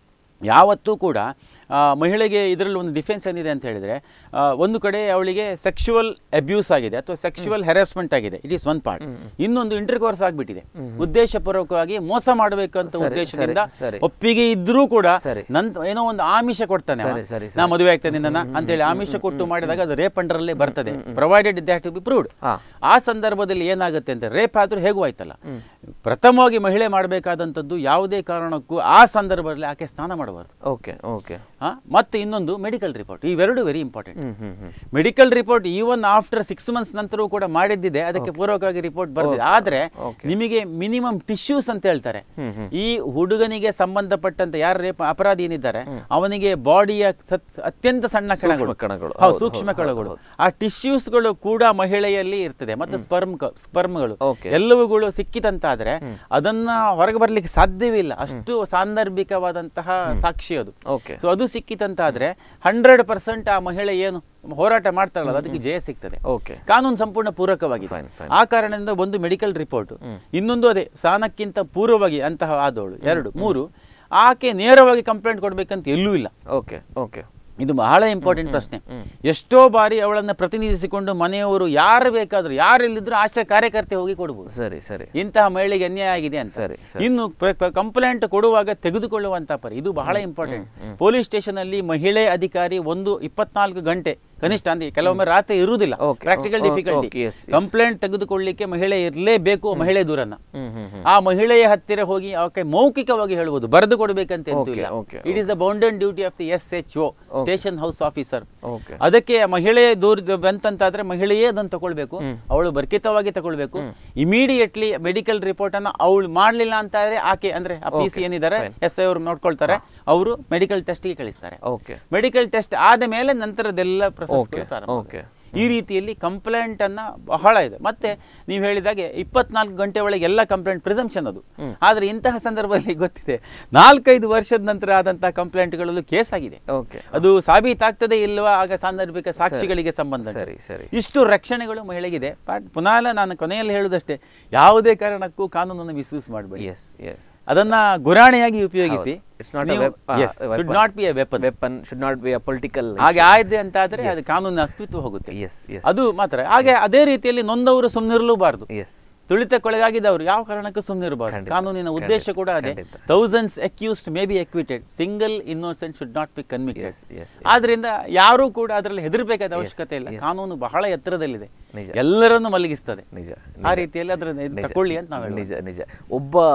ಯಾವತ್ತೂ ಕೂಡ ಆ, ಮಹಿಳೆಗೆ ಇದರಲ್ಲಿ ಒಂದು ಡಿಫೆನ್ಸ್ ಏನಿದೆ ಅಂತ ಹೇಳಿದ್ರೆ ಆ, ಒಂದು ಕಡೆ ಅವಳಿಗೆ ಸೆಕ್ಷುವಲ್ ಅಬ್ಯೂಸ್ ಆಗಿದೆ ಅಥವಾ ಸೆಕ್ಷುವಲ್ ಹೆರಾಸ್ಮೆಂಟ್ ಆಗಿದೆ ಇಟ್ ಈಸ್ ಒನ್ ಪಾರ್ಟ್ ಇನ್ನೊಂದು ಇಂಟರ್ ಕೋರ್ಸ್ ಆಗ್ಬಿಟ್ಟಿದೆ ಉದ್ದೇಶಪೂರ್ವಕವಾಗಿ ಮೋಸ ಮಾಡಬೇಕಂತ ಸರಿ, ಉದ್ದೇಶದಿಂದ ಸರಿ, ಸರಿ. ಒಪ್ಪಿಗೆ ಇದ್ರೂ ಕೂಡ ಸರಿ. ನಂತ ಏನೋ ಒಂದು ಆಮಿಷ ಕೊಡ್ತಾನೆ ಅವ. ಸರಿ, ಸರಿ, ನಾ ಮದುವೆ ಆಗ್ತೇನೆ ನಿನ್ನ ಅಂತೇಳಿ ಆಮಿಷ ಕೊಟ್ಟು ಮಾಡಿದಾಗ ಅದು ರೇಪ್ ಅಂಡರಲ್ಲೇ ಬರ್ತದೆ provided that to be proved ಹಾ. ಆ ಸಂದರ್ಭದಲ್ಲಿ ಏನಾಗುತ್ತೆ ಅಂತ ರೇಪ್ ಆದ್ರೂ ಹೇಗೂ ಆಯ್ತಲ್ಲ ಪ್ರಥಮವಾಗಿ ಮಹಿಳೆ ಮಾಡಬೇಕಾದಂಥದ್ದು ಯಾವುದೇ ಕಾರಣಕ್ಕೂ ಆ ಸಂದರ್ಭದಲ್ಲಿ ಆಕೆ ಸ್ನಾನ ಮಾಡಬಾರ್ದು ಓಕೆ ಓಕೆ ಹಾ? ಮತ್ತೆ ಇನ್ನೊಂದು ಮೆಡಿಕಲ್ ರಿಪೋರ್ಟ್ ಇವೆರಡು very important hmm hmm hmm medical report even after six months ನಂತರವೂ ಕೂಡ ಮಾಡಿದ್ದಿದೆ ಅದಕ್ಕೆ ಪೂರ್ವಕವಾಗಿ ರಿಪೋರ್ಟ್ ಬರ್ದಿದೆ ಆದ್ರೆ ನಿಮಗೆ ಮಿನಿಮಮ್ ಟಿಶ್ಯೂಸ್ ಅಂತ ಹೇಳ್ತಾರೆ ಈ ಹುಡುಗನಿಗೆ ಸಂಬಂಧಪಟ್ಟಂತ ಯಾರು ರೇಪ್ ಅಪರಾಧಿ ಏನಿದ್ದಾರೆ ಅವನಿಗೆ ಬಾಡಿಯ ಅತ್ಯಂತ ಸಣ್ಣ ಕಣಗಳು ಕಣಗಳು. ಹೌದು, ಸೂಕ್ಷ್ಮ ಕಣಗಳು ಆ ಟಿಶ್ಯೂಸ್ಗಳು ಕೂಡ ಮಹಿಳೆಯಲ್ಲಿ ಇರ್ತದೆ ಮತ್ತೆ ಸ್ಪರ್ಮ್ ಸ್ಪರ್ಮ್ಗಳು Okay. ಎಲ್ಲವುಗಳು ಸಿಕ್ಕಿತಂತಾದ್ರೆ ಅದನ್ನ ಹೊರಗೆ ಬರ್ಲಿಕ್ಕೆ ಸಾಧ್ಯವಿಲ್ಲ ಅಷ್ಟು ಸಾಂದರ್ಭಿಕವಾದಂತಹ ಸಾಕ್ಷಿ ಅದು ಓಕೆ ಸೊ ಅದು ಸಿಕ್ಕಿತಂತಾದ್ರೆ ಹಂಡ್ರೆಡ್ ಪರ್ಸೆಂಟ್ ಆ ಮಹಿಳೆ ಏನು ಹೋರಾಟ ಮಾಡ್ತಾಳಲ್ಲ ಅದಕ್ಕೆ ಜಯ ಸಿಗ್ತದೆ ಓಕೆ ಕಾನೂನು ಸಂಪೂರ್ಣ ಪೂರಕವಾಗಿದೆ Fine, fine. ಆ ಕಾರಣದಿಂದ ಒಂದು ಮೆಡಿಕಲ್ ರಿಪೋರ್ಟ್ ಇನ್ನೊಂದು ಅದೇ ಸ್ಥಾನಕ್ಕಿಂತ ಪೂರ್ವವಾಗಿ ಅಂತಹ ಆದವಳು ಎರಡು ಮೂರು ಆಕೆ ನೇರವಾಗಿ ಕಂಪ್ಲೇಂಟ್ ಕೊಡ್ಬೇಕಂತ ಎಲ್ಲೂ ಇಲ್ಲ ಓಕೆ ಓಕೆ ಇದು ಬಹಳ ಇಂಪಾರ್ಟೆಂಟ್ ಪ್ರಶ್ನೆ ಎಷ್ಟೋ ಬಾರಿ ಅವಳನ್ನ ಪ್ರತಿನಿಧಿಸಿಕೊಂಡು ಮನೆಯವರು ಯಾರು ಬೇಕಾದ್ರು ಯಾರೆಲ್ಲಿದ್ರು ಆಶಾ ಕಾರ್ಯಕರ್ತೆ ಹೋಗಿ ಕೊಡ್ಬೋದು ಸರಿ ಸರಿ ಇಂತಹ ಮಹಿಳೆಗೆ ಅನ್ಯಾಯ ಆಗಿದೆ ಅಂತ ಸರಿ, ಇನ್ನು ಕಂಪ್ಲೇಂಟ್ ಕೊಡುವಾಗ ತೆಗೆದುಕೊಳ್ಳುವಂತ ಪರಿ ಇದು ಬಹಳ ಇಂಪಾರ್ಟೆಂಟ್ ಪೊಲೀಸ್ ಸ್ಟೇಷನ್ ಅಲ್ಲಿ ಮಹಿಳೆ ಅಧಿಕಾರಿ ಒಂದು ಇಪ್ಪತ್ನಾಲ್ಕು ಗಂಟೆ ಕನಿಷ್ಠ ಅಂದ್ರೆ ಕೆಲವೊಮ್ಮೆ ರಾತ್ರಿ ಇರುವುದಿಲ್ಲ Okay, practical okay, difficulty okay, yes, yes. Complaint ತೆಗೆದುಕೊಳ್ಳಿಕ್ಕೆ ಮಹಿಳೆ ಇರಲೇಬೇಕು ಮಹಿಳೆ ದೂರನ್ನ ಹ್ಮ್ ಹ್ಮ್ ಹ್ಮ್ ಆ ಮಹಿಳೆಯ ಹತ್ತಿರ ಹೋಗಿ ಆಕೆ ಮೌಖಿಕವಾಗಿ ಹೇಳುವುದು ಬರೆದು ಕೊಡಬೇಕಂತ ಎಂತೂ Okay, ಇಲ್ಲ okay, it is the bounden duty of the S H O station house officer okay ಅದಕ್ಕೆ ಮಹಿಳೆ ದೂರ ಬಂತಂತಾದ್ರೆ ಮಹಿಳೆಯೇ ಅದನ್ನು ತಗೊಳ್ಬೇಕು ಅವಳು ಬರ್ಕಿತವಾಗಿ ತಗೊಳ್ಬೇಕು ಇಮಿಡಿಯೇಟ್ಲಿ ಮೆಡಿಕಲ್ ರಿಪೋರ್ಟ್ ಅನ್ನ ಅವಳು ಮಾಡ್ಲಿಲ್ಲ ಅಂತಾದ್ರೆ ಆಕೆ ಅಂದ್ರೆ ಆ ಪಿ ಸಿ ಏನಿದ್ದಾರೆ ಎಸ್ ಐ ಅವರು ನೋಡ್ಕೊಳ್ತಾರೆ ಅವರು ಮೆಡಿಕಲ್ ಟೆಸ್ಟ್ಗೆ ಕಳಿಸ್ತಾರೆ ಓಕೆ ಮೆಡಿಕಲ್ ಟೆಸ್ಟ್ ಆದ ಮೇಲೆ ನಂತರದೆಲ್ಲ Okay, ಪ್ರೊಸೆಸ್ ಪ್ರಾರಂಭ okay. ಈ ರೀತಿಯಲ್ಲಿ ಕಂಪ್ಲೇಂಟ್ ಅನ್ನ ಬಹಳ ಇದೆ ಮತ್ತೆ ನೀವು ಹೇಳಿದಾಗೆ ಇಪ್ಪತ್ನಾಲ್ಕು ಗಂಟೆ ಒಳಗೆ ಎಲ್ಲ ಕಂಪ್ಲೇಂಟ್ ಪ್ರಿಸಂಪ್ಷನ್ ಅದು ಆದ್ರೆ ಇಂತಹ ಸಂದರ್ಭದಲ್ಲಿ ಗೊತ್ತಿದೆ ನಾಲ್ಕೈದು ವರ್ಷದ ನಂತರ ಆದಂತಹ ಕಂಪ್ಲೇಂಟ್ಗಳಲ್ಲೂ ಕೇಸ್ ಆಗಿದೆ ಓಕೆ ಅದು ಸಾಬೀತಾಗ್ತದೆ ಇಲ್ವಾ ಆಗ ಸಾಂದರ್ಭಿಕ ಸಾಕ್ಷಿಗಳಿಗೆ ಸಂಬಂಧ ಸರಿ ಸರಿ ಇಷ್ಟು ರಕ್ಷಣೆಗಳು ಮಹಿಳೆಗಿದೆ ಬಟ್ ಪುನಃ ನಾನು ಕೊನೆಯಲ್ಲಿ ಹೇಳುದಷ್ಟೇ ಯಾವುದೇ ಕಾರಣಕ್ಕೂ ಕಾನೂನನ್ನು ಮಿಸ್ಯೂಸ್ ಮಾಡಬೇಡಿ ಎಸ್ ಎಸ್ ಅದನ್ನ ಗುರಾಣಿಯಾಗಿ ಉಪಯೋಗಿಸಿ it's not should not be a weapon weapon should not be a political ಹಾಗೆ ಆಯ್ದೆ ಅಂತ ಆದ್ರೆ ಅದು ಕಾನೂನಿನ ಅಸ್ತಿತ್ವ ಹೋಗುತ್ತೆ ಎಸ್ ಎಸ್ ಅದು ಮಾತ್ರ ಹಾಗೆ ಅದೇ ರೀತಿಯಲ್ಲಿ ನೊಂದವರು ಸುಮ್ಮನಿರಲೂಬಾರದು ಎಸ್ ತುಳಿತಕ್ಕೊಳಗಾಗಿದ್ದವರು ಯಾವ ಕಾರಣಕ್ಕೂ ಸುಮ್ಮನಿರಬಾರದು ಖಂಡಿತ, ಕಾನೂನಿನ ಉದ್ದೇಶ ಖಂಡಿತ, ಕೂಡ ಅದೇ ಖಂಡಿತ. Thousands accused may be acquitted single innocent should not be convicted Yes, yes, ಆದ್ರಿಂದ ಯಾರೂ ಕೂಡ ಅದರಲ್ಲಿ ಹೆದರ್ಬೇಕಾದ ಅವಶ್ಯಕತೆ ಇಲ್ಲ ಕಾನೂನು ಬಹಳ ಎತ್ತರದಲ್ಲಿದೆ ನಿಜ. ಎಲ್ಲರನ್ನು ಮಲಗಿಸ್ತದೆ ನಿಜ ಆ ರೀತಿಯಲ್ಲಿ ಅದರ ತಕೊಳ್ಳಿ ಅಂತ ನಾವು ನಿಜ ನಿಜ ಒಬ್ಬ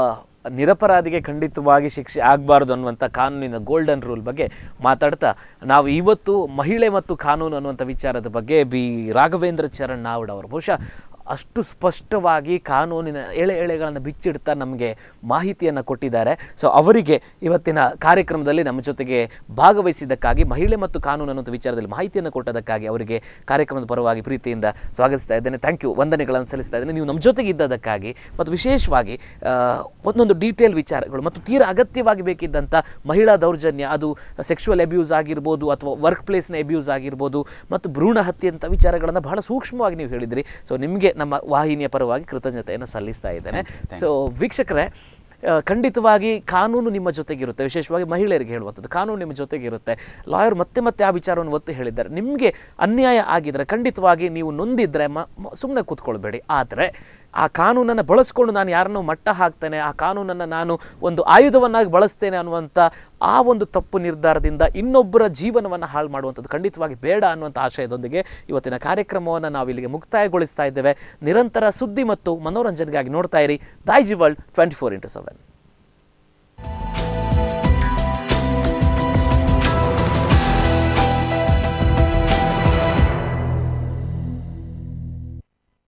ನಿರಪರಾಧಿಗೆ ಖಂಡಿತವಾಗಿ ಶಿಕ್ಷೆ ಆಗಬಾರ್ದು ಅನ್ನುವಂಥ ಕಾನೂನಿನ ಗೋಲ್ಡನ್ ರೂಲ್ ಬಗ್ಗೆ ಮಾತಾಡ್ತಾ ನಾವು ಇವತ್ತು ಮಹಿಳೆ ಮತ್ತು ಕಾನೂನು ಅನ್ನುವಂಥ ವಿಚಾರದ ಬಗ್ಗೆ ಬಿ ರಾಘವೇಂದ್ರ ಚರಣ್ ನಾವ್ಡ್ ಅವರು ಬಹುಶಃ ಅಷ್ಟು ಸ್ಪಷ್ಟವಾಗಿ ಕಾನೂನಿನ ಎಳೆ ಎಳೆಗಳನ್ನು ಬಿಚ್ಚಿಡ್ತಾ ನಮಗೆ ಮಾಹಿತಿಯನ್ನು ಕೊಟ್ಟಿದ್ದಾರೆ ಸೊ ಅವರಿಗೆ ಇವತ್ತಿನ ಕಾರ್ಯಕ್ರಮದಲ್ಲಿ ನಮ್ಮ ಜೊತೆಗೆ ಭಾಗವಹಿಸಿದ್ದಕ್ಕಾಗಿ ಮಹಿಳೆ ಮತ್ತು ಕಾನೂನು ಅನ್ನುವಂಥ ವಿಚಾರದಲ್ಲಿ ಮಾಹಿತಿಯನ್ನು ಕೊಟ್ಟದಕ್ಕಾಗಿ ಅವರಿಗೆ ಕಾರ್ಯಕ್ರಮದ ಪರವಾಗಿ ಪ್ರೀತಿಯಿಂದ ಸ್ವಾಗತಿಸ್ತಾ ಇದ್ದೇನೆ ಥ್ಯಾಂಕ್ ಯು ವಂದನೆಗಳನ್ನು ಸಲ್ಲಿಸ್ತಾ ಇದ್ದೇನೆ ನೀವು ನಮ್ಮ ಜೊತೆಗೆ ಇದ್ದದಕ್ಕಾಗಿ ಮತ್ತು ವಿಶೇಷವಾಗಿ ಆ, ಒಂದೊಂದು ಡೀಟೇಲ್ ವಿಚಾರಗಳು ಮತ್ತು ತೀರಾ ಅಗತ್ಯವಾಗಿ ಬೇಕಿದ್ದಂಥ ಮಹಿಳಾ ದೌರ್ಜನ್ಯ ಅದು ಸೆಕ್ಷುವಲ್ ಅಬ್ಯೂಸ್ ಆಗಿರ್ಬೋದು ಅಥವಾ ವರ್ಕ್ ಪ್ಲೇಸ್ನ ಅಬ್ಯೂಸ್ ಆಗಿರ್ಬೋದು ಮತ್ತು ಭ್ರೂಣ ಹತ್ಯೆ ಅಂತ ವಿಚಾರಗಳನ್ನು ಬಹಳ ಸೂಕ್ಷ್ಮವಾಗಿ ನೀವು ಹೇಳಿದ್ರಿ ಸೊ ನಿಮಗೆ ನಮ್ಮ ವಾಹಿನಿಯ ಪರವಾಗಿ ಕೃತಜ್ಞತೆಯನ್ನು ಸಲ್ಲಿಸ್ತಾ ಇದ್ದೇನೆ ಸೊ ವೀಕ್ಷಕರೇ ಆ, ಖಂಡಿತವಾಗಿ ಕಾನೂನು ನಿಮ್ಮ ಜೊತೆಗಿರುತ್ತೆ ವಿಶೇಷವಾಗಿ ಮಹಿಳೆಯರಿಗೆ ಹೇಳುವಂಥದ್ದು ಕಾನೂನು ನಿಮ್ಮ ಜೊತೆಗಿರುತ್ತೆ ಲಾಯರ್ ಮತ್ತೆ ಮತ್ತೆ ಆ ವಿಚಾರವನ್ನು ಒತ್ತಿ ಹೇಳಿದ್ದಾರೆ ನಿಮಗೆ ಅನ್ಯಾಯ ಆಗಿದ್ರೆ ಖಂಡಿತವಾಗಿ ನೀವು ನೊಂದಿದ್ರೆ ಮ ಸುಮ್ಮನೆ ಕೂತ್ಕೊಳ್ಬೇಡಿ ಆದರೆ ಆ ಕಾನೂನನ್ನು ಬಳಸ್ಕೊಂಡು ನಾನು ಯಾರನ್ನೋ ಮಟ್ಟ ಹಾಕ್ತೇನೆ ಆ ಕಾನೂನನ್ನು ನಾನು ಒಂದು ಆಯುಧವನ್ನಾಗಿ ಬಳಸ್ತೇನೆ ಅನ್ನುವಂಥ ಆ ಒಂದು ತಪ್ಪು ನಿರ್ಧಾರದಿಂದ ಇನ್ನೊಬ್ಬರ ಜೀವನವನ್ನು ಹಾಳು ಮಾಡುವಂಥದ್ದು ಖಂಡಿತವಾಗಿ ಬೇಡ ಅನ್ನುವಂಥ ಆಶಯದೊಂದಿಗೆ ಇವತ್ತಿನ ಕಾರ್ಯಕ್ರಮವನ್ನು ನಾವು ಇಲ್ಲಿಗೆ ಮುಕ್ತಾಯಗೊಳಿಸ್ತಾ ಇದ್ದೇವೆ ನಿರಂತರ ಸುದ್ದಿ ಮತ್ತು ಮನೋರಂಜನೆಗಾಗಿ ನೋಡ್ತಾ ಇರಿ Daijiworld twenty four into seven